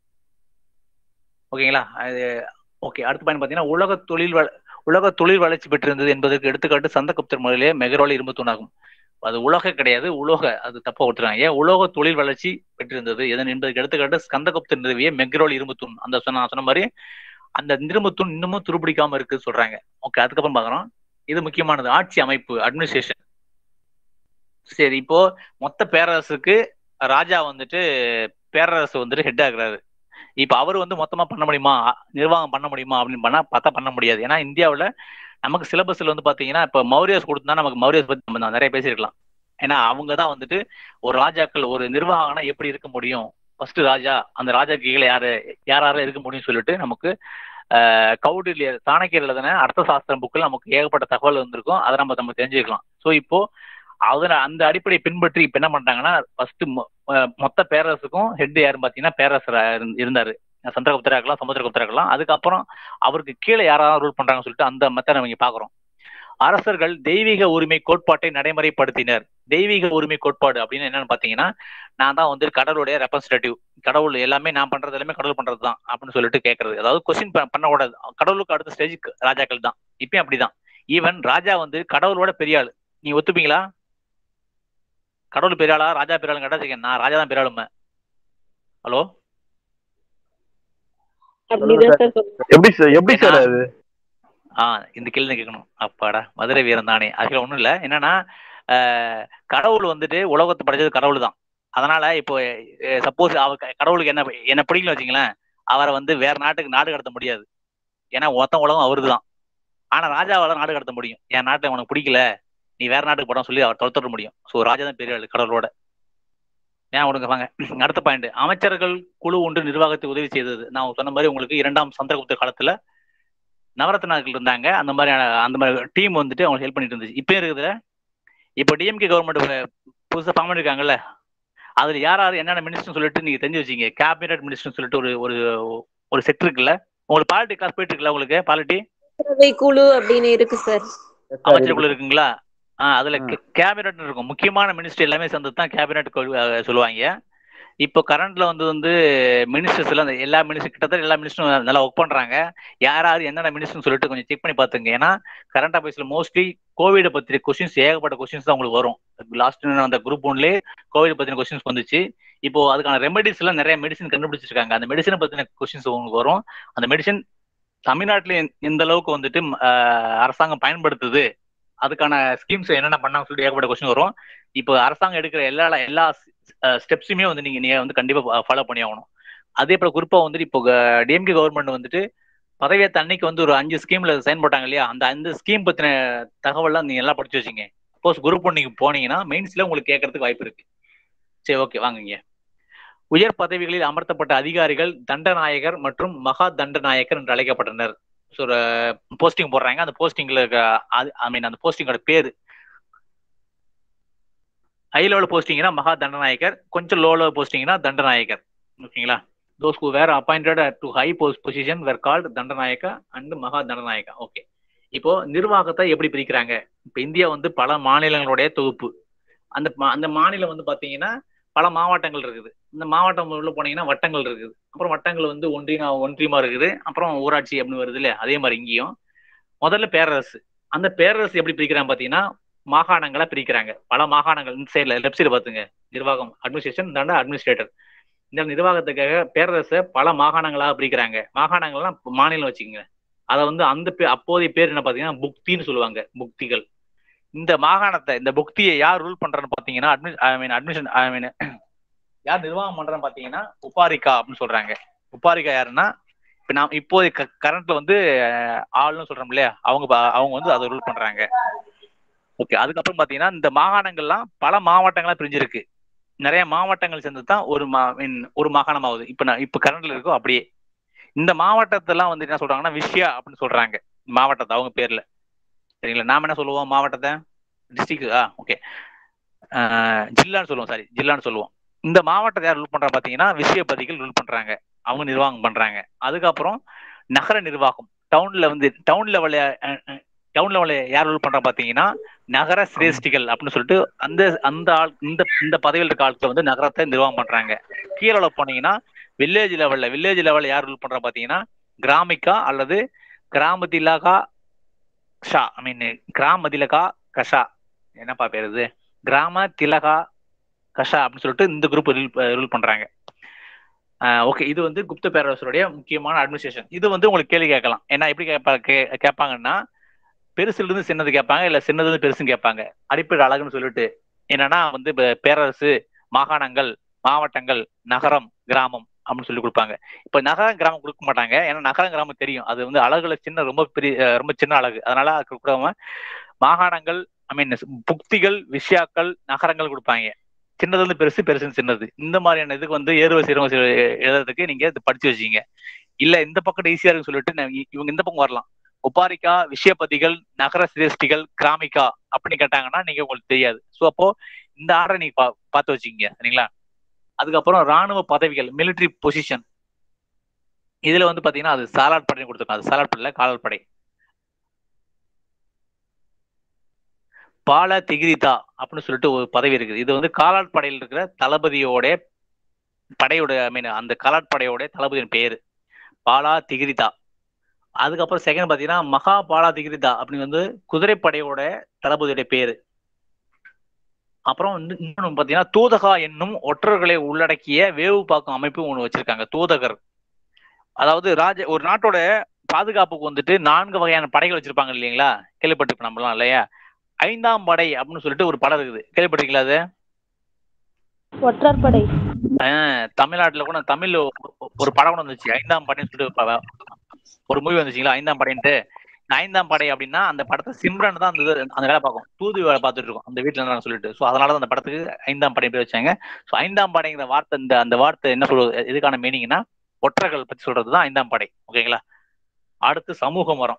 ஓகேங்களா அது ஓகே அடுத்த பாயிண்ட் பார்த்தீங்கன்னா உலக தொழில் வள- உலக தொழில் வளர்ச்சி பெற்றிருந்தது என்பதற்கு எடுத்துக்காட்டு சந்தகுப்தர் முறையிலே மெகரோல இரும்பு தூணாகும் அது உலக கிடையாது உலோக அது தப்பா கொடுத்துருக்காங்க ஏன் உலோக தொழில் வளர்ச்சி பெற்றிருந்தது எதன் என்பதற்கு எடுத்துக்காட்டு ஸ்கந்தகுப்தர் நிறுவிய மெக்ரோல் இரும்பு தூண் அந்த சொன்ன நான் சொன்ன மாதிரி அந்த இரும்பு தூண் இன்னமும் துருபிடிக்காம இருக்கு சொல்றாங்க ஓகே அதுக்கப்புறம் பாக்குறோம் இது முக்கியமானது ஆட்சி அமைப்பு அட்மினிஸ்ட்ரேஷன் சரி இப்போ மொத்த பேரரசுக்கு ராஜா வந்துட்டு பேரரசு வந்துட்டு ஹெட் ஆகுறாரு இப்ப அவர் வந்து மொத்தமா பண்ண முடியுமா நிர்வாகம் பண்ண முடியுமா அப்படின்னு பண்ணா பார்த்தா பண்ண முடியாது ஏன்னா இந்தியாவுல நமக்கு சிலபஸ்ல வந்து பாத்தீங்கன்னா இப்ப மௌரியஸ் கொடுத்தா நமக்கு மௌரியஸ் பத்தி நம்ம நிறைய பேசியிருக்கலாம் ஏன்னா அவங்க தான் வந்துட்டு ஒரு ராஜாக்கள் ஒரு நிர்வாகம்னா எப்படி இருக்க முடியும் ஃபர்ஸ்ட் ராஜா அந்த ராஜாக்கு கீழே யாரு யார் யாரும் இருக்க முடியும்னு சொல்லிட்டு நமக்கு ஆஹ், கௌடில்ய சாணக்கியர் எழுதின அர்த்த சாஸ்திரம் புக்கில் நமக்கு ஏகப்பட்ட தகவல் வந்திருக்கும் அதை நம்ம நம்ம தெரிஞ்சுக்கலாம் ஸோ இப்போ அதுல அந்த அடிப்படையை பின்பற்றி இப்ப என்ன பண்றாங்கன்னா ஃபர்ஸ்ட் மொத்த பேரரசுக்கும் ஹெட் யாருன்னு பாத்தீங்கன்னா பேரரசர் இருந்தாரு சந்திரகுப்தரா இருக்கலாம் சமுத்திரகுப்தரா இருக்கலாம் அதுக்கப்புறம் அவருக்கு கீழே யாராவது ரூல் பண்றாங்கன்னு சொல்லிட்டு அந்த மெத்தட் நம்ம இங்க பாக்குறோம் அரசர்கள் தெய்வீக உரிமை கோட்பாட்டை நடைமுறைப்படுத்தினர் தெய்வீக உரிமை கோட்பாடு அப்படின்னு என்னன்னு பாத்தீங்கன்னா நான் தான் வந்து கடவுளுடைய ரெப்ரஸன்டேட்டிவ் கடவுள் எல்லாமே நான் பண்றது எல்லாமே கடவுள் பண்றது தான் அப்படின்னு சொல்லிட்டு கேட்கறது அதாவது கொஸ்டின் பண்ணக்கூடாது கடவுளுக்கு அடுத்த ஸ்டேஜ் ராஜாக்கள் தான் இப்பயும் அப்படிதான் ஈவன் ராஜா வந்து கடவுளோட பெரிய ஆளு நீ ஒத்துப்பீங்களா கடவுள் பெரிய ஆளா ராஜா பெரிய ஆளுன்னு கேட்டா வச்சுக்கங்க, நான் ராஜா தான் பெரிய ஆளுமே ஹலோ எப்படி சார் எப்படி சார் அது ஆ இந்த கேள்வி தான் கேட்கணும் அப்பாடா மதுரை வீரன் தானே அதுல ஒண்ணும் இல்ல என்னன்னா ஆஹ், கடவுள் வந்துட்டு உலகத்தை படைச்சது கடவுள் தான் அதனால இப்போ சப்போஸ் அவ க- கடவுளுக்கு என்ன என்ன பிடிக்கல வச்சுங்களேன் அவரை வந்து வேற நாட்டுக்கு நாடு கடத்த முடியாது ஏன்னா மொத்த உலகம் அவருது தான் ஆனா ராஜாவால நாடு கடத்த முடியும் என் நாட்டை உனக்கு பிடிக்கல நீ வேற நாட்டுக்கு போட சொல்லி அவர் துரத்துட முடியும் ஸோ ராஜா தான் பெரிய ஆளு கடவுளோட ஏன் விடுங்க வாங்க அடுத்த பாயிண்ட் அமைச்சர்கள் குழு ஒன்று நிர்வாகத்தை உதவி செய்தது நான் சொன்ன மாதிரி உங்களுக்கு இரண்டாம் சந்திரகுப்த காலத்துல நவரத்னாக்கள் இருந்தாங்க அந்த மாதிரி அந்த மாதிரி டீம் வந்துட்டு அவங்களுக்கு ஹெல்ப் பண்ணிட்டு இருந்துச்சு இப்போ இருக்குதுல இப்போ டிஎம்கே கவர்மெண்ட் புதுசாக ஃபார்ம் பண்ணிருக்காங்கல்ல அதுல யார் யார் என்னென்ன மினிஸ்டர்னு சொல்லிட்டு நீங்க தெரிஞ்சு வச்சீங்க கேபினட் மினிஸ்டர்னு சொல்லிட்டு ஒரு ஒரு ஒரு செட் இருக்குல்ல உங்களுக்கு பாலிட்டி கிளாஸ் போயிட்டு இருக்குல்ல உங்களுக்கு பாலிட்டி அமைச்சரவை குழு அப்படின்னு இருக்கு சார் அமைச்சர் குழு இருக்குங்களா ஆ அதுல கேபினட் இருக்கும் முக்கியமான மினிஸ்டர் எல்லாமே சேர்ந்து தான் கேபினட் சொல்லுவாங்க இப்போ கரண்ட்ல வந்து வந்து மினிஸ்டர்ஸ் எல்லாம் அந்த எல்லா மினிஸ்டர் கிட்டத்தட்ட எல்லா மினிஸ்டரும் நல்லா ஒர்க் பண்றாங்க யார் யார் என்னென்ன மினிஸ்டர்னு சொல்லிட்டு கொஞ்சம் செக் பண்ணி பாத்துங்க ஏன்னா கரண்ட் அஃபேர்ஸ்ல மோஸ்ட்லி கோவிட பத்தின கொஸ்டின்ஸ் ஏகப்பட்ட கொஸ்டின்ஸ் தான் உங்களுக்கு வரும் லாஸ்ட் அந்த குரூப் ஒன்லயே கோவிட் பத்தின கொஸ்டின்ஸ் வந்துச்சு இப்போ அதுக்கான ரெமெடிஸ் எல்லாம் நிறைய மெடிசன் கண்டுபிடிச்சிருக்காங்க அந்த மெடிசனை பத்தின கொஸ்டின்ஸ் உங்களுக்கு வரும் அந்த மெடிசன் தமிழ்நாட்டுல எந்த- எந்த அளவுக்கு வந்துட்டு ஆஹ், அரசாங்கம் பயன்படுத்துது அதுக்கான ஸ்கீம்ஸ் என்னென்ன பண்ணாங்க சொல்லி ஏகப்பட்ட கொஸ்டின் வரும் இப்போ அரசாங்கம் எடுக்கிற எல்லா எல்லா ஸ்டெப்ஸுமே வந்து நீங்க நீங்க வந்து கண்டிப்பா ஃபாலோ பண்ணி ஆகணும் அதே போல குறிப்பா வந்துட்டு இப்போ டிஎம்கே கவர்மெண்ட் வந்துட்டு பதவியேற்ற அன்னைக்கு வந்து ஒரு அஞ்சு ஸ்கீம்ல சைன் போட்டாங்க இல்லையா அந்த அந்த ஸ்கீம் பத்தின தகவல்லாம் நீங்க எல்லாம் படிச்சு வச்சீங்க சப்போஸ் குரூப் ஒன் நீங்க போனீங்கன்னா மெயின்ஸ்ல உங்களுக்கு கேட்கறதுக்கு வாய்ப்பு இருக்கு சரி ஓகே வாங்குங்க உயர் பதவிகளில் அமர்த்தப்பட்ட அதிகாரிகள் தண்டநாயகர் மற்றும் மகா தண்டநாயகர் என்று அழைக்கப்பட்டனர் ஸோ போஸ்டிங் போடுறாங்க அந்த போஸ்டிங்ல ஐ மீன் அந்த போஸ்டிங்கோட பேரு ஹை லெவல் போஸ்டிங்னா மகா தண்டநாயகர் கொஞ்சம் லோ லெவல் போஸ்டிங்னா தண்டநாயகர் ஓகேங்களா those who were appointed to high post position were called Dandanayaka and Maha Dandanayaka okay இப்போ நிர்வாகத்தை எப்படி பிரிக்கிறாங்க இப்போ இந்தியா வந்து பல மாநிலங்களுடைய தொகுப்பு அந்த மா- அந்த மாநிலம் வந்து பாத்தீங்கன்னா பல மாவட்டங்கள் இருக்குது இந்த மாவட்டம் உள்ள போனீங்கன்னா வட்டங்கள் இருக்குது அப்புறம் வட்டங்கள் வந்து ஒன்றிய ஒன்றியமா இருக்குது அப்புறம் ஊராட்சி அப்படின்னு வருது இல்லையா அதே மாதிரி இங்கேயும் முதல்ல பேரரசு அந்த பேரரசு எப்படி பிரிக்கிறாங்க பாத்தீங்கன்னா மாகாணங்களா பிரிக்கிறாங்க பல மாகாணங்கள் இந்த சைடுல லெஃப்ட் சைடு பாத்துங்க நிர்வாகம் அட்மினிஸ்ட்ரேஷன் தாண்டா அட்மினிஸ்ட்ரேட்டர் இந்த நிர்வாகத்துக்காக பேரரசை பல மாகாணங்களா பிரிக்கிறாங்க மாகாணங்கள்லாம் மாநிலம் வச்சுக்கோங்க அதை வந்து அந்த பே- அப்போதைய பேர் என்ன பாத்தீங்கன்னா புக்தின்னு சொல்லுவாங்க புக்திகள் இந்த மாகாணத்தை இந்த புக்தியை யார் ரூல் பண்றன்னு பாத்தீங்கன்னா அட்மி ஐ மீன் அட்மிஷன் ஐ மீன் யார் நிர்வாகம் பண்றன்னு பாத்தீங்கன்னா உபாரிகா அப்படின்னு சொல்றாங்க உபாரிகா யாருன்னா இப்ப நான் இப்போதைய கரண்ட்ல வந்து அஹ், ஆளுன்னு சொல்றோம் இல்லையா அவங்க பா- அவங்க வந்து அதை ரூல் பண்றாங்க ஓகே அதுக்கப்புறம் பாத்தீங்கன்னா இந்த மாகாணங்கள்லாம் பல மாவட்டங்களா பிரிஞ்சிருக்கு நிறைய மாவட்டங்கள் சேர்ந்து தான் ஒரு மா மீன் ஒரு மாகாணம் ஆகுது இப்ப நான் இப்ப கரண்ட்ல இருக்கோ அப்படியே இந்த மாவட்டத்தெல்லாம் வந்து என்ன சொல்றாங்கன்னா விஷயா அப்படின்னு சொல்றாங்க மாவட்டத்தை அவங்க பேர்ல சரிங்களா நாம என்ன சொல்லுவோம் மாவட்டத்தை டிஸ்ட்ரிக்ட் ஆ ஓகே ஜில்லான்னு சொல்லுவோம் சாரி ஜில்லான்னு சொல்லுவோம் இந்த மாவட்டத்தை யார் ரூல் பண்றா பாத்தீங்கன்னா விஷயபதிகள் ரூல் பண்றாங்க அவங்க நிர்வாகம் பண்றாங்க அதுக்கப்புறம் நகர நிர்வாகம் டவுன்ல வந்து டவுன் லெவல்ல டவுன் லெவல்ல யார் ரூல் பண்றா பாத்தீங்கன்னா நகர சிரேஷ்டிகள் அப்படின்னு சொல்லிட்டு அந்த அந்த ஆள் இந்த இந்த பதவியில் இருக்க ஆட்கள் வந்து நகரத்தை நிர்வாகம் பண்றாங்க கீழே போனீங்கன்னா வில்லேஜ் லெவல்ல வில்லேஜ் லெவல்ல யார் ரூல் பண்றா பாத்தீங்கன்னா கிராமிகா அல்லது கிராம திலகா ஷா ஐ மீன் கிராம திலகா கஷா என்னப்பா பேர் இது கிராம திலகா கஷா அப்படின்னு சொல்லிட்டு இந்த குரூப் ரூல் பண்றாங்க ஓகே இது வந்து குப்த பேரரசருடைய முக்கியமான அட்மினிஸ்ட்ரேஷன் இது வந்து உங்களுக்கு கேள்வி கேட்கலாம் ஏன்னா எப்படி கேட்பா கே- கேட்பாங்கன்னா பெருசுல இருந்து சின்னது கேட்பாங்க இல்ல சின்னதுல இருந்து பெருசுன்னு கேட்பாங்க அடிப்படை அழகுன்னு சொல்லிட்டு என்னன்னா வந்து இப்ப பேரரசு மாகாணங்கள் மாவட்டங்கள் நகரம் கிராமம் அப்படின்னு சொல்லி கொடுப்பாங்க இப்ப நகரம் கிராமம் கொடுக்க மாட்டாங்க ஏன்னா நகரம் கிராமம் தெரியும் அது வந்து அழகுல சின்ன ரொம்ப பெரிய அஹ் ரொம்ப சின்ன அழகு அதனால அது கொடுக்காம மாகாணங்கள் ஐ மீன் புக்திகள் விஷயாக்கள் நகரங்கள் கொடுப்பாங்க சின்னதுல இருந்து பெருசு பெருசுன்னு சின்னது இந்த மாதிரியான இதுக்கு வந்து ஏறுவசி இறவசி எழுதுறதுக்கு நீங்க இது படிச்சு வச்சீங்க இல்ல இந்த பக்கம் ஈஸியா இருக்குன்னு சொல்லிட்டு நான் இ- இவங்க இந்த பக்கம் வரலாம் உபாரிகா விஷயபதிகள் நகர சிரேஷ்டிகள் கிராமிகா அப்படின்னு கேட்டாங்கன்னா நீங்க உங்களுக்கு தெரியாது ஸோ அப்போ இந்த ஆர்டரை நீங்க பா- பார்த்து வச்சுக்கீங்க சரிங்களா அதுக்கப்புறம் ராணுவ பதவிகள் military பொசிஷன் இதுல வந்து பாத்தீங்கன்னா அது சாலாட் படை கொடுத்துருக்கோம் அது சாலாட் படையில காலாட் படை பால திகிரிதா அப்படின்னு சொல்லிட்டு ஒரு பதவி இருக்குது இது வந்து காலாட் படையில் இருக்கிற தளபதியோட படையோட ஐ மீன் அந்த காலாட் படையோட தளபதியின் பேரு பாலா திகிரிதா அதுக்கப்புறம் செகண்ட் பாத்தீங்கன்னா மகா பாலா திகிரிதா அப்படின்னு வந்து குதிரைப்படையோட தளபதியோட பேரு அப்புறம் வந்து இன்னொன்னு பாத்தீங்கன்னா தூதகா என்னும் ஒற்றர்களை உள்ளடக்கிய வேவு பார்க்கும் அமைப்பு ஒண்ணு வச்சிருக்காங்க தூதகர் அதாவது ராஜ ஒரு நாட்டோட பாதுகாப்புக்கு வந்துட்டு நான்கு வகையான படைகள் வச்சிருப்பாங்க இல்லைங்களா கேள்விப்பட்டிருப்போம் நம்மலாம் இல்லையா ஐந்தாம் படை அப்படின்னு சொல்லிட்டு ஒரு படம் இருக்குது கேள்விப்பட்டிருக்கீங்களா அது ஒற்றர் படை ஆஹ் தமிழ்நாட்டுல கூட தமிழ்ல ஒரு- ஒரு படம் கூட வந்துச்சு ஐந்தாம் படைன்னு சொல்லிட்டு ப- ஒரு மூவி வந்துச்சுங்களா ஐந்தாம் படைன்ட்டு இந்த ஐந்தாம் படை அப்படின்னா அந்த படத்தை சிம்ரன் தான் அந்த இது- அந்த வேலை பார்க்கும் தூது வேலை பார்த்துட்டு இருக்கோம் அந்த வீட்டுல இருந்தாங்க சொல்லிட்டு ஸோ அதனால தான் அந்த படத்துக்கு ஐந்தாம் படை பேர் வச்சாங்க ஸோ ஐந்தாம் படைங்கிற வார்த்தை இந்த அந்த வார்த்தை என்ன சொல்றது எதுக்கான மீனிங்னா ஒற்றர்கள் பத்தி சொல்றது தான் ஐந்தாம் படை ஓகேங்களா அடுத்து சமூகம் வரும்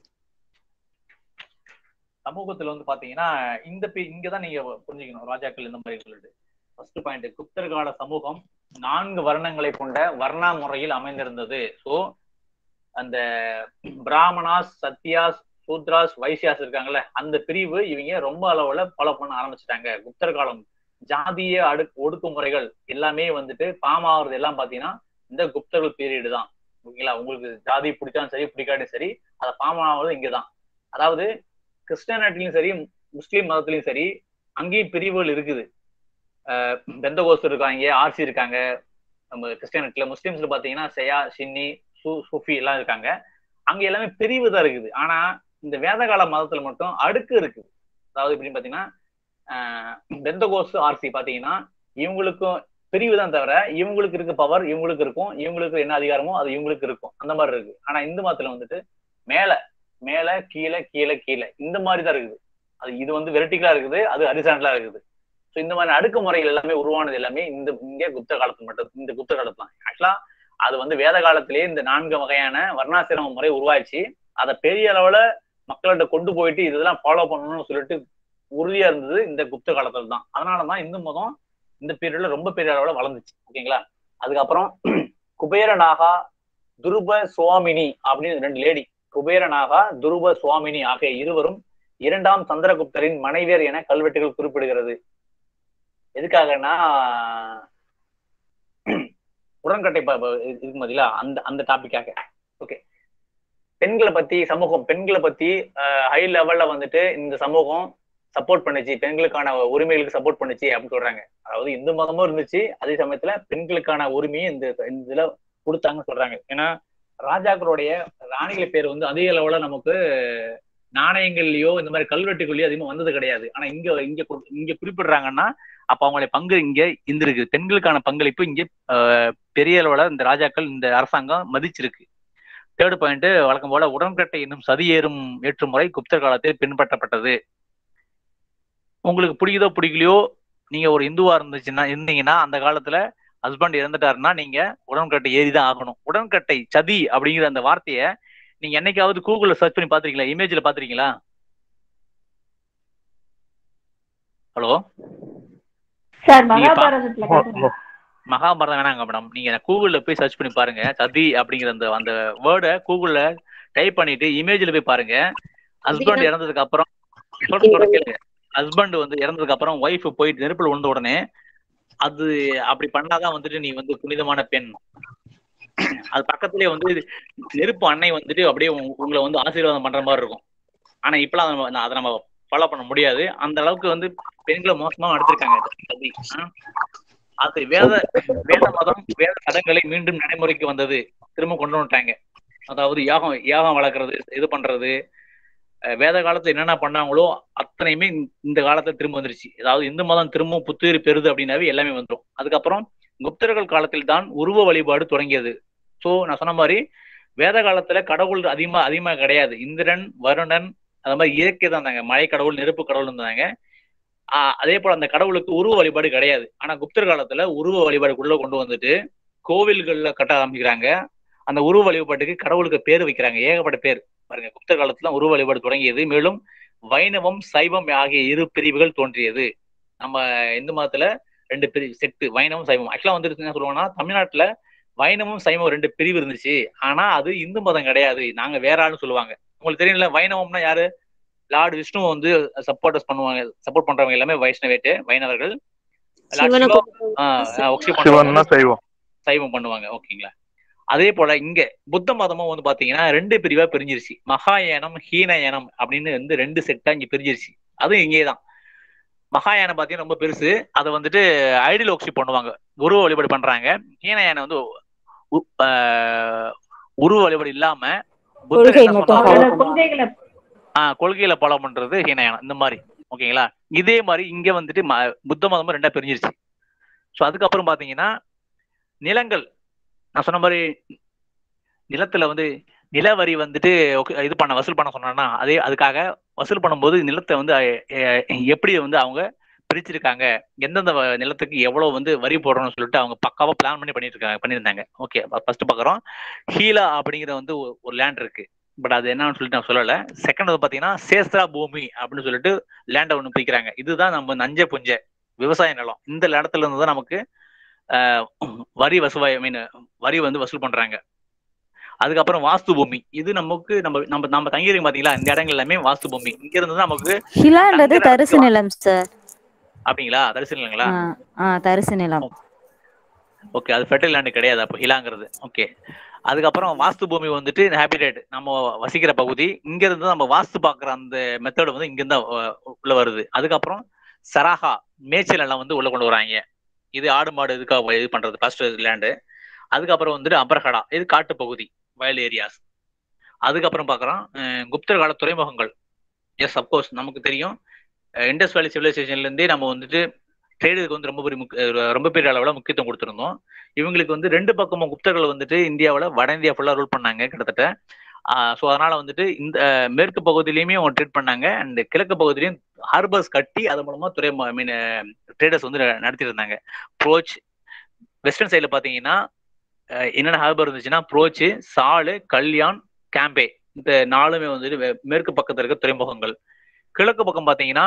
சமூகத்துல வந்து பாத்தீங்கன்னா இந்த பி இங்கதான் நீங்க புரிஞ்சுக்கணும் ராஜாக்கள் இந்த மாதிரி சொல்லிட்டு ஃபர்ஸ்ட் பாயிண்ட் குப்தர் கால சமூகம் நான்கு வர்ணங்களை கொண்ட வர்ணா முறையில் அமைந்திருந்தது சோ அந்த பிராமணாஸ் சத்யாஸ் சூத்ராஸ் வைசியாஸ் இருக்காங்கல்ல அந்த பிரிவு இவங்க ரொம்ப அளவுல ஃபாலோ பண்ண ஆரம்பிச்சிட்டாங்க குப்தர் காலம் ஜாதிய அடு ஒடுக்குமுறைகள் எல்லாமே வந்துட்டு பாமாகிறது எல்லாம் பாத்தீங்கன்னா இந்த குப்தர்கள் பீரியடு தான் ஓகேங்களா உங்களுக்கு ஜாதி பிடிச்சாலும் சரி பிடிக்காட்டியும் சரி அதை பாமாவது இங்கதான் அதாவது கிறிஸ்டியானிட்டிலையும் சரி முஸ்லீம் மதத்திலையும் சரி அங்கேயும் பிரிவுகள் இருக்குது பெந்தகோஸ் இருக்காங்க ஆர்சி இருக்காங்க நம்ம கிறிஸ்டியானிட்டில முஸ்லீம்ஸ்ல பாத்தீங்கன்னா செயா ஷின்னி சு சுஃபி எல்லாம் இருக்காங்க அங்க எல்லாமே பிரிவு தான் இருக்குது ஆனா இந்த வேதகால மதத்துல மட்டும் அடுக்கு இருக்குது அதாவது எப்படின்னு பாத்தீங்கன்னா பெந்தகோஸ் ஆர்சி பாத்தீங்கன்னா இவங்களுக்கும் பிரிவு தான் தவிர இவங்களுக்கு இருக்க பவர் இவங்களுக்கு இருக்கும் இவங்களுக்கு என்ன அதிகாரமோ அது இவங்களுக்கு இருக்கும் அந்த மாதிரி இருக்கு ஆனா இந்து மதத்துல வந்துட்டு மேல மேல கீழே கீழே கீழே இந்த மாதிரி தான் இருக்குது அது இது வந்து வெரைட்டிக்கலா இருக்குது அது ஹரிசாண்டலா இருக்குது ஸோ இந்த மாதிரி அடுக்குமுறைகள் எல்லாமே உருவானது எல்லாமே இந்த இங்கே குப்த காலத்து மட்டும் இந்த குப்த காலத்து தான் ஆக்சுவலா அது வந்து வேத காலத்திலேயே இந்த நான்கு வகையான வர்ணாசிரம முறை உருவாச்சு அதை பெரிய அளவுல மக்கள்கிட்ட கொண்டு போயிட்டு இதெல்லாம் ஃபாலோ பண்ணணும்னு சொல்லிட்டு உறுதியா இருந்தது இந்த குப்த காலத்துல தான் அதனாலதான் இந்து மதம் இந்த பீரியட்ல ரொம்ப பெரிய அளவுல வளர்ந்துச்சு ஓகேங்களா அதுக்கப்புறம் குபேர நாகா துருப சுவாமினி அப்படின்னு ரெண்டு லேடி குபேர நாகா துருப சுவாமினி ஆகிய இருவரும் இரண்டாம் சந்திரகுப்தரின் மனைவியர் என கல்வெட்டுகள் குறிப்பிடுகிறது எதுக்காகன்னா உடன்கட்டை இருக்கு மதிலா அந்த அந்த டாபிக்காக ஓகே பெண்களை பத்தி சமூகம் பெண்களை பத்தி ஹை லெவல்ல வந்துட்டு இந்த சமூகம் சப்போர்ட் பண்ணுச்சு பெண்களுக்கான உரிமைகளுக்கு சப்போர்ட் பண்ணுச்சு அப்படின்னு சொல்றாங்க அதாவது இந்து மதமும் இருந்துச்சு அதே சமயத்துல பெண்களுக்கான உரிமையும் இந்த இதுல கொடுத்தாங்கன்னு சொல்றாங்க ஏன்னா ராஜாக்களுடைய ராணிகள் பேர் வந்து அதிக அளவுல நமக்கு நாணயங்கள்லயோ இந்த மாதிரி கல்வெட்டுகள்லயோ அதிகமா வந்தது கிடையாது ஆனா இங்க இங்க இங்க குறிப்பிடுறாங்கன்னா அப்ப அவங்களுடைய பங்கு இங்க இருந்திருக்கு பெண்களுக்கான பங்களிப்பு இங்க பெரிய அளவுல இந்த ராஜாக்கள் இந்த அரசாங்கம் மதிச்சிருக்கு தேர்ட் பாயிண்ட் வழக்கம் போல உடன்கட்டை என்னும் சதியேறும் ஏற்றுமுறை குப்தர் காலத்தில் பின்பற்றப்பட்டது உங்களுக்கு பிடிக்குதோ பிடிக்கலையோ நீங்க ஒரு இந்துவா இருந்துச்சுன்னா இருந்தீங்கன்னா அந்த காலத்துல ஹஸ்பண்ட் இறந்துட்டாருன்னா நீங்க உடன்கட்டை ஏறிதான் ஆகணும் உடன்கட்டை சதி அப்படிங்கிற அந்த வார்த்தைய நீங்க என்னைக்காவது கூகுள்ல சர்ச் பண்ணி பாத்திருக்கீங்களா இமேஜ்ல பாத்திருக்கீங்களா ஹலோ சார் மகாபாரதத்துல மகாபாரதம் வேணாங்க மேடம் நீங்க கூகுள்ல போய் சர்ச் பண்ணி பாருங்க சதி அப்படிங்கிற அந்த அந்த வேர்டை கூகுள்ல டைப் பண்ணிட்டு இமேஜ்ல போய் பாருங்க ஹஸ்பண்ட் இறந்ததுக்கு அப்புறம் சொல்ற கேளுங்க ஹஸ்பண்ட் வந்து இறந்ததுக்கு அப்புறம் ஒய்ஃப் போயிட்டு நெருப்புல விழுந்த உடனே அது அப்படி பண்ணாதான் வந்துட்டு நீ வந்து புனிதமான பெண் அது பக்கத்துலயே வந்து நெருப்பு அன்னை வந்துட்டு அப்படியே உங்களை வந்து ஆசீர்வாதம் பண்ற மாதிரி இருக்கும் ஆனா இப்பெல்லாம் அதை நம்ம ஃபாலோ பண்ண முடியாது அந்த அளவுக்கு வந்து பெண்களை மோசமா எடுத்திருக்காங்க அது வேத வேத மதம் வேத சடங்களை மீண்டும் நடைமுறைக்கு வந்தது திரும்ப கொண்டு வந்துட்டாங்க அதாவது யாகம் யாகம் வளர்க்கறது இது பண்றது வேத காலத்துல என்னென்ன பண்ணாங்களோ அத்தனையுமே இந்த காலத்துல திரும்ப வந்துருச்சு அதாவது இந்து மதம் திரும்பவும் புத்துயிர் பெறுது அப்படின்னாவே எல்லாமே வந்துடும் அதுக்கப்புறம் குப்தர்கள் காலத்தில் தான் உருவ வழிபாடு தொடங்கியது ஸோ நான் சொன்ன மாதிரி வேத காலத்துல கடவுள் அதிகமா அதிகமா கிடையாது இந்திரன் வருணன் அது மாதிரி இயற்கை தான் இருந்தாங்க மழை கடவுள் நெருப்பு கடவுள் இருந்தாங்க அதே போல அந்த கடவுளுக்கு உருவ வழிபாடு கிடையாது ஆனா குப்தர் காலத்துல உருவ வழிபாடுக்குள்ள கொண்டு வந்துட்டு கோவில்கள்ல கட்ட ஆரம்பிக்கிறாங்க அந்த உருவ வழிபாட்டுக்கு கடவுளுக்கு பேர் வைக்கிறாங்க ஏகப்பட்ட பேர் பாருங்க குப்தர் காலத்துல உருவ வழிபாடு தொடங்கியது மேலும் வைணவம் சைவம் ஆகிய இரு பிரிவுகள் தோன்றியது நம்ம இந்து மதத்துல ரெண்டு பிரிவு செட்டு வைணவம் சைவம் ஆக்சுவலா வந்து என்ன சொல்லுவோம்னா தமிழ்நாட்டுல வைணவம் சைவம் ரெண்டு பிரிவு இருந்துச்சு ஆனா அது இந்து மதம் கிடையாது நாங்க வேற ஆள்னு சொல்லுவாங்க உங்களுக்கு தெரியல வைணவம்னா யாரு லார்டு விஷ்ணு வந்து சப்போர்ட்டர்ஸ் பண்ணுவாங்க சப்போர்ட் பண்றவங்க எல்லாமே வைஷ்ணவேட்டு வைணவர்கள் சைவம் பண்ணுவாங்க ஓகேங்களா அதே போல இங்க புத்த மதமும் வந்து பாத்தீங்கன்னா ரெண்டு பிரிவா பிரிஞ்சிருச்சு மகாயானம் ஹீனயானம் அப்படின்னு வந்து ரெண்டு செட்டா இங்க பிரிஞ்சிருச்சு அதுவும் இங்கேதான் மகாயானம் பாத்தீங்கன்னா ரொம்ப பெருசு அதை வந்துட்டு ஐடியல் ஒர்க்ஷிப் பண்ணுவாங்க உருவ வழிபாடு பண்றாங்க ஹீனயானம் வந்து உருவ வழிபாடு இல்லாம புத்தர் கொள்கை என்ன மட்டும் சொன்னாரோ follow பண்ணுவாங்க. கொள்கைகளை ஆஹ் கொள்கையில ஃபாலோ பண்றது ஹீனயானம் இந்த மாதிரி ஓகேங்களா இதே மாதிரி இங்க வந்துட்டு ம- புத்த மதமும் ரெண்டா பிரிஞ்சிருச்சு ஸோ அதுக்கப்புறம் பாத்தீங்கன்னா நிலங்கள் நான் சொன்ன மாதிரி நிலத்துல வந்து நிலவரி வந்துட்டு okay, இது பண்ண வசூல் பண்ண சொன்னா அதே அதுக்காக வசூல் பண்ணும்போது நிலத்தை வந்து அஹ், அஹ், எப்படி வந்து அவங்க பிரிச்சிருக்காங்க எந்தெந்த வ- நிலத்துக்கு எவ்வளவு வந்து வரி போடணும்னு சொல்லிட்டு அவங்க பக்காவா பிளான் பண்ணி பண்ணிட்டு இருக்காங்க பண்ணியிருந்தாங்க ஓகே ஃபர்ஸ்ட் பாக்குறோம் ஹீலா அப்படிங்கிற வந்து ஒரு- ஒரு லேண்ட் இருக்கு பட் அது என்னன்னு சொல்லிட்டு நான் சொல்லல செகண்ட் வந்து பாத்தீங்கன்னா சேஸ்திரா பூமி அப்படின்னு சொல்லிட்டு லேண்டை ஒன்று பிரிக்கிறாங்க இதுதான் நம்ம நஞ்ச புஞ்ச விவசாய நிலம் இந்த இடத்துல இருந்து தான் நமக்கு ஆஹ், வரி வசூல் ஐ மீன் வரி வந்து வசூல் பண்றாங்க அதுக்கப்புறம் வாஸ்து பூமி இது நமக்கு நம்ம நம்ம நம்ம தங்கியிருக்கோம் பாத்தீங்களா இந்த இடங்கள் எல்லாமே வாஸ்து பூமி இங்க இருந்து தான் நமக்கு ஹிலான்றது தங்குற தரிசு இடத்துக்கு நிலம் சார் அப்படிங்களா தரிசனம் இல்லைங்களா ஆ ஆ தரிசு நிலம் ஓகே அது ஃபெர்டைல் லேண்ட் கிடையாது அப்போ ஹிலாங்கிறது ஓகே அதுக்கப்புறம் வாஸ்து பூமி வந்துட்டு ஹேபிடேட் நம்ம வசிக்கிற பகுதி இங்க இருந்து நம்ம வாஸ்து பார்க்குற அந்த மெத்தட் வந்து இங்க இருந்து உள்ள வருது அதுக்கப்புறம் சராஹா மேய்ச்சல் எல்லாம் வந்து உள்ள கொண்டு வராங்க இது ஆடு மாடு இதுக்காக இது பண்றது ஃபர்ஸ்ட் லேண்டு அதுக்கப்புறம் வந்துட்டு அபர்ஹடா இது காட்டு பகுதி வயல் ஏரியாஸ் அதுக்கப்புறம் பார்க்குறோம் குப்தர் கால துறைமுகங்கள் எஸ் அப்கோர்ஸ் நமக்கு தெரியும் இண்டஸ் வேலி சிவிலைசேஷன்ல இருந்தே நம்ம வந்துட்டு ட்ரேடுக்கு வந்து ரொம்ப பெரிய முக்கிய அஹ் ரொம்ப பெரிய அளவில் முக்கியத்துவம் கொடுத்துருந்தோம் இவங்களுக்கு வந்து ரெண்டு பக்கமும் குப்தர்கள் வந்துட்டு இந்தியாவில் வட இந்தியா ஃபுல்லாக ரூல் பண்ணாங்க கிட்டத்தட்ட ஸோ அதனால வந்துட்டு இந்த அஹ், மேற்கு பகுதியிலையுமே அவங்க ட்ரீட் பண்ணாங்க அண்ட் கிழக்கு பகுதியிலையும் ஹார்பர்ஸ் கட்டி அது மூலமா துறை ஐ மீன் ட்ரேடர்ஸ் வந்து நடத்திட்டு இருந்தாங்க ப்ரோச் வெஸ்டர்ன் சைடில் பார்த்தீங்கன்னா அஹ், என்னென்ன ஹார்பர் இருந்துச்சுன்னா ப்ரோச்சு சாலு கல்யாண் கேம்பே இந்த நாலுமே வந்துட்டு வே- மேற்கு பக்கத்துல இருக்க துறைமுகங்கள் கிழக்கு பக்கம் பார்த்தீங்கன்னா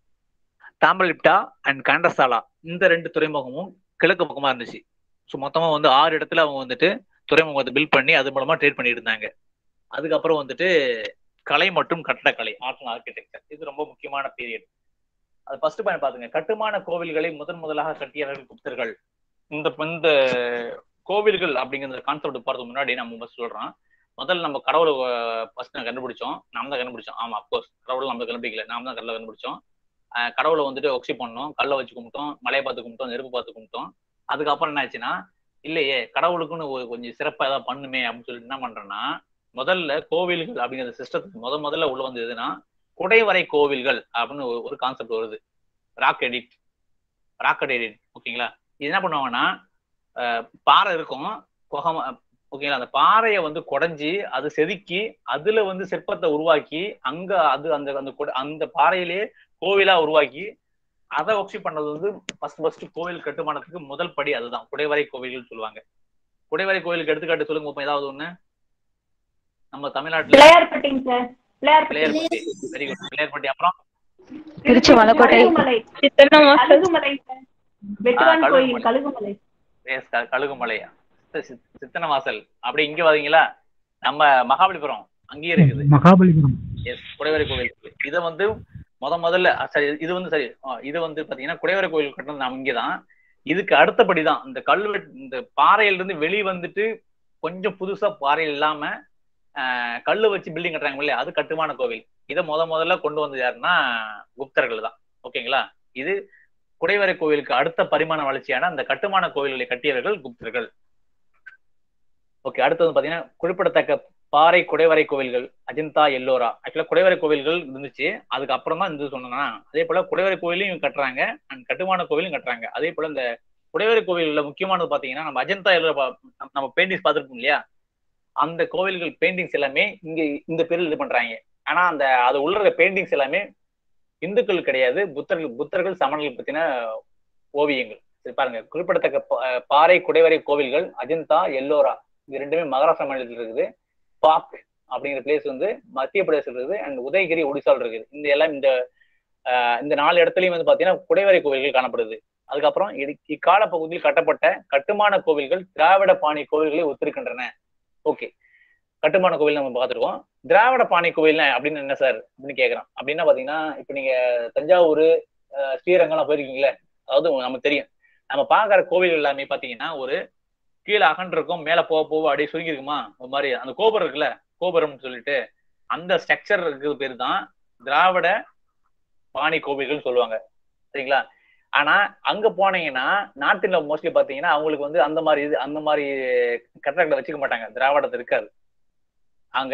தாம்பலிப்டா அண்ட் காண்டசாலா இந்த ரெண்டு துறைமுகமும் கிழக்கு பக்கமா இருந்துச்சு ஸோ மொத்தமா வந்து ஆறு இடத்துல அவங்க வந்துட்டு துறைமுகத்தை பில்ட் பண்ணி அது மூலமா ட்ரேட் பண்ணிட்டு இருந்தாங்க அதுக்கப்புறம் வந்துட்டு கலை மற்றும் கட்டடக்கலை ஆர்ட் அண்ட் ஆர்கிடெக்சர் இது ரொம்ப முக்கியமான பீரியட் அது ஃபர்ஸ்ட் பாயிண்ட் பாத்துங்க கட்டுமான கோவில்களை முதன் முதலாக கட்டியவர்கள் குப்தர்கள் இந்த இந்த கோவில்கள் அப்படிங்கிற கான்செப்ட் போறதுக்கு முன்னாடி நம்ம first சொல்றோம் முதல்ல நம்ம கடவுளை ஃபர்ஸ்ட் கண்டுபிடிச்சோம் நாம தான் கண்டுபிடிச்சோம் ஆமா அப்கோர்ஸ் கடவுளை நம்ம கண்டுபிடிக்கல நாம தான் கடவுளை கண்டுபிடிச்சோம் அஹ் கடவுளை வந்துட்டு ஒக்சி பண்ணோம் கல்லை வச்சு கும்பிட்டோம் மலையை பார்த்து கும்பிட்டோம் நெருப்பு பார்த்து கும்பிட்டோம் அதுக்கப்புறம் என்ன ஆச்சுன்னா இல்லையே கடவுளுக்குன்னு ஒரு கொஞ்சம் சிறப்பா ஏதாவது பண்ணுமே அப்படின்னு சொல்லிட்டு என்ன பண்றேன்னா முதல்ல கோவில்கள் அப்படிங்கிற சிஸ்டத்துக்கு முத முதல்ல உள்ள வந்து எதுனா குடைவரை கோவில்கள் அப்படின்னு ஒரு- ஒரு கான்செப்ட் வருது ராக் எடிட் ராக்கெட் எடிட் ஓகேங்களா இது என்ன பண்ணுவாங்கன்னா அஹ் பாறை இருக்கும் குகம் ஓகேங்களா அந்த பாறையை வந்து குடைஞ்சி அது செதுக்கி அதுல வந்து சிற்பத்தை உருவாக்கி அங்க அது அந்த அந்த குட- அந்த பாறையிலே கோவிலா உருவாக்கி அதை ஒப்சி பண்ணது வந்து ஃபர்ஸ்ட் ஃபர்ஸ்ட் கோவில் கட்டுமானத்துக்கு முதல் படி அதுதான் குடைவரை கோவில்கள் சொல்லுவாங்க குடைவரை கோவிலுக்கு எடுத்துக்காட்டு சொல்லுங்க பாப்போம் ஏதாவது ஒண்ணு நம்ம தமிழ்நாட்டுல பிள்ளையார்பட்டிங்க sir Pillaiyarpatti Pillaiyarpatti very good Pillaiyarpatti அப்புறம் திருச்சி மலைக்கோட்டை கழுகுமலை கழுகுமலை சார் வெட்டுவான் கழுகுமலை. கோயில் கழுகுமலை எஸ் கழுகுமலை சித்த- சித்த- சித்தன வாசல் அப்படி இங்க வரீங்களா நம்ம மகாபலிபுரம் அங்கேயே இருக்குது மகாபலிபுரம் எஸ் குடைவரை கோவில் இருக்கு. இதை வந்து முத முதல்ல அஹ் சரி இது வந்து சரி அஹ் இது வந்து பாத்தீங்கன்னா குடைவரை கோவில் கட்டினது நம்ம இங்கதான் இதுக்கு அடுத்தபடிதான் இந்த கல்வெட்டு இந்த பாறையில இருந்து வெளி வந்துட்டு கொஞ்சம் புதுசா பாறையில் இல்லாம ஆஹ் கல்லு வச்சு பில்டிங் கட்டுறாங்க இல்லையா அது கட்டுமான கோவில் இதை முத முதல்ல கொண்டு வந்தது யாருன்னா குப்தர்கள் தான் ஓகேங்களா இது குடைவரை கோவிலுக்கு அடுத்த பரிமாண வளர்ச்சியான அந்த கட்டுமான கோவில்களை கட்டியவர்கள் குப்தர்கள் ஓகே அடுத்தது பாத்தீங்கன்னா குறிப்பிடத்தக்க பாறை குடைவரை கோவில்கள் அஜந்தா எல்லோரா ஆக்சுவலா குடைவரை கோவில்கள் இருந்துச்சு அதுக்கப்புறம் தான் இந்த சொன்னா அதே போல குடைவரை கோவிலையும் இவங்க கட்டுறாங்க அண்ட் கட்டுமான கோவிலும் கட்டுறாங்க அதே போல இந்த குடைவரை கோவில்ல முக்கியமானது பாத்தீங்கன்னா நம்ம அஜந்தா எல்லோரா பா- நம்ம பெயிண்டிங்ஸ் பார்த்துருப்போம் இல்லையா அந்த கோவில்கள் பெயிண்டிங்ஸ் எல்லாமே இங்க இந்த பேரில் இது பண்றாங்க ஆனா அந்த அது உள்ள இருக்க பெயிண்டிங்ஸ் எல்லாமே இந்துக்கள் கிடையாது புத்தர்கள் புத்தர்கள் சமணர்கள் பத்தின ஓவியங்கள் சரி பாருங்க குறிப்பிடத்தக்க பா- பாறை குடைவரை கோவில்கள் அஜந்தா எல்லோரா இது ரெண்டுமே மகாராஷ்டிரா மாநிலத்தில் இருக்குது பாக் அப்படிங்கிற பிளேஸ் வந்து மத்திய பிரதேசத்தில் இருக்குது அண்ட் உதயகிரி ஒடிசாவில் இருக்குது இந்த எல்லாம் இந்த ஆஹ் இந்த நாலு இடத்துலயும் வந்து பாத்தீங்கன்னா குடைவரை கோவில்கள் காணப்படுது அதுக்கப்புறம் இது இக்கால பகுதியில் கட்டப்பட்ட கட்டுமான கோவில்கள் திராவிட பாணி கோவில்களை ஒத்திருக்கின்றன ஓகே கட்டுமான கோவில் நம்ம பார்த்துருக்கோம் திராவிட பாணி கோவில்னா அப்படின்னு என்ன சார் அப்படின்னு கேட்கறோம் அப்படின்னா பாத்தீங்கன்னா இப்ப நீங்க தஞ்சாவூர் அஹ் ஸ்ரீரங்கம்லாம் போயிருக்கீங்களே அதாவது நமக்கு தெரியும் நம்ம பார்க்குற கோவில் எல்லாமே பாத்தீங்கன்னா ஒரு கீழே அகன்று இருக்கும் மேல போக போக அப்படியே சுருங்கி இருக்குமா ஒரு மாதிரி அந்த கோபுரம் இருக்குல்ல கோபுரம்னு சொல்லிட்டு அந்த ஸ்ட்ரக்சர் இருக்கிறது பேர் தான் திராவிட பாணி கோவில்கள் சொல்லுவாங்க சரிங்களா ஆனா அங்க போனீங்கன்னா நாட்டில மோஸ்ட்லி பாத்தீங்கன்னா அவங்களுக்கு வந்து அந்த மாதிரி இது அந்த மாதிரி கட்டடங்களை வச்சுக்க மாட்டாங்க திராவிடத்து இருக்காது அங்க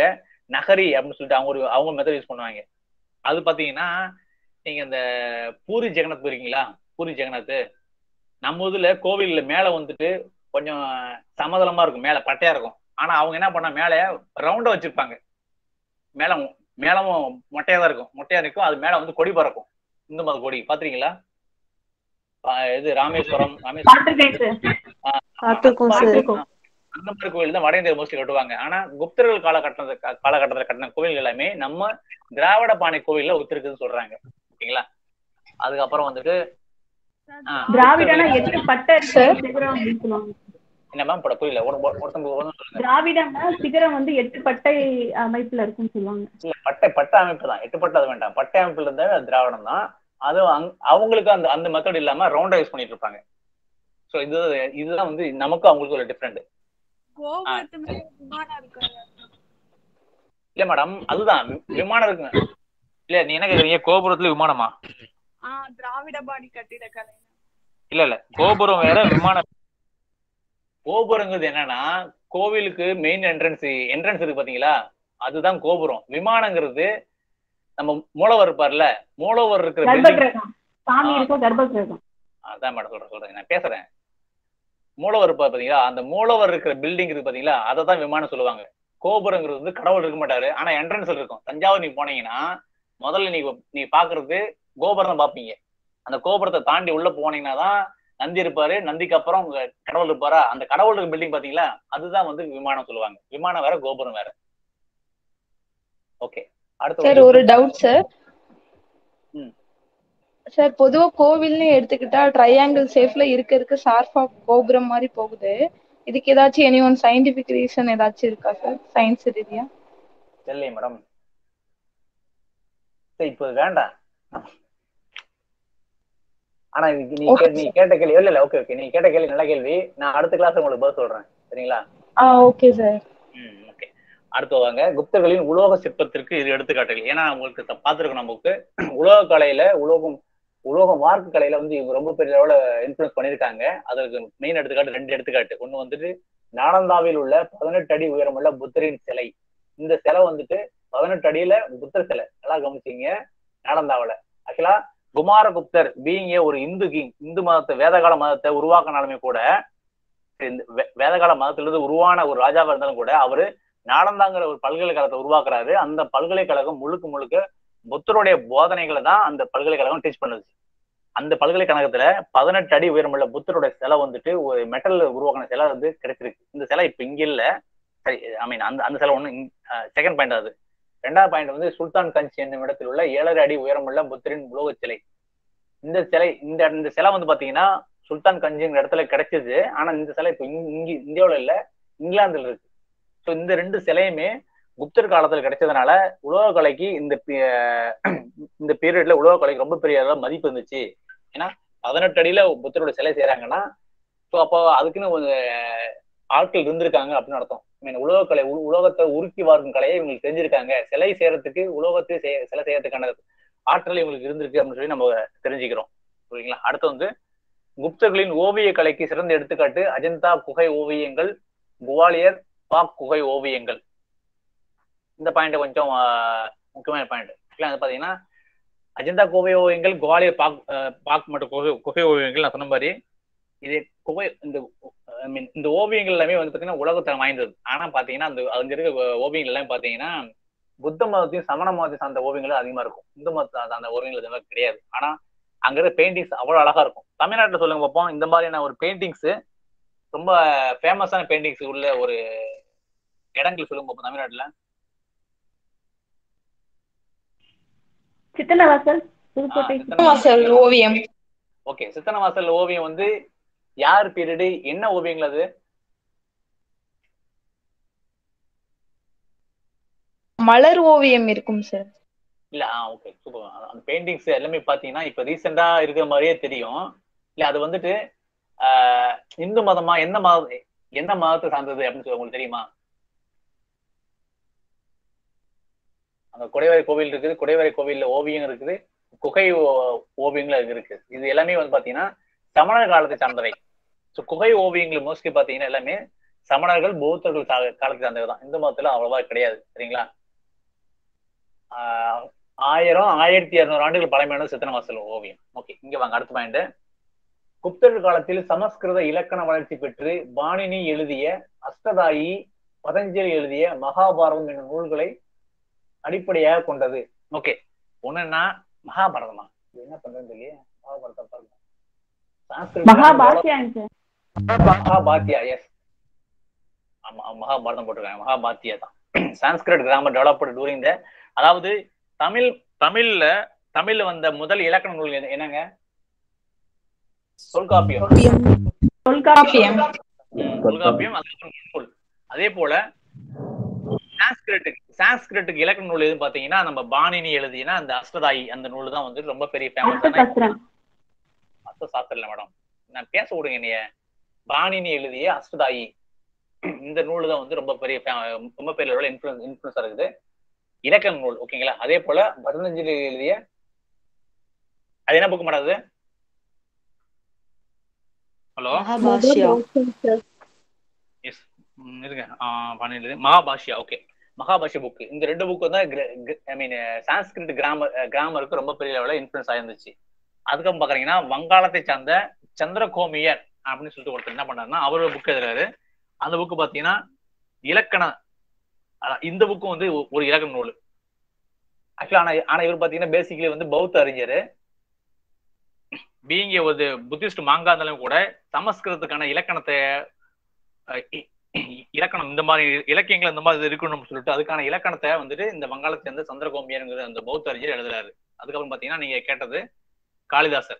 நகரி அப்படின்னு சொல்லிட்டு அவங்க ஒரு அவங்க மெத்தட் யூஸ் பண்ணுவாங்க அது பாத்தீங்கன்னா நீங்க இந்த பூரி ஜெகநாத் போயிருக்கீங்களா பூரி ஜெகநாத் நம்ம இதுல கோவில்ல மேல வந்துட்டு கொஞ்சம் சமதளமா இருக்கும் மேல பட்டையா இருக்கும் ஆனா அவங்க என்ன பண்ணா மேல ரவுண்டா வச்சிருப்பாங்க மேல மேலமும் மொட்டையா தான் இருக்கும் மொட்டையா இருக்கும் அது மேல வந்து கொடி பறக்கும் இந்து மத கொடி பாத்திருக்கீங்களா ஆ, இது ராமேஸ்வரம் பார்த்திருக்கேன் சார். ஆ, பார்த்திருக்கோம் அந்த சார். மாதிரி- அந்த மாதிரி கோவில் தான் வட இந்தியா மோஸ்ட்லி கட்டுவாங்க ஆனா குப்தர்கள் காலகட்டத்தை காலகட்டத்தில் கட்டின கோவில் எல்லாமே நம்ம திராவிட பாணி கோவில்ல ஒத்துருக்குன்னு சொல்றாங்க ஓகேங்களா அதுக்கப்புறம் வந்துட்டு ஆ, திராவிடனா குப்தர்கள் எட்டு பட்டை இருக்கு சிகரம் அப்படின்னு சொல்லுவாங்க என்ன மேம் பட புரியல ஒரு ஒரு- ஒருத்தங்க ஒருத்தங்க சொல்லுங்க திராவிடம்னா சிகரம் வந்து எட்டு பட்டை அமைப்புல இருக்குன்னு சொல்லுவாங்க இல்ல பட்டை பட்டை அமைப்பு தான் எட்டு பட்டை அது வேண்டாம் பட்டை அமைப்புல இருந்தா அது திராவிடம் தான் அது அங்க- அவங்களுக்கு அந்த அந்த மெத்தட் இல்லாம ரவுண்டா யூஸ் பண்ணிட்டு இருப்பாங்க சோ இது இதுதான் வந்து நமக்கும் அவங்களுக்கு ஒரு டிஃப்ரெண்ட் இல்ல மேடம் அதுதான் வி- விமானம் இருக்குங்க இல்ல நீ என்ன கேக்குறீங்க கோபுரத்துல விமானமா திராவிட பாணி கட்டிடக்கலை இல்ல இல்ல கோபுரம் வேற விமானம் கோபுரங்கிறது என்னன்னா கோவிலுக்கு மெயின் என்ட்ரன்ஸ் என்ட்ரன்ஸ் இருக்கு பாத்தீங்களா அதுதான் கோபுரம் விமானங்கிறது நம்ம மூலவர் இருப்பார்ல மூலவர் இருக்கிற building- கர்ப்பகிரகம் சாமி இருக்க கர்ப்பகிரகம் அதான் மேடம் சொல்றேன் சொல்றேன் நான் பேசுறேன் மூலவர் இருப்பார் பாத்தீங்களா அந்த மூலவர் இருக்கிற பில்டிங் இருக்கு பாத்தீங்களா அதை தான் விமானம் சொல்லுவாங்க கோபுரங்கிறது வந்து கடவுள் இருக்க மாட்டாரு ஆனா என்ட்ரன்ஸ் இருக்கும் தஞ்சாவூர் நீ போனீங்கன்னா முதல்ல நீ நீ பாக்குறது கோபுரம் தான் பாப்பீங்க அந்த கோபுரத்தை தாண்டி உள்ள போனீங்கன்னா தான் நந்தி இருப்பாரு நந்திக்கு அப்புறம் உங்க கடவுள் இருப்பாரா அந்த கடவுள் இருக்க பில்டிங் பாத்தீங்களா அதுதான் வந்து விமானம் சொல்லுவாங்க விமானம் வேற கோபுரம் வேற ஓகே அடுத்து சார் வந்து- ஒரு டவுட் சார் ம். சார் பொதுவா கோவில்னு எடுத்துக்கிட்டா ட்ரையாங்கிள் ஷேப்ல இருக்க இருக்க ஷார்ப்பா கோபுரம் மாதிரி போகுது இதுக்கு ஏதாச்சும் எனி ஒன் சயின்டிபிக் ரீசன் ஏதாச்சும் இருக்கா சார் சயின்ஸ் ரீதியா தெரியல மேடம் சரி இப்போ இது வேண்டாம் ஆனா இதுக்கு நீ Okay, கே- நீ கேட்ட கேள்வி இல்ல இல்ல ஓகே ஓகே நீ கேட்ட கேள்வி நல்ல கேள்வி நான் அடுத்த கிளாஸ் உங்களுக்கு பதில் சொல்றேன் சரிங்களா ஆ ஓகே சார் ம் ஓகே அடுத்து வாங்க குப்தர்களின் உலோக சிற்பத்திற்கு இது எடுத்துக்காட்டுகள் ஏன்னா உங்களுக்கு த- பார்த்திருக்கோம் நமக்கு உலோக கலையில உலோகம் உலோகம் வார்க்கு கலையில வந்து இவங்க ரொம்ப பெரிய அளவுல இன்ஃபுளுஸ் பண்ணியிருக்காங்க அதற்கு மெயின் எடுத்துக்காட்டு ரெண்டு எடுத்துக்காட்டு ஒண்ணு வந்துட்டு நாலந்தாவில் உள்ள பதினெட்டு அடி உயரமுள்ள புத்தரின் சிலை இந்த சிலை வந்துட்டு பதினெட்டு அடியில புத்தர் சிலை நல்லா கவனிச்சீங்க நாலந்தாவில ஆக்சுவலா குமாரகுப்தர் பீயிங் ஒரு இந்து கிங் இந்து மதத்தை வேதகால மதத்தை உருவாக்கினாலுமே கூட இந்த வே- வேதகால மதத்திலிருந்து உருவான ஒரு ராஜாவா இருந்தாலும் கூட அவரு நாலந்தாங்கிற ஒரு பல்கலைக்கழகத்தை உருவாக்குறாரு அந்த பல்கலைக்கழகம் முழுக்க முழுக்க புத்தருடைய போதனைகளை தான் அந்த பல்கலைக்கழகம் டீச் பண்ணுது அந்த பல்கலைக்கழகத்துல பதினெட்டு அடி உயரமுள்ள புத்தருடைய சிலை வந்துட்டு ஒரு மெட்டல்ல உருவாக்கின சிலை வந்து கிடைச்சிருக்கு இந்த சிலை இப்ப இங்க இல்ல சரி ஐ மீன் அந்த அந்த சிலை ஒண்ணு செகண்ட் பாயிண்ட் அது ரெண்டாவது பாயிண்ட் வந்து சுல்தான் கஞ்ச் என்னும் இடத்தில் உள்ள ஏழரை அடி உயரமுள்ள புத்தரின் உலோக சிலை இந்த சிலை இந்த இந்த சிலை வந்து பாத்தீங்கன்னா சுல்தான் கஞ்சிங்கிற இடத்துல கிடைச்சது ஆனா இந்த சிலை இப்ப இங்க இங்க இந்தியாவுல இல்ல இங்கிலாந்துல இருக்கு ஸோ இந்த ரெண்டு சிலையுமே குப்தர் காலத்துல கிடைச்சதுனால உலோக கலைக்கு இந்த பி- இந்த பீரியட்ல உலோக கலைக்கு ரொம்ப பெரிய அளவுல மதிப்பு இருந்துச்சு ஏன்னா பதினெட்டு அடியில புத்தரோட சிலை செய்யறாங்கன்னா ஸோ அப்போ அதுக்குன்னு ஒரு ஆட்கள் இருந்திருக்காங்க அப்படின்னு அர்த்தம் I mean, உலோக கலை உ- உலோகத்தை உருக்கி வார்க்கும் கலையை இவங்களுக்கு தெரிஞ்சிருக்காங்க சிலை செய்யறதுக்கு உலோகத்தை செய்ய சிலை செய்யறதுக்கான ஆற்றல் இவங்களுக்கு இருந்திருக்கு அப்படின்னு சொல்லி நம்ம தெரிஞ்சுக்கிறோம் புரியுங்களா அடுத்து வந்து குப்தர்களின் ஓவிய கலைக்கு சிறந்த எடுத்துக்காட்டு அஜந்தா குகை ஓவியங்கள் குவாலியர் பாக் குகை ஓவியங்கள் இந்த பாயிண்ட் கொஞ்சம் ஆஹ், முக்கியமான பாயிண்ட் அது பாத்தீங்கன்னா அஜந்தா குகை ஓவியங்கள் குவாலியர் பாக் ஆஹ், பாக் மற்றும் குகை குகை ஓவியங்கள் நான் சொன்ன மாதிரி இது குகை இந்த ஐ மீன் இந்த ஓவியங்கள் எல்லாமே வந்து பாத்தீங்கன்னா உலகத்தரம் வாய்ந்தது ஆனா பாத்தீங்கன்னா அந்த அங்க இருக்க ஓவியங்கள் எல்லாமே பாத்தீங்கன்னா புத்த மதத்தையும் சமண மதத்தையும் சார்ந்த ஓவியங்கள் அதிகமா இருக்கும் இந்து மதத்தை சார்ந்த ஓவியங்கள் இந்த மாதிரி கிடையாது ஆனா அங்க இருக்க பெயிண்டிங்ஸ் அவ்வளவு அழகா இருக்கும் தமிழ்நாட்டுல சொல்லுங்க பார்ப்போம் இந்த மாதிரியான ஒரு பெயிண்டிங்ஸ் ரொம்ப ஃபேமஸான பெயிண்டிங்ஸ் உள்ள ஒரு இடங்கள் சொல்லுங்க பார்ப்போம் தமிழ்நாட்டுல சித்தனவாசல் புதுக்கோட்டை சித்தனவாசல் ஓவியம் ஓகே சித்தனவாசல் ஓவியம் வந்து யார் பீரியடு என்ன ஓவியங்கள் அது மலர் ஓவியம் இருக்கும் சார் இல்ல ஆ ஓகே சூப்பர் அந்த பெயிண்டிங்ஸ் எல்லாமே பாத்தீங்கன்னா இப்ப ரீசெண்டா இருக்கிற மாதிரியே தெரியும் இல்ல அது வந்துட்டு ஆஹ், இந்து மதமா எந்த மத எந்த மதத்தை சார்ந்தது அப்படின்னு சொல்லி உங்களுக்கு தெரியுமா அங்க குடைவரை கோவில் இருக்குது குடைவரை கோவில்ல ஓவியம் இருக்குது குகை ஓ- ஓவியங்கள் இருக்கு இது எல்லாமே வந்து பாத்தீங்கன்னா சமணர் காலத்தை சார்ந்தவை ஸோ குகை ஓவியங்கள் மோஸ்ட்லி பாத்தீங்கன்னா எல்லாமே சமணர்கள் பௌத்தர்கள் சா- காலத்தை சார்ந்தவை தான் இந்து மதத்துல அவ்வளவா கிடையாது சரிங்களா ஆஹ் ஆயிரம் ஆயிரத்தி இருநூறு ஆண்டுகள் பழமையான சித்தனவாசல் ஓவியம் ஓகே இங்க வாங்க அடுத்த பாயிண்ட் குப்தர் காலத்தில் சமஸ்கிருத இலக்கண வளர்ச்சி பெற்று பாணினி எழுதிய அஷ்டதாயி பதஞ்சலி எழுதிய மகாபாரதம் என்னும் நூல்களை அடிப்படையாக கொண்டது ஓகே ஒண்ணுன்னா மகாபாரதமா இது என்ன பண்றேன்னு தெரியல மகாபாரதம் பாருங்க சான்ஸ்கிரிட் மகாபாஷ்யாங்க சார் மகாபாத்தியா எஸ் ஆமா மகாபாரதம் போட்டிருக்காங்க மகாபாத்தியா தான் Sanskrit grammar developed during the அதாவது தமிழ் தமிழ்ல தமிழ்ல வந்த முதல் இலக்கண நூல் எது- என்னங்க தொல்காப்பியம் தொல்காப்பியம் ம், தொல்காப்பியம் அதுக்கப்புறம் நூல் அதே போல சான்ஸ்கிரிட்டுக்கு சான்ஸ்கிரிட்டுக்கு இலக்கண நூல் எதுன்னு பாத்தீங்கன்னா நம்ம பாணினி எழுதினா அந்த அஷ்டதாயி அந்த நூல் தான் வந்து ரொம்ப பெரிய ஃபேமஸ் அர்த்தசாஸ்திரம் அர்த்த சாஸ்திரம் இல்ல மேடம் நான் பேச விடுங்க என்னைய பாணினி எழுதிய அஷ்டதாயி இந்த நூல் தான் வந்து ரொம்ப பெரிய fa- ரொம்ப பெரிய அளவுல இன்ஃபுளுன்ஸ் இன்ஃபுளுன்ஸா இருக்குது இலக்கண நூல் ஓகேங்களா அதே போல பதஞ்சலி எழுதிய அது என்ன புக் மேடம் அது ஹலோ எஸ் இருங்க பாணினி எழுதி மகாபாஷ்யா ஓகே மகாபாஷ்ய புக் இந்த ரெண்டு புக்கு தான் ஐ மீன் சான்ஸ்கிரிட் கிராமர் கிராமருக்கு ரொம்ப பெரிய அளவுல இன்ஃபுளுன்ஸ் ஆயிருந்துச்சு அதுக்கப்புறம் பாக்குறீங்கன்னா வங்காளத்தை சார்ந்த சந்திரகோமியர் அப்படின்னு சொல்லிட்டு ஒருத்தர் என்ன பண்ணாருன்னா அவரோட புக் எழுதுறாரு அந்த புக்கு பாத்தீங்கன்னா இலக்கண அதான் இந்த புக்கும் வந்து ஒ- ஒரு இலக்கண நூல் ஆக்சுவலா ஆனா ஆனா இவர் பாத்தீங்கன்னா பேசிக்கலி வந்து பௌத்த அறிஞர் பீங்க ஒரு புத்திஸ்ட் மாங்கா இருந்தாலும் கூட சமஸ்கிருதத்துக்கான இலக்கணத்தை அஹ், இ- இ- இலக்கணம் இந்த மாதிரி இலக்கியங்கள் இந்த மாதிரி இருக்கணும்னு சொல்லிட்டு அதுக்கான இலக்கணத்தை வந்துட்டு இந்த வங்காளத்தை சேர்ந்த சந்திரகோமியருங்கிற அந்த பௌத்த அறிஞர் எழுதுறாரு அதுக்கப்புறம் பாத்தீங்கன்னா நீங்க கேட்டது காளிதாசர்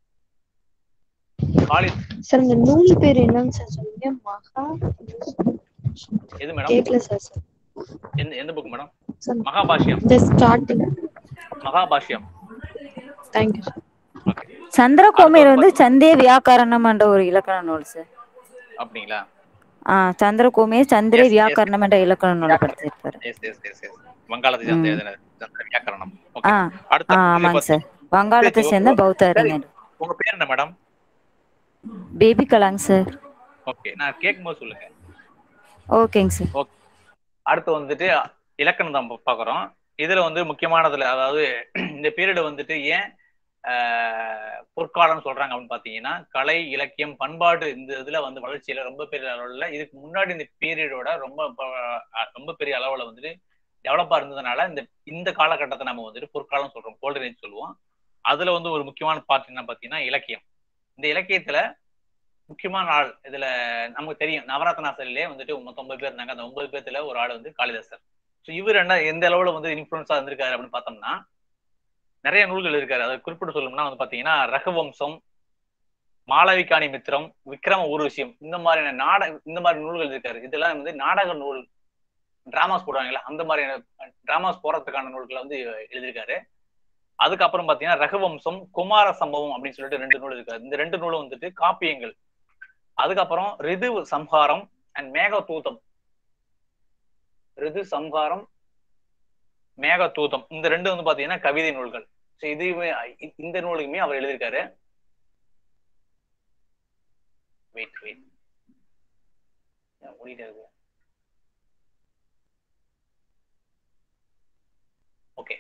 காளி சார் இந்த நூல் பேர் என்னன்னு சார் சொன்னீங்க மகா எது மேடம் கேக்கல சார் சார் எந்த எந்த புக் மேடம் மகாபாஷ்யம் இந்த starting Mahabhashyam thank you sir Chandragomiyar வந்து சந்தே வியாக்கரணம் என்ற ஒரு இலக்கண நூல் சார் அப்படிங்களா ஆ சந்திரகோமையர் சந்திரே Yes, yes. வியாக்கரணம் என்ற இலக்கண நூலை படிச்சிருப்பாரு எஸ் எஸ் எஸ் எஸ் வங்காளத்தை சேர்ந்த ம். எழுதினது சந்திர வியாக்கரணம் ஆ அடுத்த ஆ இது ஆமாங்க பாத்தீங்கன்னா- சார் வங்காளத்தை சரி, சேர்ந்த உங்க- பௌத்த சரி, அறிஞர் உங்க பேர் என்ன madam Baby Kalang sir okay நான் கேட்கும்போது சொல்லுங்க ஓகேங்க சார் ஓகே அடுத்து வந்துட்டு இலக்கணம் தான் பா- பார்க்கறோம் இதுல வந்து முக்கியமானதுல அதாவது இந்த பீரியட் வந்துட்டு ஏன் ஆஹ், பொற்காலம்னு சொல்றாங்க அப்படின்னு பாத்தீங்கன்னா கலை இலக்கியம் பண்பாடு இந்த இதுல வந்து வளர்ச்சியில ரொம்ப பெரிய அளவுல இதுக்கு முன்னாடி இந்த பீரியடோட ரொம்ப ப- அஹ், ரொம்ப பெரிய அளவுல வந்துட்டு டெவலப்பா இருந்ததுனால இந்த இந்த காலகட்டத்தை நம்ம வந்துட்டு பொற்காலம் சொல்றோம் கோல்டன் ஏஜ் சொல்லுவோம் அதுல வந்து ஒரு முக்கியமான பார்ட் என்ன பாத்தீங்கன்னா இலக்கியம் இந்த இலக்கியத்துல முக்கியமான ஆள் இதுல நமக்கு தெரியும் நவரத்னாசரிலே வந்துட்டு மொத்தம் ஒன்பது பேர் இருந்தாங்க அந்த ஒன்பது பேர்த்துல ஒரு ஆள் வந்து காளிதாசர் ஸோ இவர் என்ன எந்த அளவுல வந்து இன்ஃபுளுன்ஸா இருந்திருக்காரு அப்படின்னு பார்த்தோம்னா நிறைய நூல்கள் இருக்காரு அதை குறிப்பிட்டு சொல்லணும்னா வந்து பாத்தீங்கன்னா ரகுவம்சம் மாளவிகாணி மித்திரம் விக்ரம ஊர்வசியம் இந்த மாதிரியான நாடக இந்த மாதிரி நூல்கள் இருக்காரு இதெல்லாம் வந்து நாடக நூல் டிராமாஸ் போடுவாங்கல்ல அந்த மாதிரியான டிராமாஸ் போறதுக்கான நூல்களை வந்து எழுதியிருக்காரு அதுக்கப்புறம் பாத்தீங்கன்னா ரகுவம்சம் குமார சம்பவம் அப்படின்னு சொல்லிட்டு ரெண்டு நூல் இருக்காரு இந்த ரெண்டு நூலும் வந்துட்டு காப்பியங்கள் அதுக்கப்புறம் ரிது சம்ஹாரம் அண்ட் மேக தூதம் ரிது சம்ஹாரம் மேக தூதம் இந்த ரெண்டு வந்து பாத்தீங்கன்னா கவிதை நூல்கள் ஸோ இதுவுமே இ- இந்த நூலுக்குமே அவர் எழுதியிருக்காரு வெயிட் வெயிட் ஓடிட்டே இருக்கு ஓகே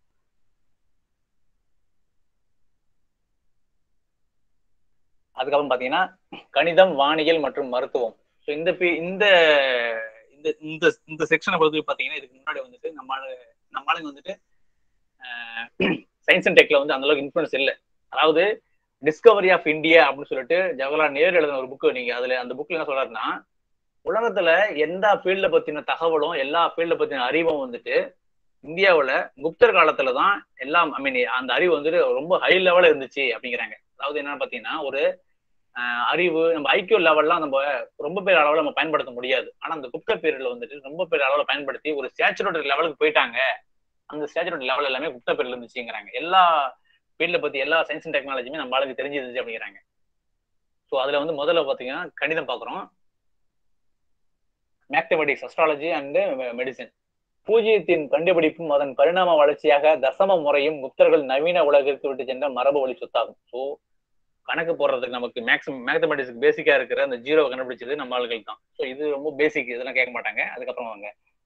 அதுக்கப்புறம் பாத்தீங்கன்னா கணிதம் வானியல் மற்றும் மருத்துவம் ஸோ இந்த பி- இந்த இந்த இந்த இந்த செக்ஷனை பொறுத்து பாத்தீங்கன்னா இதுக்கு முன்னாடி வந்துட்டு நம்ம நம்மளுங்க வந்துட்டு சயின்ஸ் அண்ட் டெக்ல வந்து அந்த அளவுக்கு இன்ஃபுளுன்ஸ் இல்லை அதாவது டிஸ்கவரி ஆஃப் இந்தியா அப்படின்னு சொல்லிட்டு ஜவஹர்லால் நேரு எழுதின ஒரு புக்கு நீங்க அதுல அந்த புக்ல என்ன சொல்றாருன்னா உலகத்துல எந்த ஃபீல்ட பத்தின தகவலும் எல்லா ஃபீல்ட பத்தின அறிவும் வந்துட்டு இந்தியாவுல குப்தர் காலத்துல தான் எல்லாம் ஐ மீன் அந்த அறிவு வந்துட்டு ரொம்ப ஹை லெவல்ல இருந்துச்சு அப்படிங்கிறாங்க அதாவது என்னன்னு பாத்தீங்கன்னா ஒரு ஆஹ் அறிவு நம்ம ஐக்கிய லெவல்லாம் நம்ம ரொம்ப பெரிய அளவுல நம்ம பயன்படுத்த முடியாது ஆனா அந்த குப்த பீரியட்ல வந்துட்டு ரொம்ப பெரிய அளவுல பயன்படுத்தி ஒரு சேச்சுரேட்டட் லெவலுக்கு போயிட்டாங்க அந்த சேச்சுரேட்டட் லெவல் எல்லாமே குப்த பீரியட்ல இருந்துச்சுங்கிறாங்க எல்லா ஃபீல்ட பத்தி எல்லா சயின்ஸ் அண்ட் டெக்னாலஜியுமே நம்ம ஆளுக்கு தெரிஞ்சிருந்துச்சு அப்படிங்கிறாங்க ஸோ அதுல வந்து முதல்ல பாத்தீங்கன்னா கணிதம் பாக்குறோம் மேத்தமெட்டிக்ஸ் அஸ்ட்ராலஜி அண்ட் மெடிசன் பூஜ்ஜியத்தின் கண்டுபிடிப்பும் அதன் பரிணாம வளர்ச்சியாக தசம முறையும் குப்தர்கள் நவீன உலகிற்கு விட்டு சென்ற மரபு வழி சொத்தாகும் ஸோ கணக்கு போடுறதுக்கு நமக்கு மேக்ஸிமம் மேத்தமெட்டிக்ஸ் பேசிக்கா இருக்கிற அந்த ஜீரோ கண்டுபிடிச்சது நம்ம ஆளுகள் தான் ஸோ இது ரொம்ப பேசிக் இதெல்லாம் கேட்க மாட்டாங்க அதுக்கப்புறம் வாங்க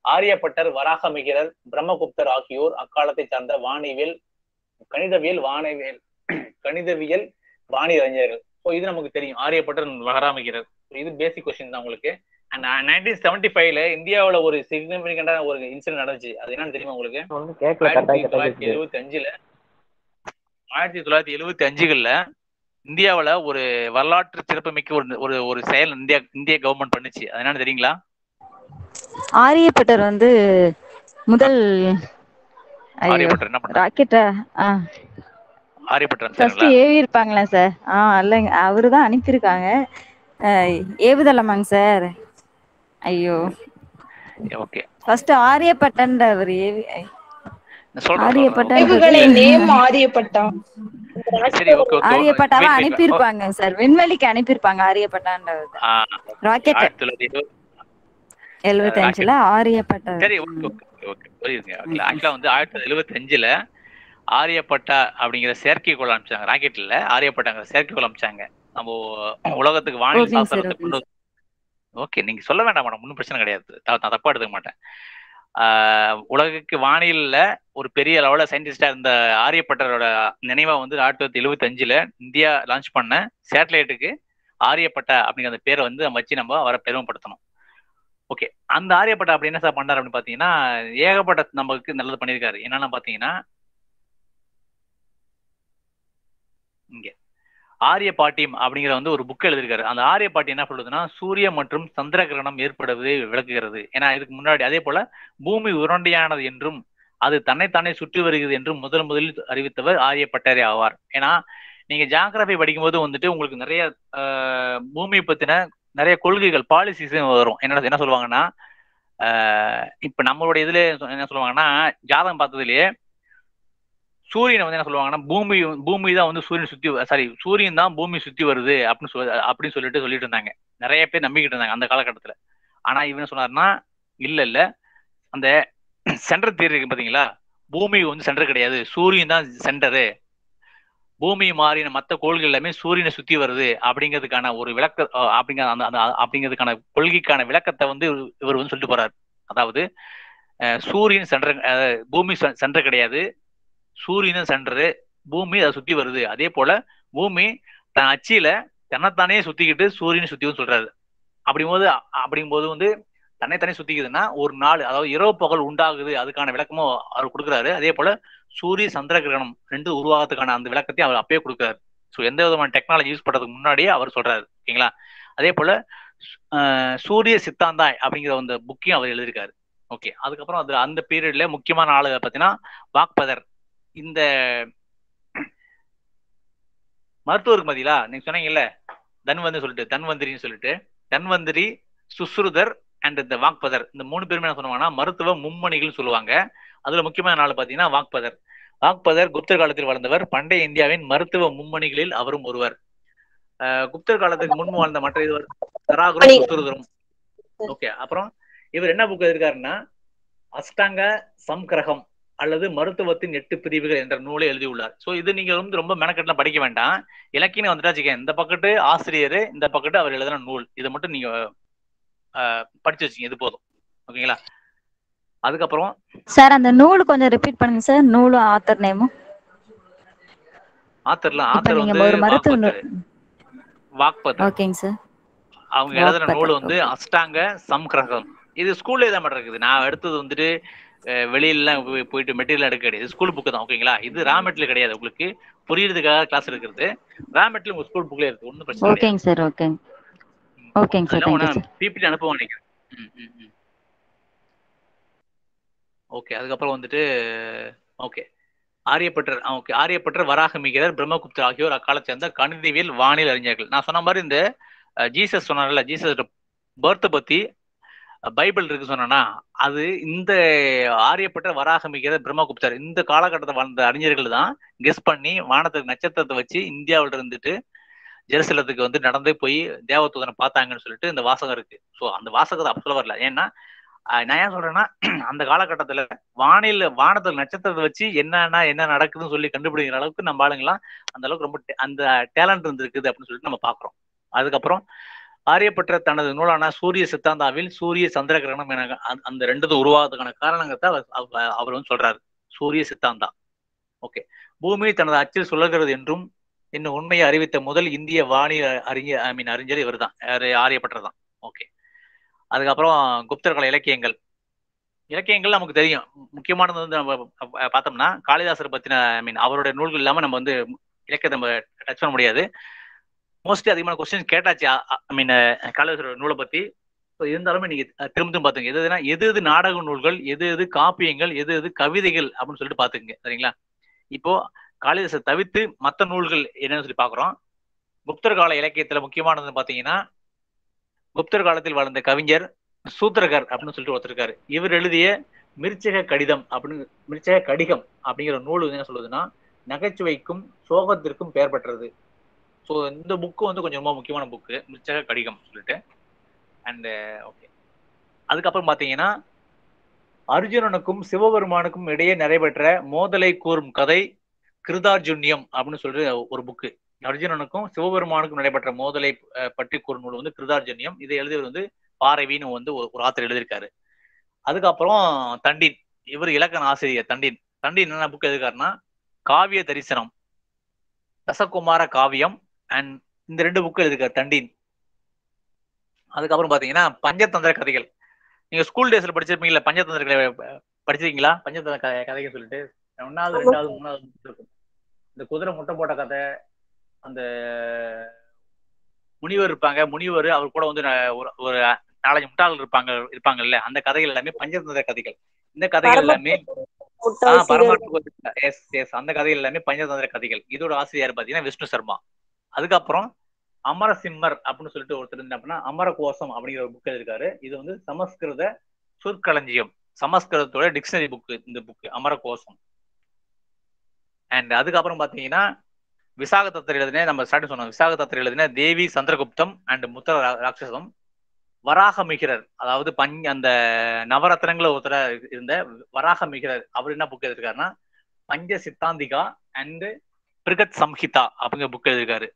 ஆரியப்பட்டர் வராகமிகிரர் பிரம்மகுப்தர் ஆகியோர் அக்காலத்தை சார்ந்த வானியல் கணிதவியல் வானவியல் கணிதவியல் வாணி அறிஞர்கள் ஸோ இது நமக்கு தெரியும் ஆரியப்பட்டர் வராமகிரர் இது பேசிக் கொஸ்டின் தான் உங்களுக்கு அண்ட் நைன்டீன் செவன்டி ஃபைவ்ல இந்தியாவுல ஒரு சிக்னிபிகண்டான ஒரு இன்சிடென்ட் நடந்துச்சு அது என்னன்னு தெரியுமா உங்களுக்கு கேட்கல கட்டாய் ஆயிரத்தி கட்டாய் தொள்ளாயிரத்தி கேக்குது எழுபத்தி அஞ்சுல ஆயிரத்தி தொள்ளாயிரத்தி எழுபத்தி அஞ்சுகள்ல இந்தியாவுல ஒரு வரலாற்று சிறப்புமிக்க ஒரு ஒரு ஒரு செயல் இந்தியா இந்திய கவர்மெண்ட் பண்ணுச்சு அது என்னன்னு தெரியுங்களா ஆரியப்பட்டர் வந்து முதல் ஐயோ ஆரியப்பட்டர் என்ன பண்ணாரு ராக்கெட்டா ஆ ஆரியப்பட்டர் ஃபர்ஸ்ட் சரிங்களா ஏவி இருப்பாங்களா சார் ஆ இல்லைங்க அவரு தான் அனுப்பியிருக்காங்க அஹ், ஏவுதளமாங்க சார் ஐயோ ஓகே ஃபர்ஸ்ட் ஆரியப்பட்டன்ற அவர் ஏவி ஐ, சொல்றேன் ஆரியப்பட்டன்றது ஏவுகணை நேம் ஆரியப்பட்டா சரி ஓகே ஓகே ஆரியப்பட்டாவை அனுப்பியிருப்பாங்க சார் விண்வெளிக்கு அனுப்பியிருப்பாங்க ஆரியப்பட்டான்றவர் ராக்கெட் ஆயிரத்தி தொள்ளாயிரத்தி எழுபது எழுபத்தி அஞ்சுல ஆரியப்பட்டவர் சரி ஓகே ஓகே ஓகே புரியுதுங்க ஆக்சுவலா வந்து ஆயிரத்தி தொள்ளாயிரத்தி எழுபத்தி அஞ்சுல ஆரியப்பட்டா அப்படிங்கிற செயற்கைக்கோள் அனுப்பிச்சாங்க ராக்கெட் இல்ல ஆரியப்பட்டாங்கிற செயற்கைக்கோள் அனுப்பிச்சாங்க நம்ம உலகத்துக்கு வானிலை ஓகேங்க சார் சாஸ்திரத்தை ஓகேங்க கொண்டு வந்து- ஓகே நீங்க சொல்ல வேண்டாம் மேடம் ஒன்றும் பிரச்சனை கிடையாது த- நான் தப்பா எடுத்துக்க மாட்டேன் ஆஹ் உலகுக்கு வானியல்ல ஒரு பெரிய லெவல சயின்டிஸ்டா இருந்த ஆரியப்பட்டரோட நினைவா வந்து ஆயிரத்தி தொள்ளாயிரத்தி எழுபத்தி அஞ்சுல இந்தியா லான்ச் பண்ண சேட்டலைட்டுக்கு ஆரியப்பட்டா அப்படிங்கிற அந்த பேரை வந்து நம்ம வச்சு நம்ம அவரை பெருமைப்படுத்தணும் ஓகே அந்த ஆரியப்பட்டா அப்படி என்ன சார் பண்ணாரு அப்படின்னு பாத்தீங்கன்னா ஏகப்பட்ட நமக்கு நல்லது பண்ணியிருக்காரு என்னன்னு பாத்தீங்கன்னா இங்க ஆரிய பாட்டியம் அப்படிங்கிற வந்து ஒரு புக் எழுதியிருக்காரு அந்த ஆரிய பாட்டி என்ன சொல்லுதுன்னா சூரிய மற்றும் சந்திர கிரகணம் ஏற்படுவதை விளக்குகிறது ஏன்னா இதுக்கு முன்னாடி அதே போல பூமி உருண்டையானது என்றும் அது தன்னைத்தானே சுற்றி வருகிறது என்றும் முதல் முதலில் அறிவித்தவர் ஆரியப்பட்டரே ஆவார் ஏன்னா நீங்க ஜாகிரபி படிக்கும்போது வந்துட்டு உங்களுக்கு நிறைய ஆஹ், பூமியை பத்தின நிறைய கொள்கைகள் பாலிசிஸ் வரும் என்ன என்ன சொல்லுவாங்கன்னா ஆஹ், இப்ப நம்மளுடைய இதுல என்ன சொல்லுவாங்கன்னா ஜாதகம் பார்த்ததுலயே சூரியனை வந்து என்ன சொல்லுவாங்கன்னா பூமி பூமி தான் வந்து சூரியன் சுத்தி சாரி சூரியன் தான் பூமி சுத்தி வருது அப்படின்னு சொல்லி அப்படின்னு சொல்லிட்டு சொல்லிட்டு இருந்தாங்க நிறைய பேர் நம்பிக்கிட்டு இருந்தாங்க அந்த காலகட்டத்துல ஆனா இவன் என்ன சொன்னாருன்னா இல்ல இல்ல அந்த சென்டர் தியரி இருக்கு பாத்தீங்களா பூமி வந்து சென்டர் கிடையாது சூரியன் தான் சென்டரு பூமி மாறின மற்ற கோள்கள் எல்லாமே சூரியனை சுத்தி வருது அப்படிங்கிறதுக்கான ஒரு விளக்க அஹ் அப்படிங்கிற அந்த அந்த அப்படிங்கிறதுக்கான கொள்கைக்கான விளக்கத்தை வந்து இவர் இவர் வந்து சொல்லிட்டு போறாரு அதாவது அஹ் சூரியன் சென்டர் அஹ் பூமி சென்டர் கிடையாது சூரியனும் சென்டரு பூமி அதை சுத்தி வருது அதே போல பூமி தன் அச்சியில தன்னைத்தானே சுத்திக்கிட்டு சூரியனை சுத்தியும் சொல்றாரு அப்படிங்கும்போது அப்படிங்கும்போது வந்து தன்னைத்தானே சுத்திக்குதுன்னா ஒரு நாள் அதாவது இரவு பகல் உண்டாகுது அதுக்கான விளக்கமும் அவர் கொடுக்குறாரு அதே போல சூரிய சந்திர கிரகணம் ரெண்டு உருவாகத்துக்கான அந்த விளக்கத்தையும் அவர் அப்பயே கொடுக்குறாரு ஸோ எந்த விதமான டெக்னாலஜி யூஸ் பண்றதுக்கு முன்னாடியே அவர் சொல்றாரு ஓகேங்களா அதே போல அஹ், சூரிய சித்தாந்தாய் அப்படிங்கிற அந்த புக்கையும் அவர் எழுதியிருக்காரு ஓகே அதுக்கப்புறம் அது அந்த பீரியட்ல முக்கியமான ஆளு பார்த்தீங்கன்னா வாக்பதர் இந்த மருத்துவருக்கு மதியலா நீங்க சொன்னீங்கல்ல தன்வந்தி சொல்லிட்டு தன்வந்திரின்னு சொல்லிட்டு தன்வந்திரி சுஸ்ருதர் அண்ட் இந்த வாக்பதர் இந்த மூணு பேருமே என்ன சொல்லுவாங்கன்னா மருத்துவ மும்மணிகள் சொல்லுவாங்க அதுல முக்கியமான நாள் பாத்தீங்கன்னா வாக்பதர் வாக்பதர் குப்தர் காலத்தில் வாழ்ந்தவர் பண்டைய இந்தியாவின் மருத்துவ மும்மணிகளில் அவரும் ஒருவர் அஹ் குப்தர் காலத்துக்கு முன் வாழ்ந்த மற்ற இருவர் தராகுரும் சுஸ்ருதரும் ஓகே அப்புறம் இவர் என்ன புக் எழுதியிருக்காருன்னா அஷ்டாங்க சம்கிரகம் அல்லது மருத்துவத்தின் எட்டு பிரிவுகள் என்ற நூலை எழுதியுள்ளார் சோ இது நீங்க வந்து ரொம்ப மெனக்கெட்டுலாம் படிக்க வேண்டாம் இலக்கியம் வந்துட்டா வச்சுக்கேன் இந்த பக்கத்து ஆசிரியர் இந்த பக்கத்து அவர் எழுதின நூல் இதை மட்டும் நீங்க அஹ், படிச்சு வச்சுங்க இது போதும் ஓகேங்களா அதுக்கப்புறம் சார் அந்த நூல் கொஞ்சம் ரிப்பீட் பண்ணுங்க சார் நூலும் ஆத்தர் நேமும் ஆத்தர்ல இப்ப ஆத்தர் நீங்க வந்து ஒரு மருத்துவ வாக்பதர் வாக்பதர் ஓகேங்க சார் அவங்க எழுதின வாக்பதர், நூல் வந்து அஷ்டாங்க சம்கிரகம் இது ஸ்கூல்ல தான் மட்டும் இருக்குது நான் எடுத்தது வந்துட்டு அஹ், வெளியிலலாம் போய்- போயிட்டு மெட்டீரியல் எடுக்க கிடையாது ஸ்கூல் புக்கு தான் ஓகேங்களா இது ரா மெட்டீரியல் கிடையாது உங்களுக்கு புரியுறதுக்காக கிளாஸ் எடுக்கிறது ரா மெட்டீரியல் உங்க ஸ்கூல் புக்ல இருக்கு ஒன்றும் பிரச்சனை கிடையாது ஓகேங்க சார் ஓகேங்க ஓகேங்க சார் அதெல்லாம் தேங்க்யூ ஒன்று சார் பிபிடி அனுப்புவோம் நினைக்கிறேன் ம், ம், ம். ஓகே அதுக்கப்புறம் வந்துட்டு ஓகே ஆரியப்பட்டர் ஓகே ஆரியப்பட்டர் வராகமிகிறர் பிரம்மகுப்தர் ஆகியோர் அக்காலத்தை சேர்ந்த கணிதவியல் வானியல் அறிஞர்கள் நான் சொன்ன மாதிரி இந்த அஹ், ஜீசஸ் சொன்னார்ல ஜீசஸ் பர்த்தை பத்தி அஹ், பைபிள் இருக்கு சொன்னா அது இந்த ஆரியப்பட்டர் வராகமிகிறர் பிரம்மகுப்தர் இந்த காலகட்டத்தை வாழ்ந்த அறிஞர்கள் தான் கெஸ் பண்ணி வானத்துக்கு நட்சத்திரத்தை வச்சு இந்தியாவுல இருந்துட்டு ஜெருசலத்துக்கு வந்து நடந்தே போய் தேவதூதனை பார்த்தாங்கன்னு சொல்லிட்டு இந்த வாசகம் இருக்கு ஸோ அந்த வாசகத்தை அப்ப சொல்ல வரல ஏன்னா அஹ், நான் ஏன் சொல்றேன்னா அந்த காலகட்டத்துல வானில வானத்துல நட்சத்திரத்தை வச்சு என்னன்னா என்ன நடக்குதுன்னு சொல்லி கண்டுபிடிக்கிற அளவுக்கு நம்ம ஆளுங்கலாம் அந்த அளவுக்கு ரொம்ப ta- அந்த டேலண்ட் இருந்திருக்குது அப்படின்னு சொல்லிட்டு நம்ம பாக்குறோம் அதுக்கப்புறம் ஆரியப்பட்ட தனது நூலான சூரிய சித்தாந்தாவில் சூரிய சந்திர கிரகணம் என அந்த- அந்த ரெண்டு உருவாகிறதுக்கான காரணங்கத்தை அவர் அவர் அவர் வந்து சொல்றாரு சூரிய சித்தாந்தா ஓகே பூமி தனது அச்சில் சுழல்கிறது என்றும் என்னும் உண்மையை அறிவித்த முதல் இந்திய வானிலை அறிஞர் ஐ மீன் அறிஞர் இவர்தான் யாரு ஆரியப்பட்டர் தான் ஓகே அதுக்கப்புறம் குப்தர்கள் இலக்கியங்கள் இலக்கியங்கள் நமக்கு தெரியும் முக்கியமானது வந்து நம்ம ப- பார்த்தோம்னா காளிதாசர் பத்தின ஐ மீன் அவருடைய நூல்கள் இல்லாம நம்ம வந்து இலக்கியத்தை நம்ம டச் பண்ண முடியாது மோஸ்ட்லி அதிகமான கொஸ்டின் கேட்டாச்சு ஐ மீன் காளிதாசரோட நூலை பத்தி ஸோ இருந்தாலுமே நீங்க அஹ், திரும்ப திரும்ப பாத்துங்க எது எதுனா எது எது நாடக நூல்கள் எது எது காப்பியங்கள் எது எது கவிதைகள் அப்படின்னு சொல்லிட்டு பாத்துக்கங்க சரிங்களா இப்போ காளிதாசர் தவிர்த்து மற்ற நூல்கள் என்னன்னு சொல்லி பாக்குறோம் குப்தர் கால இலக்கியத்துல முக்கியமானது பாத்தீங்கன்னா குப்தர் காலத்தில் வாழ்ந்த கவிஞர் சூத்திரகர் அப்படின்னு சொல்லிட்டு ஒருத்தர் இருக்காரு இவர் எழுதிய மிர்ச்சக கடிதம் அப்படின்னு மிர்ச்சக கடிகம் அப்படிங்கிற நூல் வந்து என்ன சொல்லுதுன்னா நகைச்சுவைக்கும் சோகத்திற்கும் பெயர் பெற்றது ஸோ இந்த புக்கு வந்து கொஞ்சம் ரொம்ப முக்கியமான புக்கு மிர்ச்சக கடிகம் சொல்லிட்டு அண்ட் ஓகே அதுக்கப்புறம் பார்த்தீங்கன்னா அர்ஜுனனுக்கும் சிவபெருமானுக்கும் இடையே நடைபெற்ற மோதலை கூறும் கதை கிருதார்ஜுன்யம் அப்படின்னு சொல்லிட்டு ஒரு புக்கு அர்ஜுனனுக்கும் சிவபெருமானுக்கும் நடைபெற்ற மோதலை அஹ், பற்றி கூறும் நூல் வந்து கிருதார்ஜுன்யம் இதை எழுதியவர் வந்து பாரவின்னு வந்து ஒரு ஒரு ஆத்தர் எழுதியிருக்காரு அதுக்கப்புறம் தண்டின் இவர் இலக்கண ஆசிரியர் தண்டின் தண்டின் என்ன புக் எழுதிருக்காருன்னா காவிய தரிசனம் ரசகுமார காவியம் அண்ட் இந்த ரெண்டு புக்கு எழுதிருக்காரு தண்டின் அதுக்கப்புறம் பாத்தீங்கன்னா பஞ்சதந்திர கதைகள் நீங்க ஸ்கூல் டேஸ்ல படிச்சிருப்பீங்களா பஞ்சதந்திர கதை அஹ், படிச்சிருக்கீங்களா பஞ்சதந்திர கதை கதைகள் சொல்லிட்டு ஒன்னாவது ரெண்டாவது மூணாவது book இருக்கும் இந்த குதிரை முட்டை போட்ட கதை அந்த முனிவர் இருப்பாங்க முனிவர் அவர் கூட வந்து ந- ஒரு ஒரு நாலஞ்சு முட்டாள்கள் இருப்பாங்க இருப்பாங்கல்ல அந்த கதைகள் எல்லாமே பஞ்சதந்திர கதைகள் இந்த கதைகள் எல்லாமே ஆஹ் பரமாத்மா எஸ் எஸ் அந்த கதைகள் எல்லாமே பஞ்சதந்திர கதைகள் இதோட ஆசிரியர் பாத்தீங்கன்னா விஷ்ணு சர்மா அதுக்கப்புறம் அமரசிம்மர் அப்படின்னு சொல்லிட்டு ஒருத்தர் என்ன அப்படின்னா அமர கோசம் அப்படிங்கிற ஒரு புக் எழுதிருக்காரு இது வந்து சமஸ்கிருத சொற்களஞ்சியம் சமஸ்கிருதத்தோட டிக்ஷனரி புக் இந்த புக் அமர கோசம் அண்ட் அதுக்கப்புறம் பாத்தீங்கன்னா விசாக தத்தர் எழுதின நம்ம ஸ்டார்டிங் சொன்னோம் விசாக தத்தர் எழுதின தேவி சந்திரகுப்தம் அண்ட் முத்திர ரா- ராட்சசம் வராகமிகிரர் அதாவது பஞ் அந்த நவரத்னங்கள ஒருத்தர இருந்த வராகமிகிரர் அவர் என்ன புக் எழுதிருக்காருன்னா பஞ்ச சித்தாந்திகா அண்ட் பிருகத் சம்ஹிதா அப்படிங்கிற புக் எழுதிருக்காரு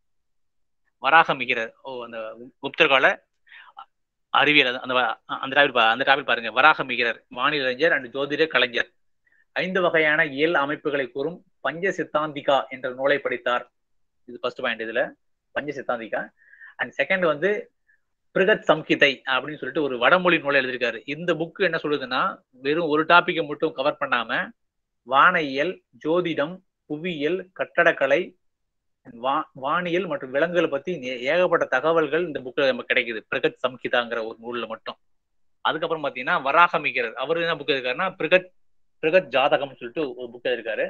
வராகமிகிரர் ஓ அந்த குப்தர் கால அறிவியல் அது- அந்த வ- அந்த டாபிக் அந்த டாபிக் பாருங்க வராகமிகிரர் வானிலைஞர் அண்ட் ஜோதிட கலைஞர் ஐந்து வகையான இயல் அமைப்புகளை கூறும் பஞ்ச சித்தாந்திகா என்ற நூலை படித்தார் இது ஃபர்ஸ்ட் பாயிண்ட் இதுல பஞ்ச சித்தாந்திகா அண்ட் செகண்ட் வந்து பிருகத் சம்ஹிதை அப்படின்னு சொல்லிட்டு ஒரு வடமொழி நூலை எழுதியிருக்காரு இந்த புக் என்ன சொல்லுதுன்னா வெறும் ஒரு டாபிக்கை மட்டும் கவர் பண்ணாம வானியல் ஜோதிடம் புவியியல் கட்டடக்கலை வா வானியல் மற்றும் விலங்குகளை பத்தி நே- ஏகப்பட்ட தகவல்கள் இந்த புக்ல நமக்கு கிடைக்குது பிருகத் சம்ஹிதாங்கிற ஒரு நூல்ல மட்டும் அதுக்கப்புறம் பாத்தீங்கன்னா வராகமிகரர் அவர் என்ன புக் எழுதிருக்காருன்னா பிருகத் பிருகத் ஜாதகம்னு சொல்லிட்டு ஒரு புக் எழுதிருக்காரு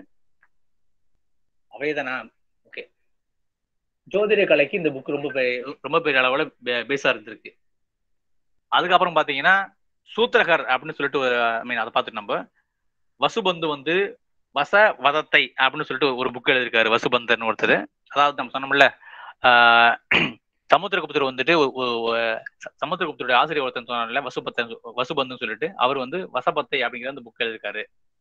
அவைதானா ஓகே ஜோதிட கலைக்கு இந்த புக் ரொம்ப பெ- ரொம்ப பெரிய அளவுல பேஸா இருந்திருக்கு அதுக்கப்புறம் பாத்தீங்கன்னா சூத்திரகர் அப்படின்னு சொல்லிட்டு ஒரு ஐ மீன் அதை பார்த்துட்டு நம்ம வசுபந்து வந்து வச வதத்தை அப்படின்னு சொல்லிட்டு ஒரு புக் எழுதியிருக்காரு வசுபந்தன் ஒருத்தர் அதாவது நம்ம சொன்னோம்ல ஆஹ் சமுத்திரகுப்தர் வந்துட்டு ஒரு- ஒரு- ஒரு ச- சமுத்திரகுப்தருடைய ஆசிரியர் ஒருத்தன் சொன்னார்ல வசுபத்தன் வசுபந்துன்னு சொல்லிட்டு அவர் வந்து வசபத்தை அப்படிங்கிற அந்த புக் எழுதியிருக்காரு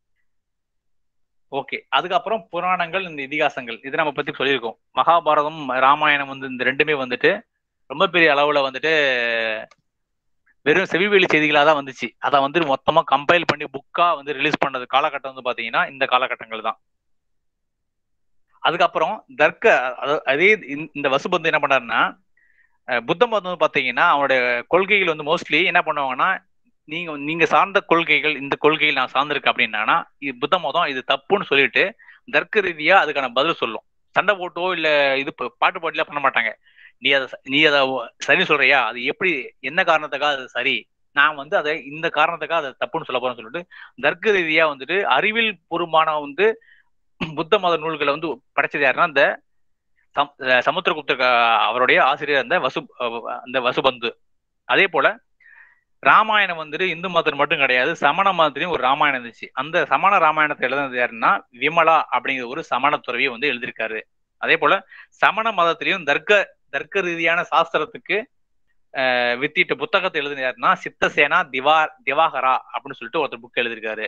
ஓகே அதுக்கப்புறம் புராணங்கள் இந்த இதிகாசங்கள் இது நம்ம பத்தி சொல்லியிருக்கோம் மகாபாரதம் ராமாயணம் வந்து இந்த ரெண்டுமே வந்துட்டு ரொம்ப பெரிய அளவுல வந்துட்டு வெறும் செவிவெளி செய்திகளா தான் வந்துச்சு அதை வந்து மொத்தமா கம்பைல் பண்ணி புக்கா வந்து ரிலீஸ் பண்ணது காலகட்டம் வந்து பாத்தீங்கன்னா இந்த காலகட்டங்கள் தான் அதுக்கப்புறம் தர்க்க அதாவது அதே இந்த- இந்த வசுபந்து என்ன பண்ணாருன்னா அஹ் புத்த மதம் வந்து பாத்தீங்கன்னா அவனுடைய கொள்கைகள் வந்து மோஸ்ட்லி என்ன பண்ணுவாங்கன்னா நீங்க நீங்க சார்ந்த கொள்கைகள் இந்த கொள்கையில் நான் சார்ந்திருக்கேன் அப்படின்னா இது புத்த மதம் இது தப்புன்னு சொல்லிட்டு தர்க்க ரீதியா அதுக்கான பதில் சொல்லும் சண்டை போட்டோ இல்ல இது ப- பாட்டு பாட்டுல பண்ண மாட்டாங்க நீ அதை ச- நீ அதை ஒ- சரி சொல்றியா அது எப்படி என்ன காரணத்துக்காக அது சரி நான் வந்து அதை இந்த காரணத்துக்காக அதை தப்புன்னு சொல்ல போறேன்னு சொல்லிட்டு தர்க்க ரீதியா வந்துட்டு அறிவியல் பூர்வமான வந்து புத்த மத நூல்களை வந்து படைச்சது யாருன்னா இந்த சம்- அஹ் சமுத்திரகுப்தர் க- அவருடைய ஆசிரியர் அந்த வசு அஹ் அந்த வசுபந்து அதே போல ராமாயணம் வந்துட்டு இந்து மதத்தில் மட்டும் கிடையாது சமண மதத்திலையும் ஒரு ராமாயணம் இருந்துச்சு அந்த சமண ராமாயணத்தை எழுதுனது யாருன்னா விமலா அப்படிங்கிற ஒரு சமண துறவியை வந்து எழுதியிருக்காரு அதே போல சமண மதத்திலையும் தர்க்க தர்க்க ரீதியான சாஸ்திரத்துக்கு அஹ், வித்திட்ட புத்தகத்தை எழுதின யாருன்னா சித்தசேனா திவா திவாகரா அப்படின்னு சொல்லிட்டு ஒருத்தர் புக் எழுதியிருக்காரு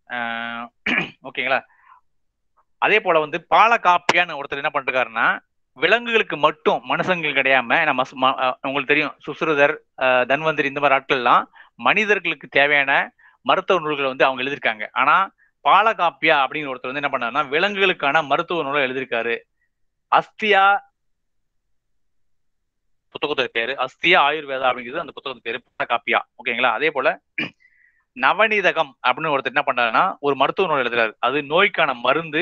அஹ், ஓகேங்களா அதே போல வந்து பாலகாப்பியான்னு ஒருத்தர் என்ன பண்ணிருக்காருன்னா விலங்குகளுக்கு மட்டும் மனுஷங்களுக்கு கிடையாம நம்ம சு- ம- அஹ் உங்களுக்கு தெரியும் சுசுருதர் அஹ் தன்வந்திரி இந்த மாதிரி ஆட்கள்லாம் மனிதர்களுக்கு தேவையான மருத்துவ நூல்களை வந்து அவங்க எழுதியிருக்காங்க ஆனா பாலகாப்பியா அப்படிங்கிற ஒருத்தர் வந்து என்ன பண்ணாருன்னா விலங்குகளுக்கான மருத்துவ நூலை எழுதியிருக்காரு அஸ்தியா புத்தகத்தோட பேரு அஸ்தியா ஆயுர்வேதா அப்படிங்கிறது அந்த புத்தகத்து பேரு பாலகாப்பியா ஓகேங்களா அதே போல நவநீதகம் அப்படின்னு ஒருத்தர் என்ன பண்றாருன்னா ஒரு மருத்துவ நூல் எழுதுறாரு அது நோய்க்கான மருந்து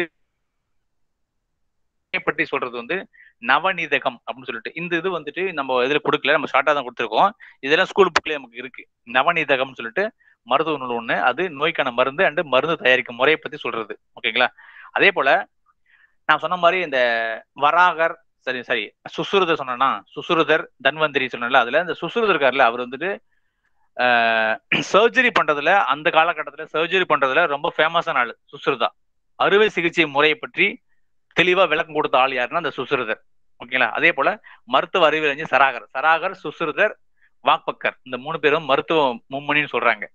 பற்றி சொல்றது வந்து நவநீதகம் அப்படின்னு சொல்லிட்டு இந்த இது வந்துட்டு நம்ம இதுல கொடுக்கல நம்ம ஷார்ட்டா தான் கொடுத்துருக்கோம் இதெல்லாம் ஸ்கூல் புக்லயே நமக்கு இருக்கு நவநீதகம்னு சொல்லிட்டு மருத்துவ நூல் ஒண்ணு அது நோய்க்கான மருந்து அண்டு மருந்து தயாரிக்கும் முறையை பத்தி சொல்றது ஓகேங்களா அதே போல நான் சொன்ன மாதிரி இந்த வராகர் சரி சரி சுசுருதர் சொன்னா சுசுருதர் தன்வந்திரி சொன்னல அதுல இந்த சுசுருதர் இருக்காருல்ல அவர் வந்துட்டு சர்ஜரி பண்றதுல அந்த காலகட்டத்துல சர்ஜரி பண்றதுல ரொம்ப ஃபேமஸான ஆளு சுசுருதா அறுவை சிகிச்சை முறையை பற்றி தெளிவா விளக்கம் கொடுத்த ஆள் யாருன்னா அந்த சுசுருதர் ஓகேங்களா அதே போல மருத்துவ அறிவியல் சராகர் சராகர் சுசுருதர் வாக்பக்கர் இந்த மூணு பேரும் மருத்துவ மும்மணின்னு சொல்றாங்க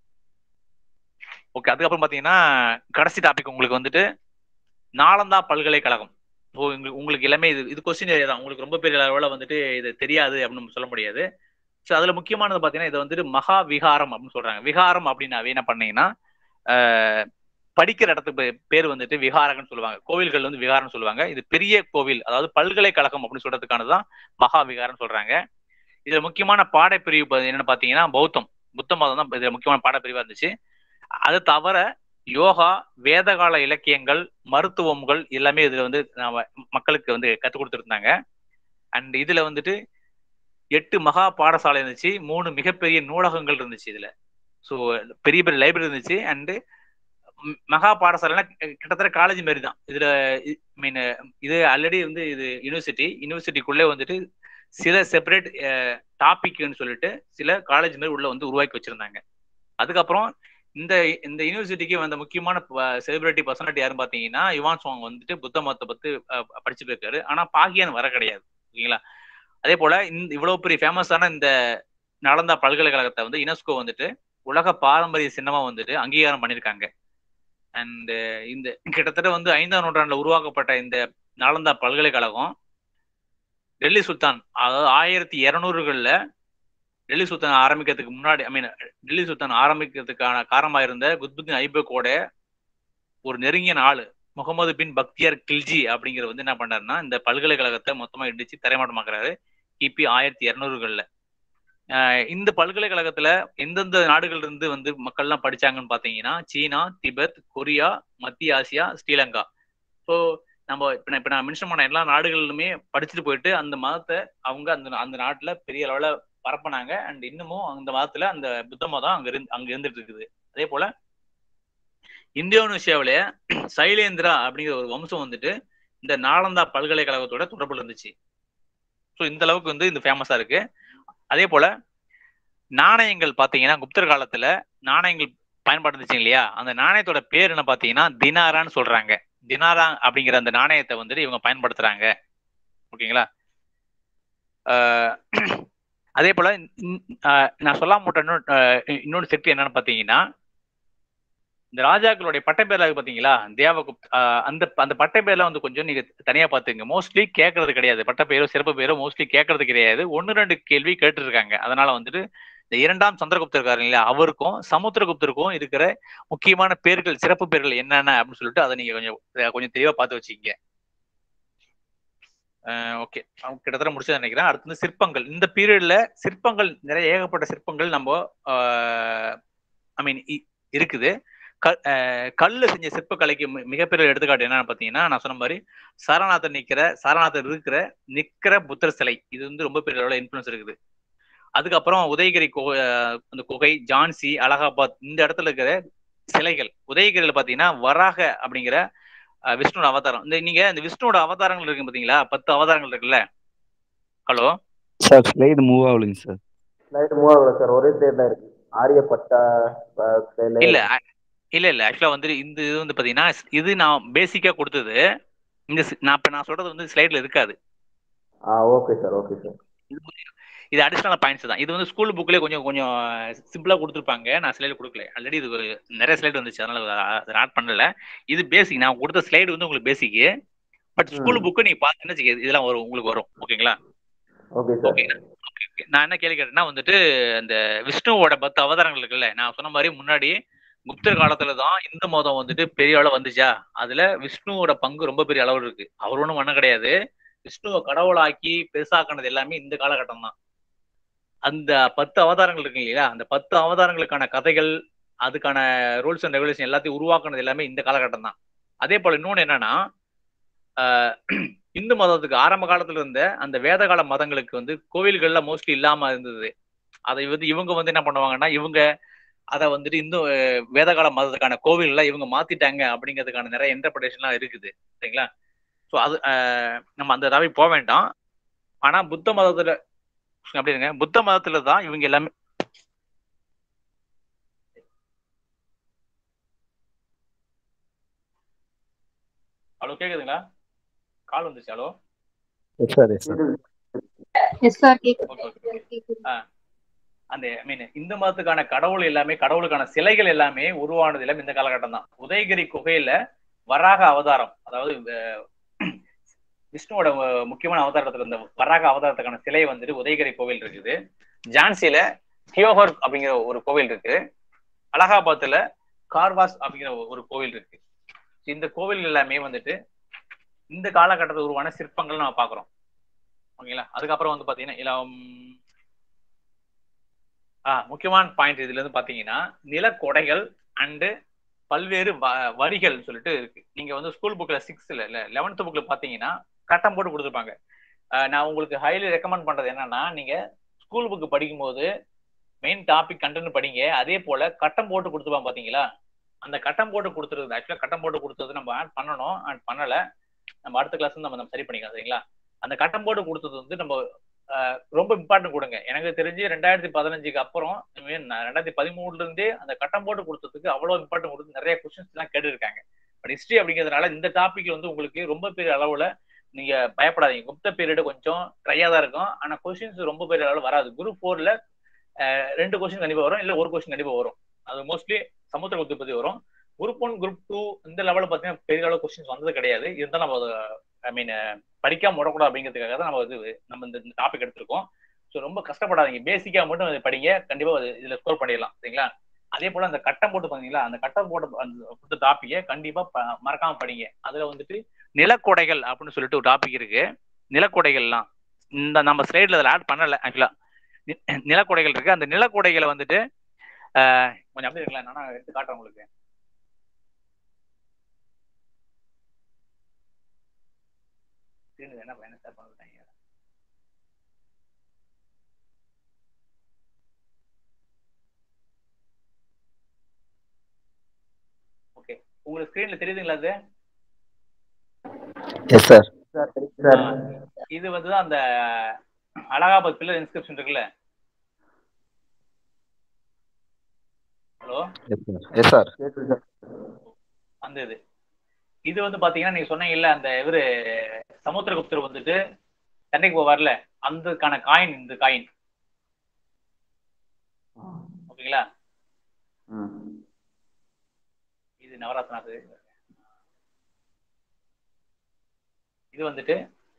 ஓகே அதுக்கப்புறம் பாத்தீங்கன்னா கடைசி டாபிக் உங்களுக்கு வந்துட்டு நாலந்தா பல்கலைக்கழகம் ஓ உங்களுக்கு உங்களுக்கு எல்லாமே இது இது கொஸ்டின் ஏரியா தான் உங்களுக்கு ரொம்ப பெரிய அளவில் வந்துட்டு இது தெரியாது அப்படின்னு நம்ம சொல்ல முடியாது ஸோ அதுல முக்கியமானது பாத்தீங்கன்னா இது வந்துட்டு மகா விகாரம் அப்படின்னு சொல்றாங்க விகாரம் அப்படின்னாவே என்ன பண்ணீங்கன்னா ஆஹ், படிக்கிற இடத்துக்கு பே- பேர் வந்துட்டு விகாரகம்னு சொல்லுவாங்க கோவில்கள் வந்து விகாரம்னு சொல்லுவாங்க இது பெரிய கோவில் அதாவது பல்கலைக்கழகம் அப்படின்னு சொல்றதுக்கானதுதான் மகா விகாரம் சொல்றாங்க இதுல முக்கியமான பாடப்பிரிவு பா- என்னன்னு பாத்தீங்கன்னா பௌத்தம் புத்த மதம் தான் இதுல முக்கியமான பாடப்பிரிவா இருந்துச்சு அது தவிர யோகா வேதகால இலக்கியங்கள் மருத்துவங்கள் எல்லாமே இதுல வந்து நாம மக்களுக்கு வந்து கற்றுக் கொடுத்துருந்தாங்க அண்ட் இதுல வந்துட்டு எட்டு மகா பாடசாலை இருந்துச்சு மூணு மிகப்பெரிய நூலகங்கள் இருந்துச்சு இதுல ஸோ பெரிய பெரிய லைப்ரரி இருந்துச்சு அண்டு மகா பாடசாலைனா கிட்டத்தட்ட காலேஜ் மாதிரி தான் இதுல மீன் இது ஆல்ரெடி வந்து இது யூனிவர்சிட்டி யூனிவர்சிட்டிக்குள்ளே வந்துட்டு சில செப்பரேட் டாபிக்னு சொல்லிட்டு சில காலேஜ் மாதிரி உள்ள வந்து உருவாக்கி வச்சிருந்தாங்க அதுக்கப்புறம் இந்த இந்த யூனிவர்சிட்டிக்கு வந்த முக்கியமான செலிபிரிட்டி பர்சனாலிட்டி யாருன்னு பாத்தீங்கன்னா யுவான் சாங் வந்துட்டு புத்த மதத்தை பத்தி அஹ், படிச்சு போயிருக்காரு ஆனா பாகியான் வர கிடையாது ஓகேங்களா அதே போல இந்த இவ்வளவு பெரிய ஃபேமஸான இந்த நாலந்தா பல்கலைக்கழகத்தை வந்து யுனெஸ்கோ வந்துட்டு உலக பாரம்பரிய சின்னமா வந்துட்டு அங்கீகாரம் பண்ணியிருக்காங்க அண்ட் இந்த கிட்டத்தட்ட வந்து ஐந்தாம் நூற்றாண்டுல உருவாக்கப்பட்ட இந்த நாலந்தா பல்கலைக்கழகம் டெல்லி சுல்தான் அதாவது ஆயிரத்தி இருநூறுகள்ல டெல்லி சுல்தான் ஆரம்பிக்கிறதுக்கு முன்னாடி ஐ மீன் டெல்லி சுல்தான் ஆரம்பிக்கிறதுக்கான காரணமா இருந்த குத்புத்தீன் ஐபக்கோட ஒரு நெருங்கிய ஆளு முகமது பின் பக்தியார் கில்ஜி அப்படிங்கிற வந்து என்ன பண்ணாருன்னா இந்த பல்கலைக்கழகத்தை மொத்தமா இடிச்சு தரைமாட்டமாக்குறாரு கிபி ஆயிரத்தி இருநூறுகள்ல ஆஹ் இந்த பல்கலைக்கழகத்துல எந்தெந்த நாடுகள்ல இருந்து வந்து மக்கள்லாம் படிச்சாங்கன்னு பாத்தீங்கன்னா சீனா திபெத் கொரியா மத்திய ஆசியா ஸ்ரீலங்கா ஸோ நம்ம இப்ப நான் இப்ப நான் மென்ஷன் பண்ண எல்லா நாடுகளிலுமே படிச்சுட்டு போயிட்டு அந்த மதத்தை அவங்க அந்த அந்த நாட்டுல பெரிய அளவுல பரப்புனாங்க அண்ட் இன்னமும் அந்த மதத்துல அந்த புத்த மதம் அங்க இருந்து அங்க இருந்துட்டு இருக்குது அதே போல இந்தோனேஷியாவில சைலேந்திரா அப்படிங்கிற ஒரு வம்சம் வந்துட்டு இந்த நாலந்தா பல்கலைக்கழகத்தோட தொடர்புல இருந்துச்சு ஸோ இந்த அளவுக்கு வந்து இந்த ஃபேமஸா இருக்கு அதே போல நாணயங்கள் பாத்தீங்கன்னா குப்தர் காலத்துல நாணயங்கள் பயன்பாடு இருந்துச்சு இல்லையா அந்த நாணயத்தோட பேர் என்ன பாத்தீங்கன்னா தினாரான்னு சொல்றாங்க தினாரா அப்படிங்கிற அந்த நாணயத்தை வந்துட்டு இவங்க பயன்படுத்துறாங்க ஓகேங்களா ஆஹ் அதே போல இந்- ஆஹ் நான் சொல்லாம விட்ட இன்னொரு ஆஹ் இன்னொரு செட்டு என்னன்னு பாத்தீங்கன்னா இந்த ராஜாக்களுடைய பட்டப்பேர்ல இருக்கு பாத்தீங்களா தேவகுப்த் ஆஹ் அந்த அந்த பட்டப்பேர்ல வந்து கொஞ்சம் நீங்க தனியா பாத்துங்க மோஸ்ட்லி கேட்கறது கிடையாது பட்டப்பேரோ சிறப்பு பேரோ மோஸ்ட்லி கேட்கறது கிடையாது ஒன்னு ரெண்டு கேள்வி கேட்டுருக்காங்க அதனால வந்துட்டு இந்த இரண்டாம் சந்திரகுப்தர் இருக்காரு இல்லையா அவருக்கும் சமுத்திரகுப்தருக்கும் இருக்கிற முக்கியமான பேர்கள் சிறப்பு பேர்கள் என்னென்ன அப்படின்னு சொல்லிட்டு அதை நீங்க கொஞ்சம் கொஞ்சம் தெளிவா பார்த்து வச்சுக்கீங்க ஓகே கிட்டத்தட்ட முடிச்சு நினைக்கிறேன் அடுத்து வந்து சிற்பங்கள் இந்த பீரியட்ல சிற்பங்கள் நிறைய ஏகப்பட்ட சிற்பங்கள் நம்ம ஐ மீன் இருக்குது க- அஹ் கல்ல செஞ்ச சிற்பக்கலைக்கு மி- மிகப்பெரிய எடுத்துக்காட்டு என்னன்னு பாத்தீங்கன்னா நான் சொன்ன மாதிரி சாரநாதர் நிக்கிற சாரநாதர் இருக்கிற நிக்கிற புத்தர் சிலை இது வந்து ரொம்ப பெரிய அளவுல இன்ஃபுளுன்ஸ் இருக்குது அதுக்கப்புறம் உதயகிரி குகை அஹ் அந்த குகை ஜான்சி அலகாபாத் இந்த இடத்துல இருக்கிற சிலைகள் உதயகிரியில பாத்தீங்கன்னா வராக அப்படிங்கிற அஹ், விஷ்ணுவோட அவதாரம் இந்த நீங்க இந்த விஷ்ணுவோட அவதாரங்கள் இருக்கு பாத்தீங்களா பத்து அவதாரங்கள் இருக்குல்ல ஹலோ சார் ஸ்லைடு மூவ் ஆகலைங்க சார் ஸ்லைடு மூவ் ஆகல சார் ஒரே ஸ்லைட் தான் இருக்கு ஆரியப்பட்டா அஹ், சிலை. இல்ல அ- இல்ல இல்ல ஆக்சுவலா வந்து இந்த இது வந்து பாத்தீங்கன்னா இது நான் பேசிக்கா கொடுத்தது இந்த சி- நான் இப்ப நான் சொல்றது வந்து ஸ்லைட்ல இருக்காது ஆ ஓகே சார் ஓகே சார் இது அடிஷனல் பாயிண்ட்ஸ் தான் இது வந்து ஸ்கூல் புக்லேயே கொஞ்சம் கொஞ்சம் சிம்பிளா கொடுத்துருப்பாங்க நான் ஸ்லைடு கொடுக்கல ஆல்ரெடி இது ஒரு- நிறைய ஸ்லைடு வந்துச்சு அதனால அதை ஆட் பண்ணல இது பேசிக் நான் கொடுத்த ஸ்லைடு வந்து உங்களுக்கு பேசிக் பட் ஸ்கூல் புக்கு நீங்க பாத்தீங்கன்னா வச்சுக்க, இதெல்லாம் வரும் உங்களுக்கு வரும் ஓகேங்களா ஓகே சார் ஓகேங்களா ஓகே ஓகே நான் என்ன கேள்வி கேட்டேன்னா வந்துட்டு அந்த விஷ்ணுவோட பத்து அவதாரங்கள் இருக்குல்ல நான் சொன்ன மாதிரி முன்னாடி குப்தர் காலத்துல தான் இந்து மதம் வந்துட்டு பெரிய அளவு வந்துச்சா அதுல விஷ்ணுவோட பங்கு ரொம்ப பெரிய அளவு இருக்கு அவர் ஒன்றும் பண்ண கிடையாது விஷ்ணுவை கடவுளாக்கி பெருசாக்குனது எல்லாமே இந்த காலகட்டம் தான் அந்த பத்து அவதாரங்கள் இருக்கு இல்லையா அந்த பத்து அவதாரங்களுக்கான கதைகள் அதுக்கான ரூல்ஸ் அண்ட் ரெகுலேஷன் எல்லாத்தையும் உருவாக்குனது எல்லாமே இந்த காலகட்டம் தான் அதே போல இன்னொன்னு என்னன்னா ஆஹ் இந்து மதத்துக்கு ஆரம்ப காலத்துல இருந்த அந்த வேதகால மதங்களுக்கு வந்து கோவில்கள்ல மோஸ்ட்லி இல்லாம இருந்தது அதை வந்து இவங்க வந்து என்ன பண்ணுவாங்கன்னா இவங்க அதை வந்துட்டு இந்து அஹ், வேதகால மதத்துக்கான கோவில்ல இவங்க மாத்திட்டாங்க அப்படிங்கிறதுக்கான நிறைய இன்டர்பிரேஷன்லாம் இருக்குது சரிங்களா ஸோ அது ஆஹ், நம்ம அந்த ரவி போக வேண்டாம் ஆனா புத்த மதத்துல அப்படி இருங்க புத்த மதத்துல தான் இவங்க எல்லாமே ஹலோ கேக்குதுங்களா கால் வந்துச்சு hello yes sir yes sir yes sir ஆ. அந்த ஐ மீன் இந்து மதத்துக்கான கடவுள் எல்லாமே கடவுளுக்கான சிலைகள் எல்லாமே உருவானது எல்லாமே இந்த காலகட்டம் தான் உதயகிரி குகையில வராக அவதாரம் அதாவது அஹ், விஷ்ணுவோட அஹ், முக்கியமான அவதாரத்துல இருந்த வராக அவதாரத்துக்கான சிலை வந்துட்டு உதயகிரி கோவில் இருக்குது ஜான்சில ஹியோஹர் அப்படிங்கிற ஒரு கோவில் இருக்கு அலகாபாத்ல கார்வாஸ் அப்படிங்கிற ஒரு கோவில் இருக்கு இந்த கோவில் எல்லாமே வந்துட்டு இந்த காலகட்டத்தில் உருவான சிற்பங்கள் நம்ம பாக்குறோம் ஓகேங்களா அதுக்கப்புறம் வந்து பாத்தீங்கன்னா இளம் ஆ முக்கியமான பாயிண்ட் இதுல இருந்து பாத்தீங்கன்னா நிலக்கொடைகள் அண்டு பல்வேறு வ- வரிகள் சொல்லிட்டு இருக்கு நீங்க வந்து ஸ்கூல் புக்ல சிக்ஸ்த்ல இல்ல லெவன்த் புக்ல பாத்தீங்கன்னா கட்டம் போட்டு கொடுத்துருப்பாங்க ஆஹ் நான் உங்களுக்கு ஹைலி ரெக்கமெண்ட் பண்றது என்னன்னா நீங்க ஸ்கூல் புக் படிக்கும்போது மெயின் டாபிக் கண்டென்ட் படிங்க அதே போல கட்டம் போட்டு கொடுத்துருப்பாங்க பாத்தீங்களா அந்த கட்டம் போட்டு கொடுத்துருது ஆக்சுவலா கட்டம் போட்டு கொடுத்தது நம்ம ஆட் பண்ணணும் ஆட் பண்ணல நம்ம அடுத்த கிளாஸ் நம்ம நம்ம சரி பண்ணிக்கலாம் சரிங்களா அந்த கட்டம் போட்டு கொடுத்தது வந்து நம்ம ஆஹ் ரொம்ப இம்பார்ட்டன்ட் கொடுங்க எனக்கு தெரிஞ்சு ரெண்டாயிரத்தி பதினஞ்சுக்கு அப்புறம் I mean, நான் ரெண்டாயிரத்தி பதிமூணுல இருந்தே அந்த கட்டம் போட்டு கொடுத்ததுக்கு அவ்வளவு இம்பார்ட்டன்ட் கொடுத்து நிறைய கொஸ்டின்ஸ் எல்லாம் கேட்டுருக்காங்க பட் ஹிஸ்டரி அப்படிங்கிறதுனால இந்த டாபிக் வந்து உங்களுக்கு ரொம்ப பெரிய அளவுல நீங்க பயப்படாதீங்க குப்த பீரியட் கொஞ்சம் ட்ரையா தான் இருக்கும் ஆனா கொஸ்டின்ஸ் ரொம்ப பெரிய அளவுல வராது குரூப் ஃபோர்ல ரெண்டு கொஸ்டின் கண்டிப்பா வரும் இல்ல ஒரு கொஸ்டின் கண்டிப்பா வரும் அது மோஸ்ட்லி சமுத்திரகுப்தி பத்தி வரும் குரூப் ஒன் குரூப் டூ இந்த லெவலில் பார்த்தீங்கன்னா பெரிய அளவு கொஸ்டின்ஸ் வந்தது கிடையாது இருந்தாலும் நம்ம ஐ மீன் படிக்காம விடக்கூடாது அப்படிங்கிறதுக்காக தான் நம்ம இது நம்ம இந்த டாபிக் எடுத்திருக்கோம் ஸோ ரொம்ப கஷ்டப்படாதீங்க பேசிக்கா மட்டும் அதை படிங்க கண்டிப்பா அது இதுல ஸ்கோர் பண்ணிடலாம் சரிங்களா அதே போல அந்த கட்டம் போட்டு பாத்தீங்களா அந்த கட்டம் போட்டு அந்த கொடுத்த டாப்பிக்கை கண்டிப்பா ப- மறக்காம படிங்க அதுல வந்துட்டு நிலக்கொடைகள் அப்படின்னு சொல்லிட்டு ஒரு டாபிக் இருக்கு நிலக்கொடைகள்லாம் இந்த நம்ம ஸ்லைட்ல அதில் ஆட் பண்ணல ஆக்சுவலா நிலக்கொடைகள் இருக்கு அந்த நிலக்கொடைகளை வந்துட்டு ஆஹ், கொஞ்சம் அப்படி இருக்கலாம் நான் எடுத்து காட்டுறேன் உங்களுக்கு screen ல என்ன என்ன share பண்ணிட்டாங்க ஓகே உங்களுக்கு ஸ்கிரீன்ல தெரியுதுங்களா அது எஸ் சார் சார் சார் இது வந்து அந்த அலகாபாத் பில்லர் இன்ஸ்கிரிப்ஷன் இருக்குல்ல hello yes sir yes sir கேக்குது சார் அந்த இது இது வந்து பாத்தீங்கன்னா நீங்க சொன்னீங்கல்ல அந்த இவரு சமுத்திரகுப்தர் வந்துட்டு சென்னைக்கு போவார்ல அந்தக்கான காயின் இந்த காயின் ஓகேங்களா ம் இது நவரத்னாது இது வந்துட்டு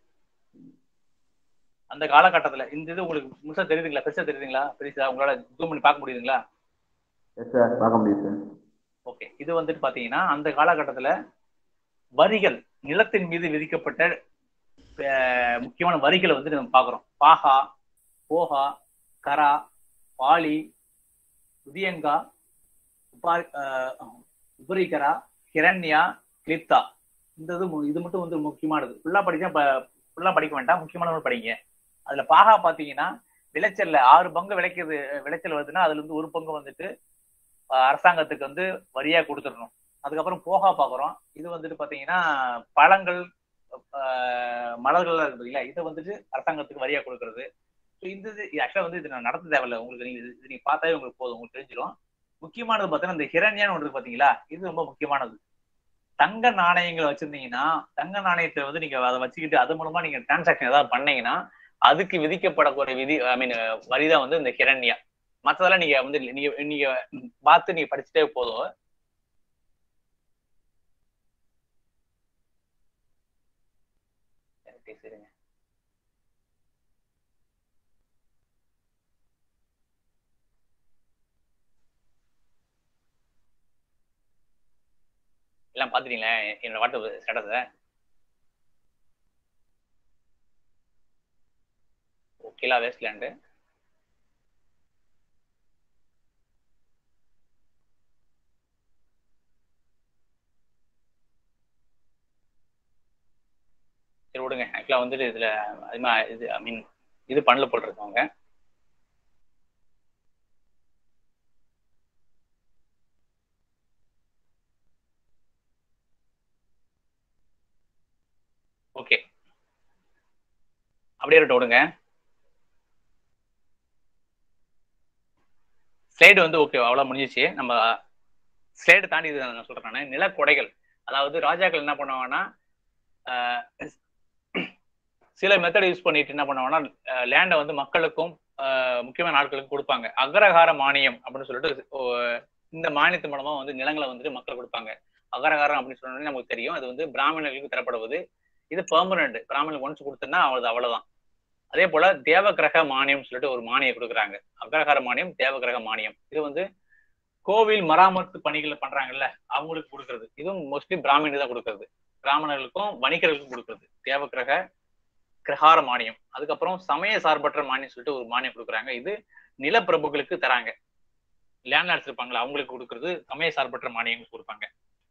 அந்த காலகட்டத்துல இந்த இது உங்களுக்கு முழுசா தெரியுதுங்களா பெருசா தெரியுதுங்களா பெருசா உங்களால ஜூம் பண்ணி பார்க்க முடியுதுங்களா எஸ் சார் பார்க்க முடியுது சார் ஓகே இது வந்துட்டு பாத்தீங்கன்னா அந்த காலகட்டத்துல வரிகள் நிலத்தின் மீது விதிக்கப்பட்ட அஹ், முக்கியமான வரிகளை வந்து நம்ம பார்க்குறோம் பாகா போகா கரா பாலி உதியங்கா உபா அஹ், உபரிகரா ஹிரண்யா கிளிப்தா இந்த இது மு- இது மட்டும் வந்து முக்கியமானது ஃபுல்லா படிச்சா ஃபுல்லா படிக்க வேண்டாம் முக்கியமானது படிங்க அதுல பாகா பாத்தீங்கன்னா விளைச்சல்ல ஆறு பங்கு விளைக்கிறது விளைச்சல் வருதுன்னா அதுல இருந்து ஒரு பங்கு வந்துட்டு அஹ், அரசாங்கத்துக்கு வந்து வரியா கொடுத்துடணும் அதுக்கப்புறம் போகா பார்க்குறோம் இது வந்துட்டு பாத்தீங்கன்னா பழங்கள் அஹ், மலர்கள்லாம் இருக்கு பார்த்தீங்களா இதை வந்துட்டு அரசாங்கத்துக்கு வரியா கொடுக்கறது ஸோ இந்த இது ஆக்சுவலாக வந்து இது நான் நடத்த தேவையில்ல உங்களுக்கு நீங்க இது- இது நீங்க பார்த்தாவே உங்களுக்கு போதும் உங்களுக்கு தெரிஞ்சிடும் முக்கியமானது பார்த்தீங்கன்னா இந்த ஹிரண்யான்னு ஒன்று இருக்கு பாத்தீங்களா இது ரொம்ப முக்கியமானது தங்க நாணயங்களை வச்சிருந்தீங்கன்னா தங்க நாணயத்தை வந்து நீங்க அதை வச்சுக்கிட்டு அது மூலமா நீங்க டிரான்சாக்ஷன் ஏதாவது பண்ணீங்கன்னா அதுக்கு விதிக்கப்படக்கூடிய விதி ஐ மீன் வரிதான் வந்து இந்த ஹிரண்யா மற்றதெல்லாம் நீங்க வந்து நீங்க நீங்க பார்த்து நீங்க படிச்சுட்டே போதும் ப்ளீஸ் இருங்க எல்லாம் பார்த்துட்டீங்களா என்னோட வாட்ஸ்அப் ஸ்டேட்டஸை ஓகேலா வேஸ்ட்லேண்டு சரி விடுங்க ஆக்சுவலாக வந்துட்டு இதில் அதுமா இது ஐ மீன் இது பண்ணல போட்டிருக்கவங்க ஓகே அப்படியே இருக்கட்டும் விடுங்க ஸ்லைடு வந்து ஓகே அவ்வளோ முடிஞ்சிச்சு நம்ம ஸ்லைடு தாண்டி இது நான் சொல்றேன் நான் நிலக்கொடைகள் அதாவது ராஜாக்கள் என்ன பண்ணுவாங்கன்னா ஆஹ், சில மெத்தட் யூஸ் பண்ணிட்டு என்ன பண்ணுவாங்கன்னா லேண்டை வந்து மக்களுக்கும் ஆஹ், முக்கியமான நாட்களுக்கும் கொடுப்பாங்க அகரகார மானியம் அப்படின்னு சொல்லிட்டு ஓ, இந்த மானியத்து மூலமா வந்து நிலங்களை வந்துட்டு மக்கள் கொடுப்பாங்க அகரகாரம் அப்படின்னு சொன்னோடனே நமக்கு தெரியும் அது வந்து பிராமணர்களுக்கு தரப்படுவது இது பெர்மனன்ட் பிராமணனுக்கு ஒன்ஸ் கொடுத்தோம்னா அவ்வளவு அவ்வளவுதான் அதே போல தேவகிரக மானியம் சொல்லிட்டு ஒரு மானியம் கொடுக்குறாங்க அக்ரஹார மானியம் தேவகிரக மானியம் இது வந்து கோவில் மராமத்து பணிகள் பண்றாங்கல்ல அவங்களுக்கு கொடுக்கறது இதுவும் மோஸ்ட்லி பிராமணர் தான் கொடுக்கறது பிராமணர்களுக்கும் வணிகர்களுக்கும் கொடுக்கறது தேவகிரக கிரகார மானியம் அதுக்கப்புறம் சமய சார்பற்ற மானியம் சொல்லிட்டு ஒரு மானியம் கொடுக்குறாங்க இது நிலப்பிரபுக்களுக்கு தராங்க லேண்ட்லார்ட்ஸ் இருப்பாங்களா அவங்களுக்கு கொடுக்கறது சமய சார்பற்ற மானியம் கொடுப்பாங்க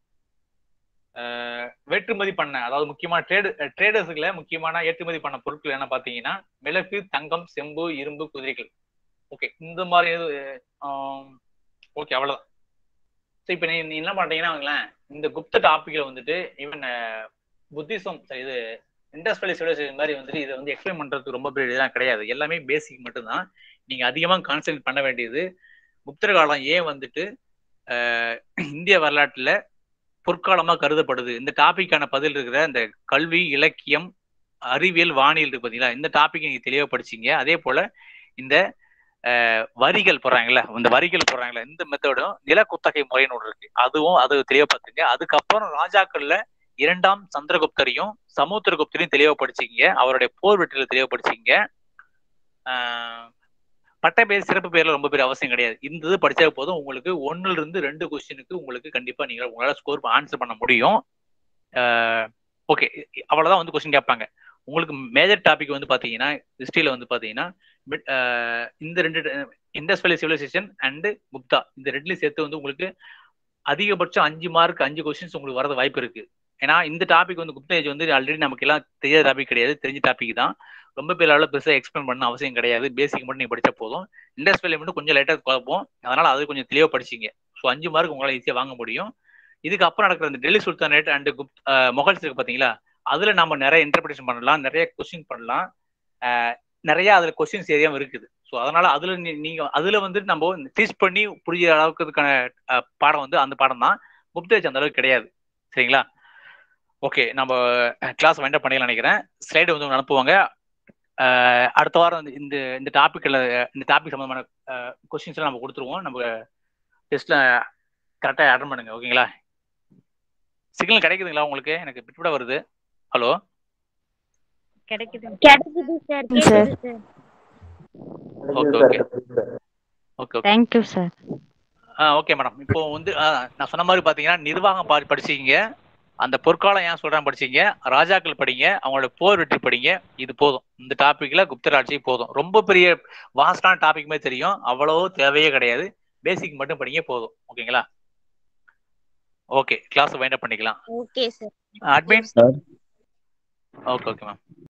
அஹ் வேற்றுமதி பண்ண அதாவது முக்கியமான ட்ரேடு ட்ரேடர்ஸுக்குல முக்கியமான ஏற்றுமதி பண்ண பொருட்கள் என்ன பார்த்தீங்கன்னா மிளகு தங்கம் செம்பு இரும்பு குதிரைகள் ஓகே இந்த மாதிரி ஓகே அவ்வளவுதான் ஸோ இப்போ நீ நீ என்ன பண்றீங்கன்னா அவங்களேன் இந்த குப்த டாபிக்ல வந்துட்டு ஈவன் புத்திசம் இது இண்டஸ்ட்ரியல் சிவிலைசேஷன் மாதிரி வந்துட்டு இதை வந்து எக்ஸ்பிளைன் பண்றதுக்கு ரொம்ப பெரிய இதெல்லாம் கிடையாது எல்லாமே பேசிக் மட்டும்தான் நீங்க அதிகமாக கான்சென்ட்ரேட் பண்ண வேண்டியது குப்தர் காலம் ஏன் வந்துட்டு அஹ், இந்திய வரலாற்றுல பொற்காலமா கருதப்படுது இந்த டாபிக்கான பதில் இருக்கிற இந்த கல்வி இலக்கியம் அறிவியல் வானியல் இருக்கு பாத்தீங்களா இந்த டாபிக் நீங்க தெளிவா படிச்சீங்க அதே போல இந்த அஹ், வரிகள் போடுறாங்கல்ல இந்த வரிகள் போடுறாங்கல்ல இந்த மெத்தடும் நிலக்குத்தகை முறைன்னு ஒன்று இருக்கு அதுவும் அது தெளிவா பார்த்துங்க அதுக்கப்புறம் ராஜாக்கள்ல இரண்டாம் சந்திரகுப்தரையும் சமுத்திரகுப்தரையும் தெளிவா படிச்சீங்க அவருடைய போர் வெற்றியில தெளிவா படிச்சீங்க ஆஹ், பட்ட பேர் சிறப்பு பேர்ல ரொம்ப பெரிய அவசியம் கிடையாது இந்த இது படிச்சா போதும் உங்களுக்கு ஒண்ணுல இருந்து ரெண்டு கொஸ்டினுக்கு உங்களுக்கு கண்டிப்பா நீங்க உங்களால ஸ்கோர் ஆன்சர் பண்ண முடியும் ஓகே அவ்வளவுதான் வந்து கொஸ்டின் கேட்பாங்க உங்களுக்கு மேஜர் டாபிக் வந்து பாத்தீங்கன்னா ஹிஸ்டரியில வந்து பாத்தீங்கன்னா mid- ஆஹ் இந்த ரெண்டு இண்டஸ் வேலி சிவிலைசேஷன் அண்ட் குப்தா இந்த ரெண்டுலயும் சேர்த்து வந்து உங்களுக்கு அதிகபட்சம் அஞ்சு மார்க் அஞ்சு கொஸ்டின்ஸ் உங்களுக்கு வரது வாய்ப்பு இருக்கு ஏன்னா இந்த டாபிக் வந்து குப்தா ஏஜ் வந்து ஆல்ரெடி நமக்கு எல்லாம் தெரியாத டாபிக் கிடையாது தெரிஞ்ச டாபிக் தான் ரொம்ப பெரிய அளவில் பெருசாக எக்ஸ்பிளைன் பண்ண அவசியம் கிடையாது பேசிக் மட்டும் நீங்க படிச்சா போதும் இண்டஸ் வேலி மட்டும் கொஞ்சம் லைட்டாக குழப்பம் அதனால அது கொஞ்சம் தெளிவாக படிச்சீங்க ஸோ அஞ்சு மார்க் உங்களால் ஈஸியாக வாங்க முடியும் இதுக்கு அப்புறம் நடக்கிற அந்த டெல்லி சுல்தானேட் அண்ட் குப் மொகல்ஸ் இருக்கு பாத்தீங்களா அதுல நம்ம நிறைய இன்டர்பிரேஷன் பண்ணலாம் நிறைய கொஸ்டின் பண்ணலாம் அஹ் நிறைய அதுல கொஸ்டின்ஸ் ஏரியாவும் இருக்குது ஸோ அதனால அதுல நீ- நீங்க அதுல வந்து நம்ம டீச் பண்ணி புரியுற அளவுக்கு இதுக்கான அஹ், பாடம் வந்து அந்த பாடம் தான் குப்தேஜ் அந்த அளவுக்கு கிடையாது சரிங்களா ஓகே நம்ம கிளாஸ் வைண்ட் பண்ணிக்கலாம் நினைக்கிறேன் ஸ்லைடு வந்து உங்களுக்கு அனுப்புவாங்க அஹ், அடுத்த வாரம் வந்து இந்த இந்த டாபிக்ல இந்த டாபிக் சம்பந்தமான கொஸ்டின்ஸ் எல்லாம் நம்ம கொடுத்துருவோம் நம்ம டெஸ்ட்ல கரெக்டாக அட்டன் பண்ணுங்க ஓகேங்களா சிக்னல் கிடைக்குதுங்களா உங்களுக்கு எனக்கு பிட்விட வருது ஹலோ கிடைக்குது கிடைக்குது சார் சார். கேக்குது sir okay okay okay okay thank you sir ஆ ஓகே மேடம் இப்போ வந்து ஆ, நான் சொன்ன மாதிரி பார்த்தீங்கன்னா நிர்வாகம் பா படிச்சீங்க அந்த பொற்காலம் ஏன் சொல்றேன் படிச்சீங்க ராஜாக்கள் படிங்க அவங்களோட போர் வெற்றி படிங்க இது போதும் இந்த டாபிக்ல குப்தர் ஆட்சி போதும் ரொம்ப பெரிய வாஸ்டான டாபிக் மாதிரி தெரியும் அவ்வளவோ தேவையே கிடையாது பேசிக் மட்டும் படிங்க போதும் ஓகேங்களா ஓகே கிளாஸ் வைண்ட் அப் பண்ணிக்கலாம் okay sir admin okay okay ma'am